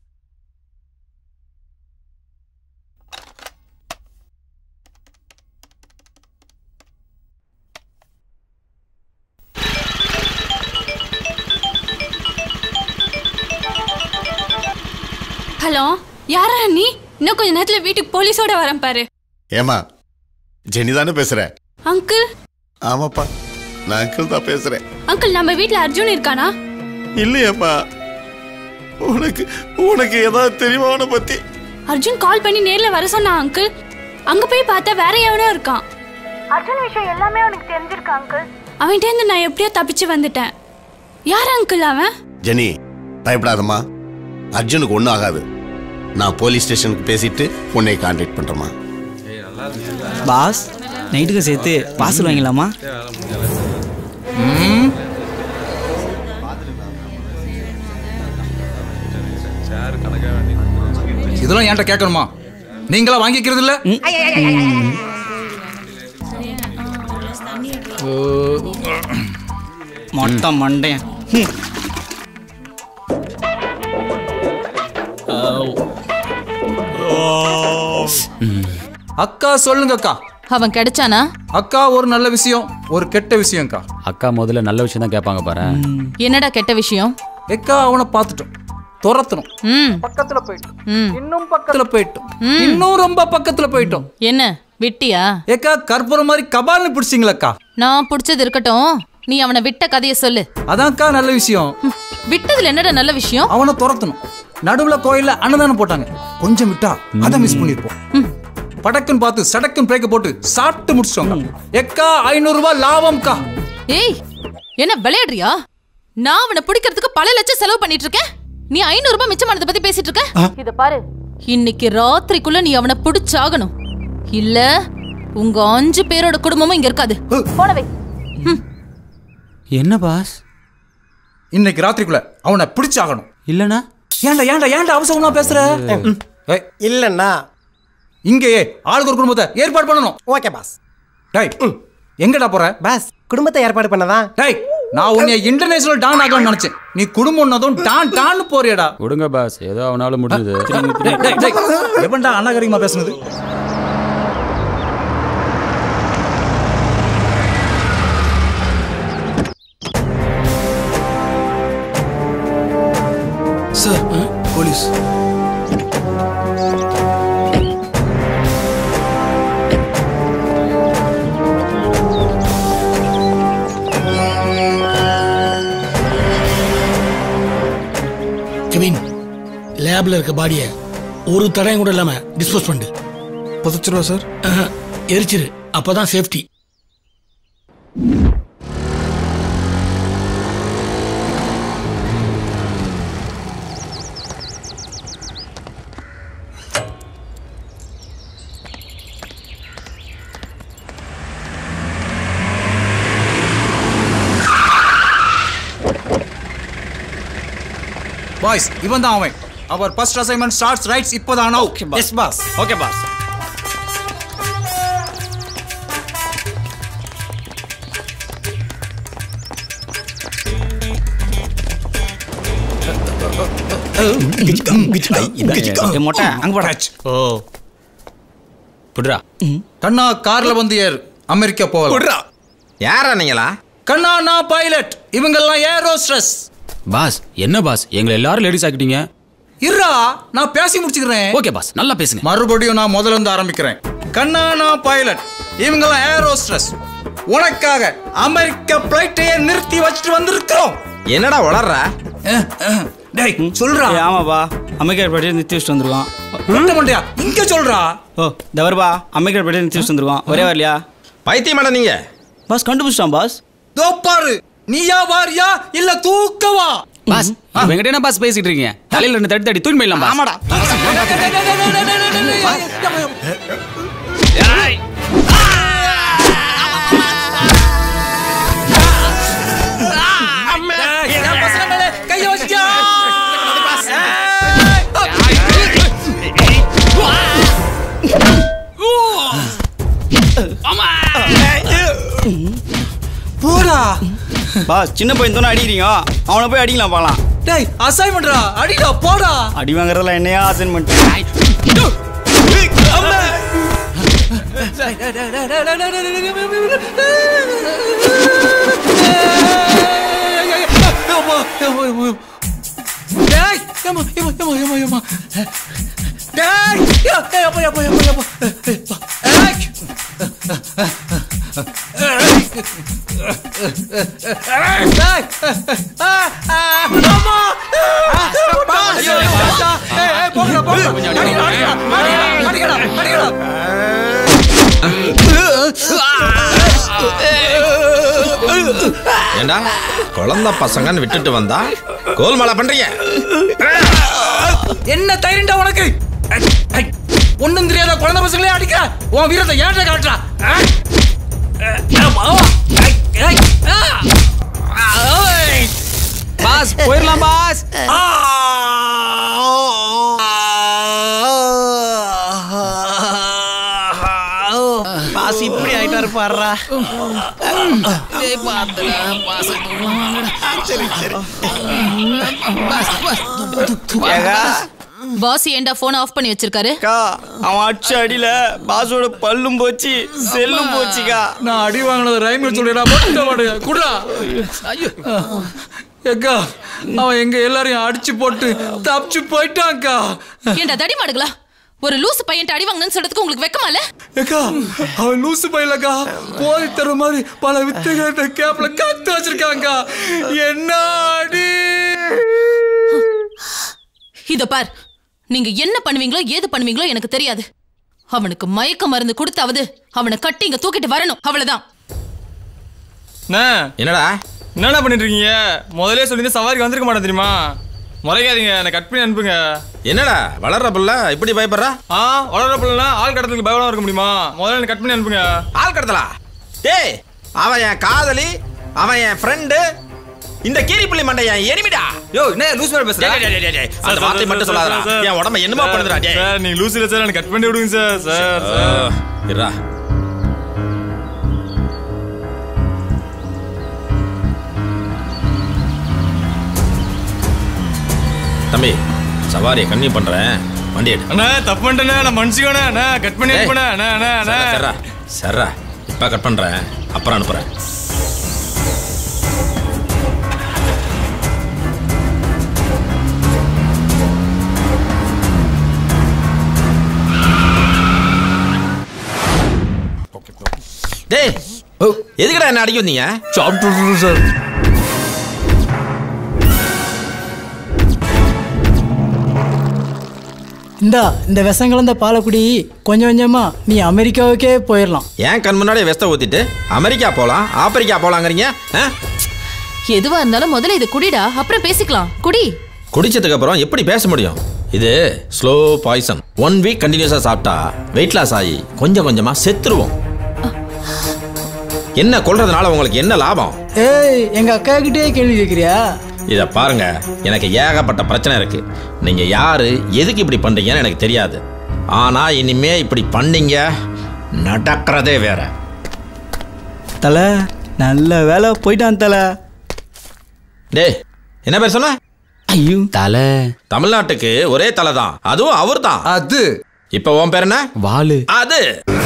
ஹலோ யாரா நீ இன்னும் கொஞ்ச நேரத்துல வீட்டுக்கு போலீஸோட வரேன் பாரு ஏமா ஜெனி தானே பேசுற அங்கிள் ஆமாப்பா நான் அங்கிள் தான் பேசுறேன் அங்கிள் நம்ம வீட்ல அர்ஜுன் இருக்கானா இல்லையம்மா உனக்கு உனக்கு ஏதாவது தெரியுமா அவனை பத்தி அர்ஜுன் கால் பண்ணி நேர்ல வர சொன்னா அங்கிள் அங்க போய் பார்த்தா வேற எவனோ இருக்கான் அர்ஜுன் விஷயம் எல்லாமே அவனுக்கு தெரிஞ்சிருக்கு அங்கிள் அவன்கிட்ட இருந்து நான் எப்படியோ தப்பிச்சு வந்துட்டேன் யார் அங்கிள் அவன் ஜெனி பயப்படாதம்மா அர்ஜுனுக்கு ஒன்றும் ஆகாது நான் போலீஸ் ஸ்டேஷனுக்கு பேசிட்டு உன்னை கான்டாக்ட் பண்றேம்மா பாஸ் நைட்டுக்கு சேர்த்து பார்சல் வாங்கிடலாமா இதெல்லாம் என்கிட்ட கேட்கணுமா நீங்களா வாங்கிக்கிறது இல்ல மொட்டை மண்டையன் ஹம். அக்கா சொல்லுங்க அக்கா அவன் கிடைச்சானா அக்கா ஒரு நல்ல விஷயம் ஒரு கெட்ட விஷயம்க்கா அக்கா முதல்ல நல்ல விஷயம் தான் கேட்பாங்க பாரு என்னடா கெட்ட விஷயம் எக்கா அவனை பார்த்துட்டோம் துரத்தணும் ம் பக்கத்துல போயிட்டோம் ம் இன்னும் பக்கத்துல போயிட்டோம் ம். இன்னும் ரொம்ப பக்கத்துல போயிட்டோம் என்ன விட்டியா ஏக்கா கற்பூரம் மாதிரி கபால்னு பிடிச்சிங்களக்கா நான் புடிச்சது இருக்கட்டும் நீ அவனை விட்ட கதைய சொல்லு அதான்க்கா நல்ல விஷயம் விட்டதுல என்னடா நல்ல விஷயம் அவனை துரத்தணும் நடுவுல கோயில்ல அன்னதானம் போட்டாங்க கொஞ்சம் விட்டா அதை மிஸ் பண்ணிருப்போம் படக்குன்னு பார்த்து சடக்குன்னு பிரேக்க போட்டு சாப்பிட்டு முடிச்சிட்டோங்க எக்கா ஐநூறு ரூபாய் லாபம்க்கா ஏய் என்ன விளையாடுறியா நான் அவனை பிடிக்கிறதுக்கு பல லட்சம் செலவு பண்ணிட்டு இருக்கேன் நீ ஐநூறு ரூபாய் மிச்சமானதை பத்தி பேசிட்டு இருக்க இத பாரு இன்னைக்கு ராத்திரிக்குள்ள நீ அவனை பிடிச்சாகணும் இல்ல உங்க அஞ்சு பேரோட குடும்பமும் இங்க இருக்காது போனவே என்ன பாஸ் இன்னைக்கு ராத்திரிக்குள்ள அவனை பிடிச்சாகணும் இல்லனா ஏன்டா ஏன்டா ஏன்டா அவசரமா பேசுற இல்லன்னா இங்கேயே ஆளுக்கு ஒரு குடும்பத்தை ஏற்பாடு பண்ணணும் ஓகே பாஸ் டேய் எங்கடா போற பாஸ் குடும்பத்தை ஏற்பாடு பண்ணதான் டேய் நான் உன்னை இன்டர்நேஷனல் டான் ஆகணும்னு நினைச்சேன் நீ குடும்பம்னதும் டான் டான்னு போறியடா விடுங்க பாஸ் ஏதோ அவனால முடிஞ்சது டேய், டேய், டேய், எவன்டா அநாகரிகமா பேசுனது சார் போலீஸ் கெவின் லேப்ல இருக்க பாடியை ஒரு தடயம் கூட இல்லாம டிஸ்போஸ் பண்ணு புதைச்சிருவா சார் எரிச்சிரு அப்பதான் சேஃப்டி பாய்ஸ் இவன் தான் அவன் our first assignment starts rights இப்போதான் எஸ் பாஸ் ஓகே பாஸ் மொட்டை அங்க போடா ஓ புடுறா கண்ணா கார்ல வந்து ஏறு அமெரிக்கா போகலாம் யாரா நீங்களா கண்ணா நான் பைலட் இவங்கெல்லாம் ஏரோஸ்ட்ரஸ் பாஸ் என்ன பாஸ் எங்களை எல்லாரும் லேடிஸ் ஆக்கிட்டீங்க இருடா நான் பேசி முடிச்சுக்கிறேன் ஓகே பாஸ் நல்லா பேசுங்க மறுபடியும் நான் முதல்ல இருந்து ஆரம்பிக்கிறேன் கண்ணா நான் பைலட் இவங்கெல்லாம் ஏரோஸ்ட்ரஸ் உனக்காக அமெரிக்க பிளைட்டையே நிறுத்தி வச்சுட்டு வந்திருக்கிறோம் என்னடா வளர்ற டேய் சொல்றா ஆமாப்பா அமெரிக்கா படி நிறுத்தி வச்சுட்டு வந்துருக்கோம் முட்டை மண்டையா இங்க சொல்றா ஓ தவறுபா அமெரிக்கா படி நிறுத்தி வச்சுட்டு வந்துருக்கோம் ஒரே வரலையா பைத்தியமாடா நீங்க பாஸ் கண்டுபிடிச்சிட்டான் பாஸ் தோ பாரு நீயா வாரியா இல்ல தூக்கவா பாஸ் எங்கிட்ட என்ன பாஸ் பேசிட்டு இருக்கீங்க தலையில ரெண்டு தட்டி தட்டி தூக்கி போயிடலாம் பாஸ் ஆமாடா கைய வச்சியா போடா பாஸ் சின்ன பையன் தானே அடிக்கிறீங்க அவனை போய் அடிக்கலாம் பாலாம் டேய் அசைன்மெண்ட்ரா அடிடா போடா அடி வாங்குறதுல என்னையா அசைன்மெண்ட் டேய் ஏமா ஏமா ஏமா ஏமா ஏமா டேய் யா ஏய் அப்பா அப்பா அப்பா அப்பா ஏய் டேய் ஆ ஆ அம்மா ஐயோ ஏய் ஏய் போங்கடா போங்கடா அடிடா அடிடா அடிடா அடிடா ஏண்டா குழந்தை பசங்கன்னு விட்டுட்டு வந்தா கோல்மாலா பண்றீங்க என்ன தைரியண்டா உனக்கு ஒண்ணும் தெரியாத குழந்தை பசங்களே அடிக்கிற உன் வீரத்தை ஏன்டா காட்டுறா ஆ? ஆமா. ஐ, ஐ, ஆ. ஐ. பாஸ் போயிடலாம் பாஸ் பாஸ் இப்படி ஆயிட்டாரு பாடுறா பாஸ் ஏன்டா போன் ஆஃப் பண்ணி வச்சிருக்காரு அக்கா அவன் அடிச்ச அடியில பாஸோட பல்லும் போச்சு செல்லும் போச்சுக்கா நான் அடி வாங்கினது ரைம் சொல்லிடா போட்டு வாடுங்க குடுறா அக்கா அவன் எங்க எல்லாரையும் அடிச்சு போட்டு தப்பிச்சு போயிட்டான்க்கா ஏன்டா தடி மாடுங்களா ஒரு லூசு பையன் அடி வாங்கணும்னு சொல்றதுக்கு உங்களுக்கு வெக்கமா இல்ல அக்கா அவன் லூசு பையலக்கா போதை தர மாதிரி பல வித்தைகளை கேப்ல கத்து வச்சிருக்காங்க என்ன அடி இத பார் நீங்க என்ன பண்ணுவீங்களோ ஏது பண்ணுவீங்களோ எனக்கு தெரியாது அவனுக்கு மயக்க மருந்து கொடுத்தாவது அவனை கட்டி இங்க தூக்கிட்டு வரணும் அவ்வளவுதான் என்னடா என்னடா பண்ணிட்டு இருக்கீங்க முதல்ல சொல்லி சவாரிக்கு வந்திருக்க மாட்டேன் தெரியுமா முறைக்காதீங்க என்னை கட் பண்ணி அனுப்புங்க என்னடா வளர்ற புள்ள இப்படி பயப்படுறா ஆ வளர பிள்ளைனா ஆள் கடத்தலுக்கு பயப்படாம இருக்க முடியுமா முதல்ல என்னை கட் பண்ணி அனுப்புங்க ஆள் கடத்தலா டேய் அவன் என் காதலி அவன் என் ஃப்ரெண்டு இந்த கீரிப்புள்ளி மண்டை என் எனிமிடா யோ என்ன லூஸ் மாதிரி பேசுற டேய், டேய், டேய், டேய், அந்த வார்த்தை மட்டும் சொல்லாதடா என் உடம்ப என்னமா பண்ணுதுடா டேய் சார் நீங்க லூசில சார் எனக்கு கட் பண்ணி விடுங்க சார் சார் சார் இருடா தம்பி சவாரியை கண்ணி பண்றேன் வண்டி எடு அண்ணா தப்பு பண்ணிட்டேண்ணே நான் மனுஷிக்கோண்ணே அண்ணா கட் பண்ணி அனுப்புண்ணே அண்ணா அண்ணா அண்ணா சர்ரா சர்ரா இப்ப கட் பண்றேன் அப்புறம் அனுப்புறேன் டேய் எதுக்குடா என்ன அடிக்க வந்தீங்க சாப்பிட்டு சார் இந்தா இந்த விஷம் கலந்த பாலை குடி கொஞ்சம் கொஞ்சமா நீ அமெரிக்காவுக்கே போயிடலாம் ஏன் கண் முன்னாடி வெஸ்ட ஊத்திட்டு அமெரிக்கா போலாம் ஆப்பிரிக்கா போலாங்கிறீங்க ஆ? எதுவா இருந்தாலும் முதல்ல இதை குடிடா அப்புறம் பேசிக்கலாம் குடி குடிச்சதுக்கு அப்புறம் எப்படி பேச முடியும் இது ஸ்லோ பாய்சன் ஒன் வீக் கண்டினியூஸா சாப்பிட்டா வெயிட் லாஸ் ஆகி கொஞ்சம் கொஞ்சமா செத்துருவோம் என்ன கொல்றதுனால உங்களுக்கு என்ன லாபம் ஏய் எங்க அக்கா கிட்டே கேள்வி கேட்குறியா இத பாருங்க எனக்கு ஏகப்பட்ட பிரச்சனை இருக்கு நீங்க யாரு எதுக்கு இப்படி பண்றீங்கன்னு எனக்கு தெரியாது ஆனா இனிமே இப்படி பண்ணீங்க நடக்கிறதே வேற தல நல்ல வேலை போயிட்டான் தல டேய் என்ன பேர் சொன்ன ஐயோ தலை தமிழ்நாட்டுக்கு ஒரே தலை தான் அதுவும் அவர் தான் அது இப்ப உன் பேர் என்ன வாலு அது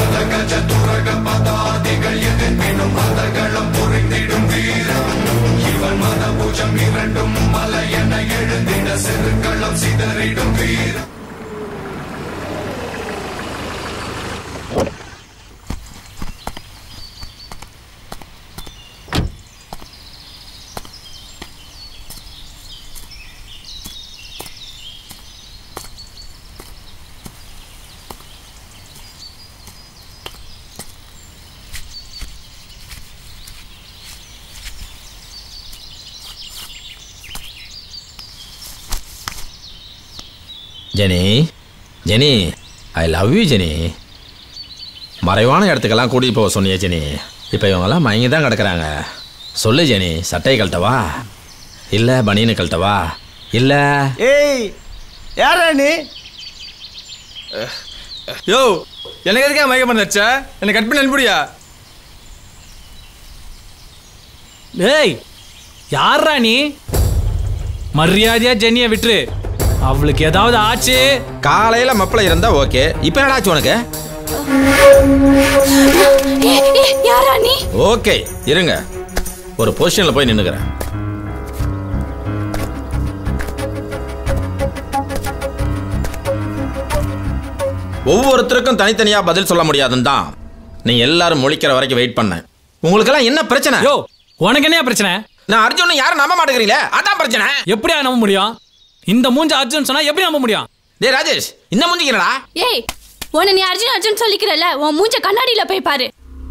Jenny Jenny I love you Jenny மறைவான இடத்துக்கெல்லாம் கூட்டிட்டு போக சொன்னியே ஜெனி இப்போ இவங்கெல்லாம் மயங்கி தான் கிடக்குறாங்க சொல்லு ஜெனி சட்டையை கழட்டவா இல்லை பனியனு கழட்டவா இல்லை ஏய் யாரா நீ யோ எனக்கு எதுக்கா மயக்க பண்ண வச்ச என்னை கட் பண்ணி அனுப்பிடியா டேய் யாரா நீ மரியாதையா ஜென்னிய விட்டுரு அவளுக்கு ஏதாவது ஆச்சு காலையில் மப்பிள இருந்தா ஓகே இப்போ என்னடாச்சு உனக்கு யாரா நீ ஓகே இருங்க ஒரு பொசிஷனில் போய் நின்னுக்கிறேன் ஒவ்வொருத்தருக்கும் தனித்தனியா பதில் சொல்ல முடியாதுன்னு தான் நீ எல்லாரும் முழிக்கிற வரைக்கும் வெயிட் பண்ணேன் உங்களுக்கெல்லாம் என்ன பிரச்சனை யோ உனக்கு என்ன பிரச்சனை நான் அர்ஜுன் யாரும் நம்ப மாட்டேங்கிறீங்களே அதான் பிரச்சனை எப்படியா நம்ப முடியும் இந்த மூஞ்ச அர்ஜுன் சொன்னா எப்படி நம்ப முடியும் டேய் ராஜேஷ் இந்த மூஞ்சிக்கிறடா ஏய் உன்னை நீ அர்ஜுன் அர்ஜுன் சொல்லிக்கிறல்ல உன் மூஞ்ச கண்ணாடியில போய் பாரு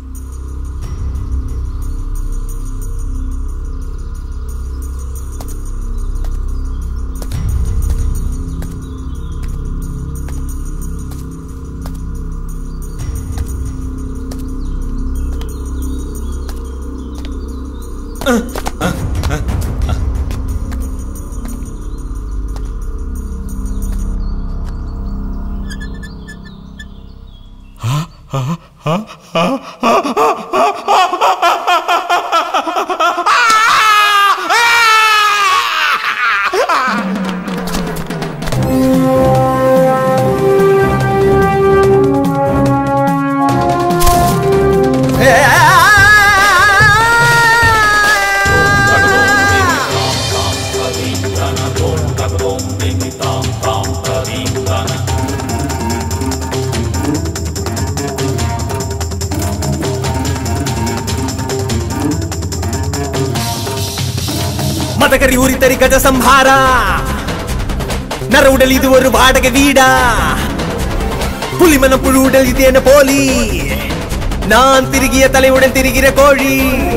மதகரி உரித்தறி கஜ சம்ஹாரா நரவுடல் இது ஒரு வாடகை வீடா புலிமனம் புழு உடல் இது என்ன போலி நான் திருகிய தலையுடன் திரிகிற கோழி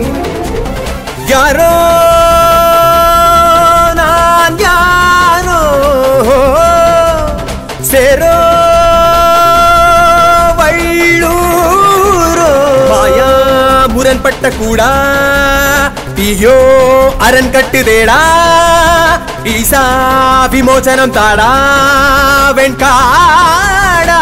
யாரோ நான் யாரோ சேரோ வள்ளூரோ மாயா முரண்பட்ட கூடா பியோ அரண் கட்டுதேடா ஈசா விமோசனம் தாடா வெண்காடா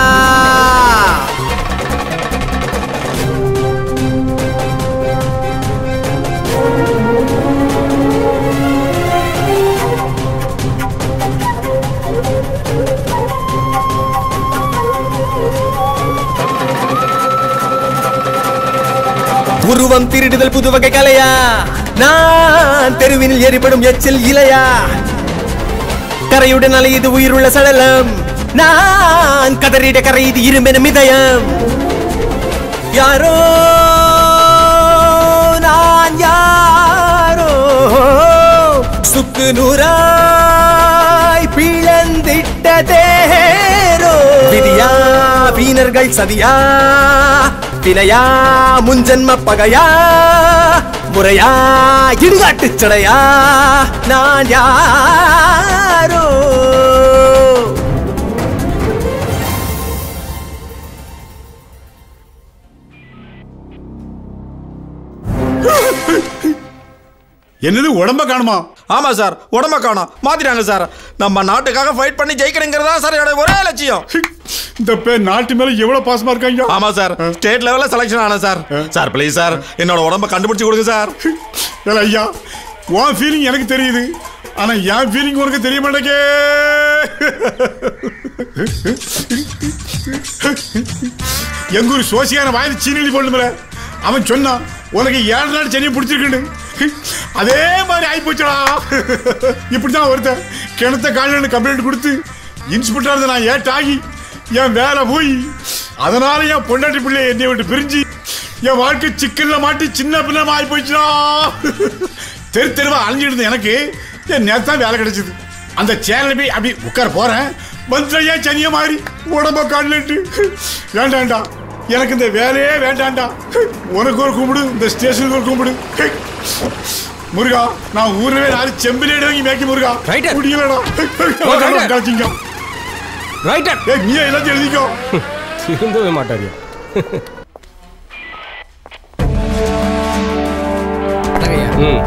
உருவம் திருடுதல் புது வகை கலையா நான் தெருவினில் எரிபடும் எச்சில் இலையா கரையுடன் அலையுது உயிருள்ள சடலம் நான் கதறிட கரையுது இருமென மிதயம் யாரோ நான் யாரோ சுக்கு நூறாய் பிளந்திட்ட தேரோ விதியா வீணர்கள் சதியா வினையா முன்ஜன்ம பகையா முறையா இடுகாட்டு சடையா நான் யாரோ என்னது உடம்ப காணுமா ஆமா சார் உடம்ப காணோம் மாத்திட்டாங்க சார் நம்ம நாட்டுக்காக ஃபைட் பண்ணி ஜெயிக்கணுங்கிறதா சார் என்னோட ஒரே லட்சியம் இந்த பேர் நாட்டு மேல எவ்வளவு பாசமா இருக்காங்க ஆமா சார் ஸ்டேட் லெவல்ல செலக்ஷன் ஆனேன் சார் சார் ப்ளீஸ் சார் என்னோட உடம்ப கண்டுபிடிச்சு கொடுங்க சார் ஏல ஐயா உன் ஃபீலிங் எனக்கு தெரியுது ஆனா என் ஃபீலிங் உனக்கு தெரிய மாட்டேங்க எங்க ஒரு சோசியான வாயில் சீனி போடணுமில்ல அவன் சொன்னான் உனக்கு ஏழு நாள் சனியை பிடிச்சிருக்குன்னு அதே மாதிரி ஆகி போச்சுடா இப்படிதான் ஒருத்தன் கிணத்த காலையில் கம்ப்ளைண்ட் கொடுத்து இன்ஸ்பெக்டர் இருந்த நான் ஏட்டாகி என் வேலை போய் அதனால என் பொண்டாட்டி பிள்ளை என்னை விட்டு பிரிஞ்சு என் வாழ்க்கை சிக்கல்ல மாட்டி சின்ன பிள்ளை ஆகி போச்சுடா தெரு தெருவா அலைஞ்சிட்டு இருந்த எனக்கு என் நேத்தான் வேலை கிடைச்சது அந்த சேனல் போய் அப்படி உட்கார போறேன் வந்துடையா சனிய மாதிரி உடம்ப காணலட்டு வேண்டாண்டா எனக்கு இந்த வேலையே வேண்டாண்டா உனக்கு ஒரு கும்பிடு இந்த ஸ்டேஷனுக்கு ஒரு கும்பிடு முருகா நான் ஊர்லவே நாலு செம்பிலேடு வாங்கி மேய்க்க முருகா முடியலடா கழிச்சிங்க ரைட்டர் ஏய் நீ எல்லாத்தையும் எழுதிக்கோ திருந்தவே மாட்டாரியா ம்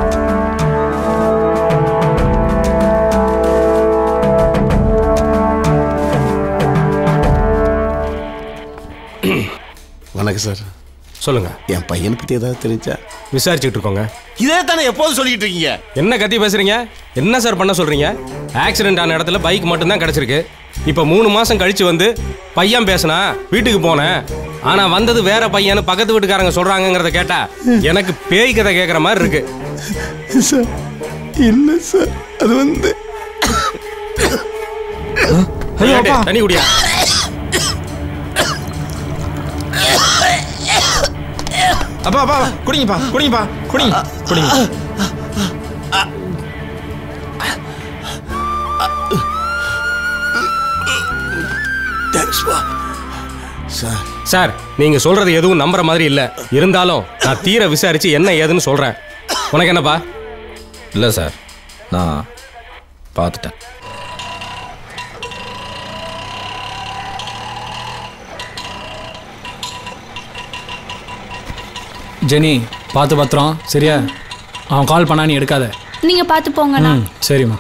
வணக்கம் சார் சொல்லுங்க என் பையனை பத்தி ஏதாவது தெரிஞ்சா விசாரிச்சுட்டு இருக்கோங்க இதே தானே எப்போது சொல்லிட்டு இருக்கீங்க என்ன கத்தி பேசுறீங்க என்ன சார் பண்ண சொல்றீங்க ஆக்சிடென்ட் ஆன இடத்துல பைக் மட்டும்தான் கிடைச்சிருக்கு இப்போ மூணு மாசம் கழிச்சு வந்து பையன் பேசினா வீட்டுக்கு போனேன் ஆனா வந்தது வேற பையன்னு பக்கத்து வீட்டுக்காரங்க சொல்றாங்கங்கிறத கேட்டா எனக்கு பேய் கதை கேட்குற மாதிரி இருக்கு சார் இல்ல சார் அது வந்து ஐயோ, தண்ணி குடியா அப்பா அப்பா குடிங்கப்பா குடிங்கப்பா குடிங்க குடிங்க தேங்க்ஸ்பா சார் சார் நீங்க சொல்றது எதுவும் நம்புற மாதிரி இல்ல இருந்தாலும் நான் தீர விசாரிச்சு என்ன ஏதுன்னு சொல்றேன் உனக்கு என்னப்பா இல்லை சார் நான் பார்த்துட்டேன் ஜெனி பார்த்து பத்திரம் சரியா அவன் கால் பண்ணா நீ எடுக்காத நீங்க பார்த்து போங்கண்ணா ம் சரிம்மா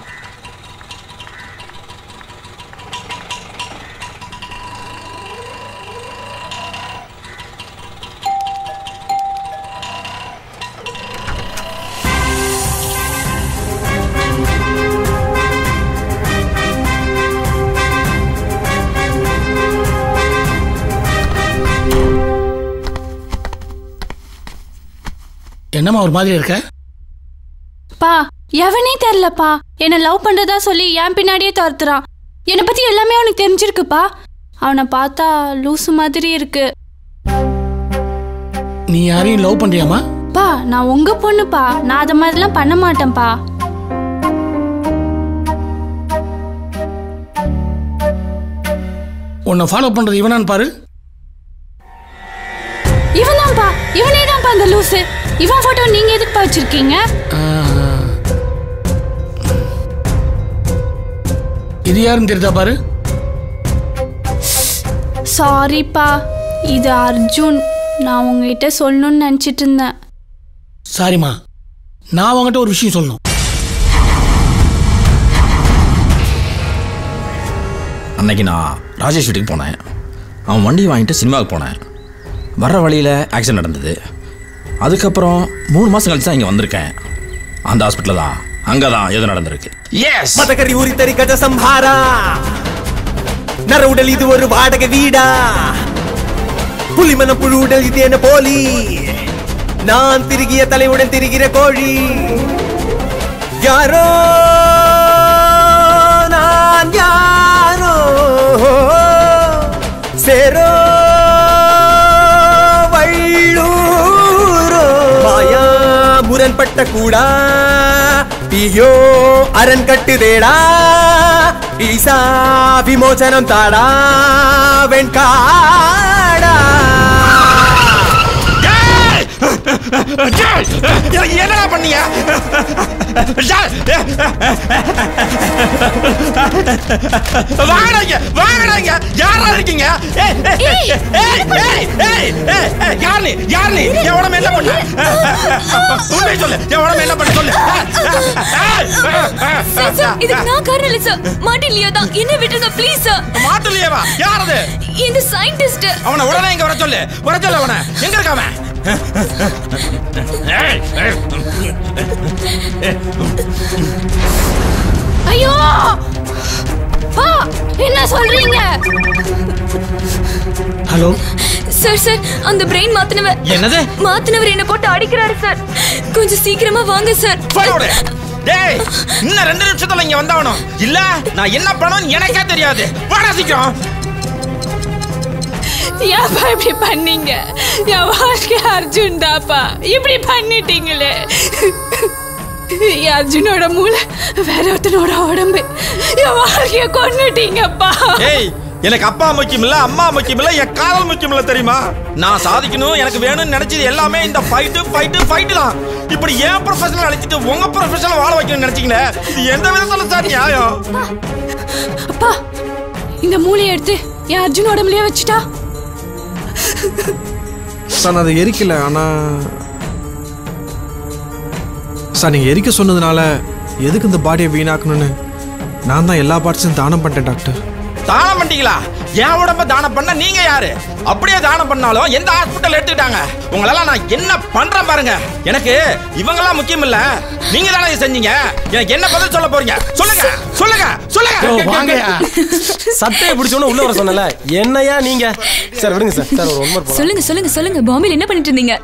என்னம்மா ஒரு மாதிரி இருக்க பா எவனே தெரிலப்பா என்ன லவ் பண்றதா சொல்லி என் பின்னாடியே துரத்துறான் என்னை பத்தி எல்லாமே அவனுக்கு தெரிஞ்சிருக்குப்பா அவனை பார்த்தா லூசு மாதிரி இருக்கு நீ யாரையும் லவ் பண்றியாமா பா நான் உங்க பொண்ணுப்பா நான் அதை மாதிரிலாம் பண்ண மாட்டேன்ப்பா உன்னை ஃபாலோ பண்றது இவனான்னு பாரு இவன் தான்ப்பா இவனே தான்ப்பா அந்த லூசு இவன் போட்டோ நீங்க எதுக்குப்பா வச்சிருக்கீங்க இது யாருன்னு தெரியுதா பாரு சாரிப்பா இது அர்ஜுன் நான் உங்ககிட்ட சொல்லணும்னு நினச்சிட்டு இருந்தேன் சாரிம்மா நான் உங்ககிட்ட ஒரு விஷயம் சொல்லணும் அன்னைக்கு நான் ராஜேஷ் வீட்டுக்கு போனேன் அவன் வண்டி வாங்கிட்டு சினிமாவுக்கு போனேன் வர்ற வழியில் ஆக்சிடென்ட் நடந்தது அதுக்கப்புறம் மூணு மாதம் கழிச்சு தான் இங்கே வந்திருக்கேன் அந்த ஹாஸ்பிட்டலில் தான் அங்கே தான் எது நடந்திருக்கு எஸ் மதகரி உரித்தரி கஜ சம்ஹாரா நர உடல் இது ஒரு வாடகை வீடா புலிமன புழு உடல் இது என்ன போலி நான் திருகிய தலையுடன் திரிகிற கோழி யாரோ நான் யாரோ சேரோ வள்ளூரோ மாயா முரண்பட்ட கூடா பியோ அரண் கட்டுதேடா ஈசா விமோசனம் தாடா வெண்காடா என்னடா பண்ணீங்க வாங்கடாங்க வாங்கடாங்க யாரா இருக்கீங்க ஏய், ஏய், ஏய், ஏய், ஏய், ஏய், ஏய், யார் நீ யார் நீ என் உடம்பு என்ன பண்ண உண்மை சொல்லு என் உடம்பு என்ன பண்ண சொல்லு சார் சார் இதுக்கு நான் காரணம் இல்லை சார் மாட்டிலியா தான் என்ன விட்டுருங்க ப்ளீஸ் சார் மாட்டுலையேவா யார் அது இந்த சயின்டிஸ்ட் அவனை உடனே இங்க வர சொல்லு வர சொல்லு அவனை எங்க இருக்க அவன் ஏய், ஏய். என்ன சொல்றீங்க ஹலோ சார் சார் அந்த பிரெயின் மாத்தினவர் என்னது மாத்தினவர் என்ன போட்டு அடிக்கிறாரு சார் கொஞ்சம் சீக்கிரமா வாங்க சார் போடு. டேய் இன்னும் ரெண்டு நிமிஷத்துல இங்க வந்தாவணும் இல்ல நான் என்ன பண்ணணும்னு எனக்கே தெரியாது வாடா சீக்கிரம் ஏப்பா இப்படி பண்ணீங்க என் வாழ்க்கை அர்ஜுன் தாப்பா இப்படி பண்ணிட்டீங்களே என் அர்ஜுனோட மூளை வேற ஒருத்தனோட உடம்பு என் வாழ்க்கைய கொன்னுட்டீங்கப்பா ஏய் எனக்கு அப்பா முக்கியம் இல்ல அம்மா முக்கியம் இல்ல என் காதல் முக்கியம் இல்ல தெரியுமா நான் சாதிக்கணும் எனக்கு வேணும்னு நினைச்சது எல்லாமே இந்த ஃபைட்டு ஃபைட்டு ஃபைட்டு தான் இப்படி ஏன் ப்ரொஃபஷனல் அழைச்சிட்டு உங்க ப்ரொஃபஷனல் வாழ வைக்கணும்னு நினைச்சீங்களே இது எந்த விதத்துல சார் நியாயம் அப்பா இந்த மூளையை எடுத்து என் அர்ஜுன் உடம்புலயே வச்சுட்டா சார் நான் அதை எரிக்கல ஆனா சார் நீங்க எரிக்க சொன்னதுனால எதுக்கு இந்த பாடியை வீணாக்கணும்னு நான் தான் எல்லா பார்ட்ஸையும் தானம் பண்ணிட்டேன் டாக்டர் தானம் பண்ணிட்டீங்களா என் உடம்ப தானம் பண்ண நீங்க யாரு அப்படியே தானம் பண்ணாலும் எந்த ஹாஸ்பிட்டல் எடுத்துக்கிட்டாங்க உங்களெல்லாம் நான் என்ன பண்றேன் பாருங்க எனக்கு இவங்கெல்லாம் முக்கியம் இல்ல நீங்க தானே இதை செஞ்சீங்க எனக்கு என்ன பதில் சொல்ல போறீங்க சொல்லுங்க சொல்லுங்க சொல்லுங்க சட்டையை பிடிச்சோன்னு உள்ள வர சொன்னல என்னையா நீங்க சார் விடுங்க சார் சார் ஒரு ஒன் மோர் சொல்லுங்க சொல்லுங்க சொல்லுங்க பாம்பேல என்ன பண்ணிட்டு இருந்தீங்க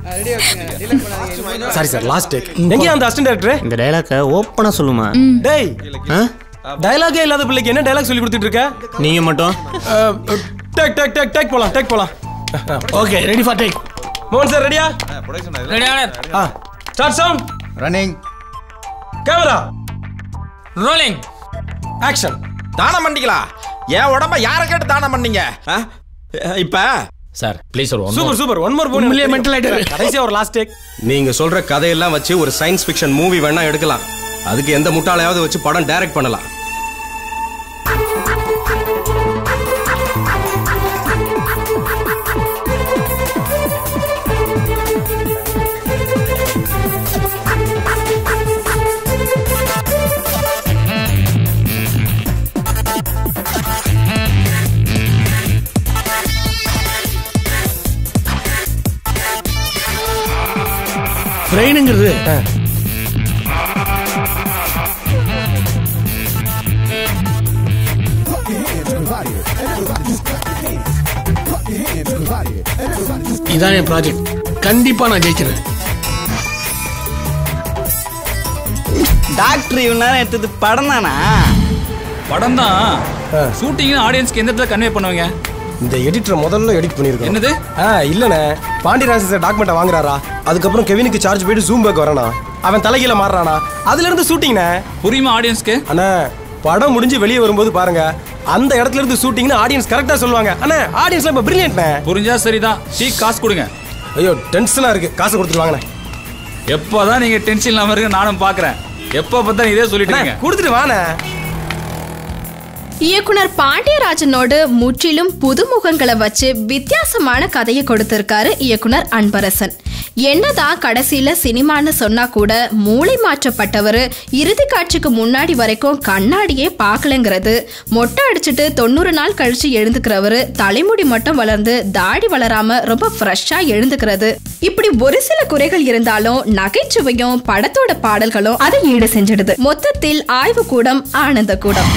சாரி சார் லாஸ்ட் டேக் எங்க அந்த அசிஸ்டன்ட் டைரக்டர் இந்த டைலாக்க ஓப்பனா சொல்லுமா டேய் டயலாகே இல்லாத பிள்ளைக்கு என்ன டயலாக் சொல்லி கொடுத்துட்டு இருக்க நீங்க மட்டும் டேக் டேக் டேக் டேக் போலாம் டேக் போலாம் ஓகே ரெடி ஃபார் டேக் மோகன் சார் ரெடியா ஆ start sound running camera rolling action தானம் பண்ணிக்கலாம் என் உடம்ப யாரை கேட்டு தானம் பண்ணீங்க ஆ? இப்ப சார் ப்ளீஸ் ஒரு சூப்பர் சூப்பர் ஒன் மோர் உண்மையிலேயே mental ஆயிட்டாரு. கடைசியா ஒரு லாஸ்ட் டேக் நீங்க சொல்ற கதையெல்லாம் வச்சு ஒரு சயின்ஸ் ஃபிக்ஷன் மூவி வேணா எடுக்கலாம் அதுக்கு எந்த முட்டாளையாவது வச்சு படம் டைரக்ட் பண்ணலாம் பிரெயினுங்கிறது இதான் என் ப்ராஜெக்ட் கண்டிப்பா நான் ஜெயிச்சிருவேன் டாக்டர் இவன் நேரம் எடுத்தது படம் தானா படம் தான் ஷூட்டிங் ஆடியன்ஸ்க்கு எந்த இடத்துல கன்வே பண்ணுவீங்க இந்த எடிட்டர் முதல்ல எடிட் பண்ணிருக்கோம் என்னது? ஆ இல்லண்ணே பாண்டியராஜன் சார் டாக்குமெண்ட்டை வாங்குறாரா அதுக்கப்புறம் கெவினுக்கு சார்ஜ் போயிட்டு ஜூம் பேக் வரானா அவன் தலைகீழ மாறுறானா அதுல இருந்து ஷூட்டிங்ண்ணே புரியுமா ஆடியன்ஸ்க்கு அண்ணா படம் முடிஞ்சு வெளியே வரும்போது பாருங்க அந்த இடத்துல இருந்து ஷூட்டிங்னு ஆடியன்ஸ் கரெக்டா சொல்லுவாங்க அண்ணா ஆடியன்ஸ்ல இப்ப பிரில்லியன்ட்ண்ணே புரிஞ்சா சரிதான் டீ காசு கொடுங்க ஐயோ டென்ஷனா இருக்கு காசு கொடுத்துட்டு வாங்கண்ணே எப்போதான் நீங்க டென்ஷன் இல்லாம இருக்க நானும் பாக்குறேன் எப்போ பார்த்தா இதே சொல்லிட்டு அண்ணே, இருக்கீங்க கொடுத்துட்டு வாண்ணே இயக்குனர் பாண்டியராஜனோடு முற்றிலும் புதுமுகங்களை வச்சு வித்தியாசமான கதையை கொடுத்திருக்காரு இயக்குனர் அன்பரசன் என்னதான் கடைசியில சினிமான்னு சொன்னா கூட மூளை மாற்றப்பட்டவர் இறுதி காட்சிக்கு முன்னாடி வரைக்கும் கண்ணாடியே பார்க்கலங்கிறது மொட்டை அடிச்சுட்டு தொண்ணூறு நாள் கழிச்சு எழுந்துக்கிறவர் தலைமுடி மட்டும் வளர்ந்து தாடி வளராம ரொம்ப ஃப்ரெஷ்ஷா எழுந்துக்கிறது இப்படி ஒரு சில குறைகள் இருந்தாலும் நகைச்சுவையும் படத்தோட பாடல்களும் அதை ஈடு செஞ்சிடுது மொத்தத்தில் ஆய்வு கூடம் ஆனந்த கூடம்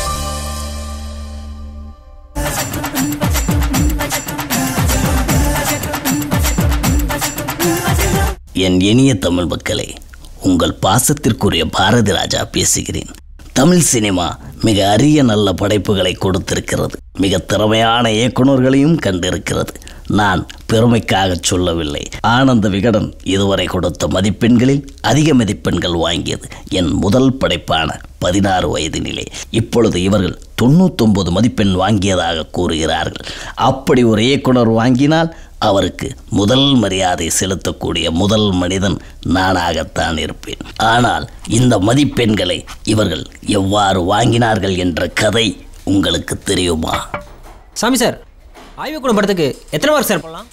என் இனிய தமிழ் மக்களே உங்கள் பாசத்திற்குரிய பாரதி ராஜா பேசுகிறேன் தமிழ் சினிமா மிக அரிய நல்ல படைப்புகளை கொடுத்திருக்கிறது மிக திறமையான இயக்குனர்களையும் கண்டிருக்கிறது நான் பெருமைக்காக சொல்லவில்லை ஆனந்த விகடன் இதுவரை கொடுத்த மதிப்பெண்களில் அதிக மதிப்பெண்கள் வாங்கியது என் முதல் படைப்பான பதினாறு வயதினிலே இப்பொழுது இவர்கள் தொண்ணூத்தொன்பது மதிப்பெண் வாங்கியதாக கூறுகிறார்கள் அப்படி ஒரு இயக்குனர் வாங்கினால் அவருக்கு முதல் மரியாதை செலுத்தக்கூடிய முதல் மனிதன் நானாகத்தான் இருப்பேன் ஆனால் இந்த மதிப்பெண்களை இவர்கள் எவ்வாறு வாங்கினார்கள் என்ற கதை உங்களுக்கு தெரியுமா சாமி சார் ஆய்வுக்கூடம் படத்துக்கு எத்தனை மார்க் சார் போடலாம்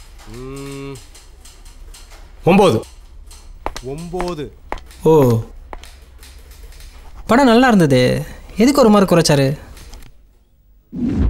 ஒம்பது ஒம்பது ஓ படம் நல்லா இருந்தது எதுக்கு ஒரு மார்க் குறைச்சாரு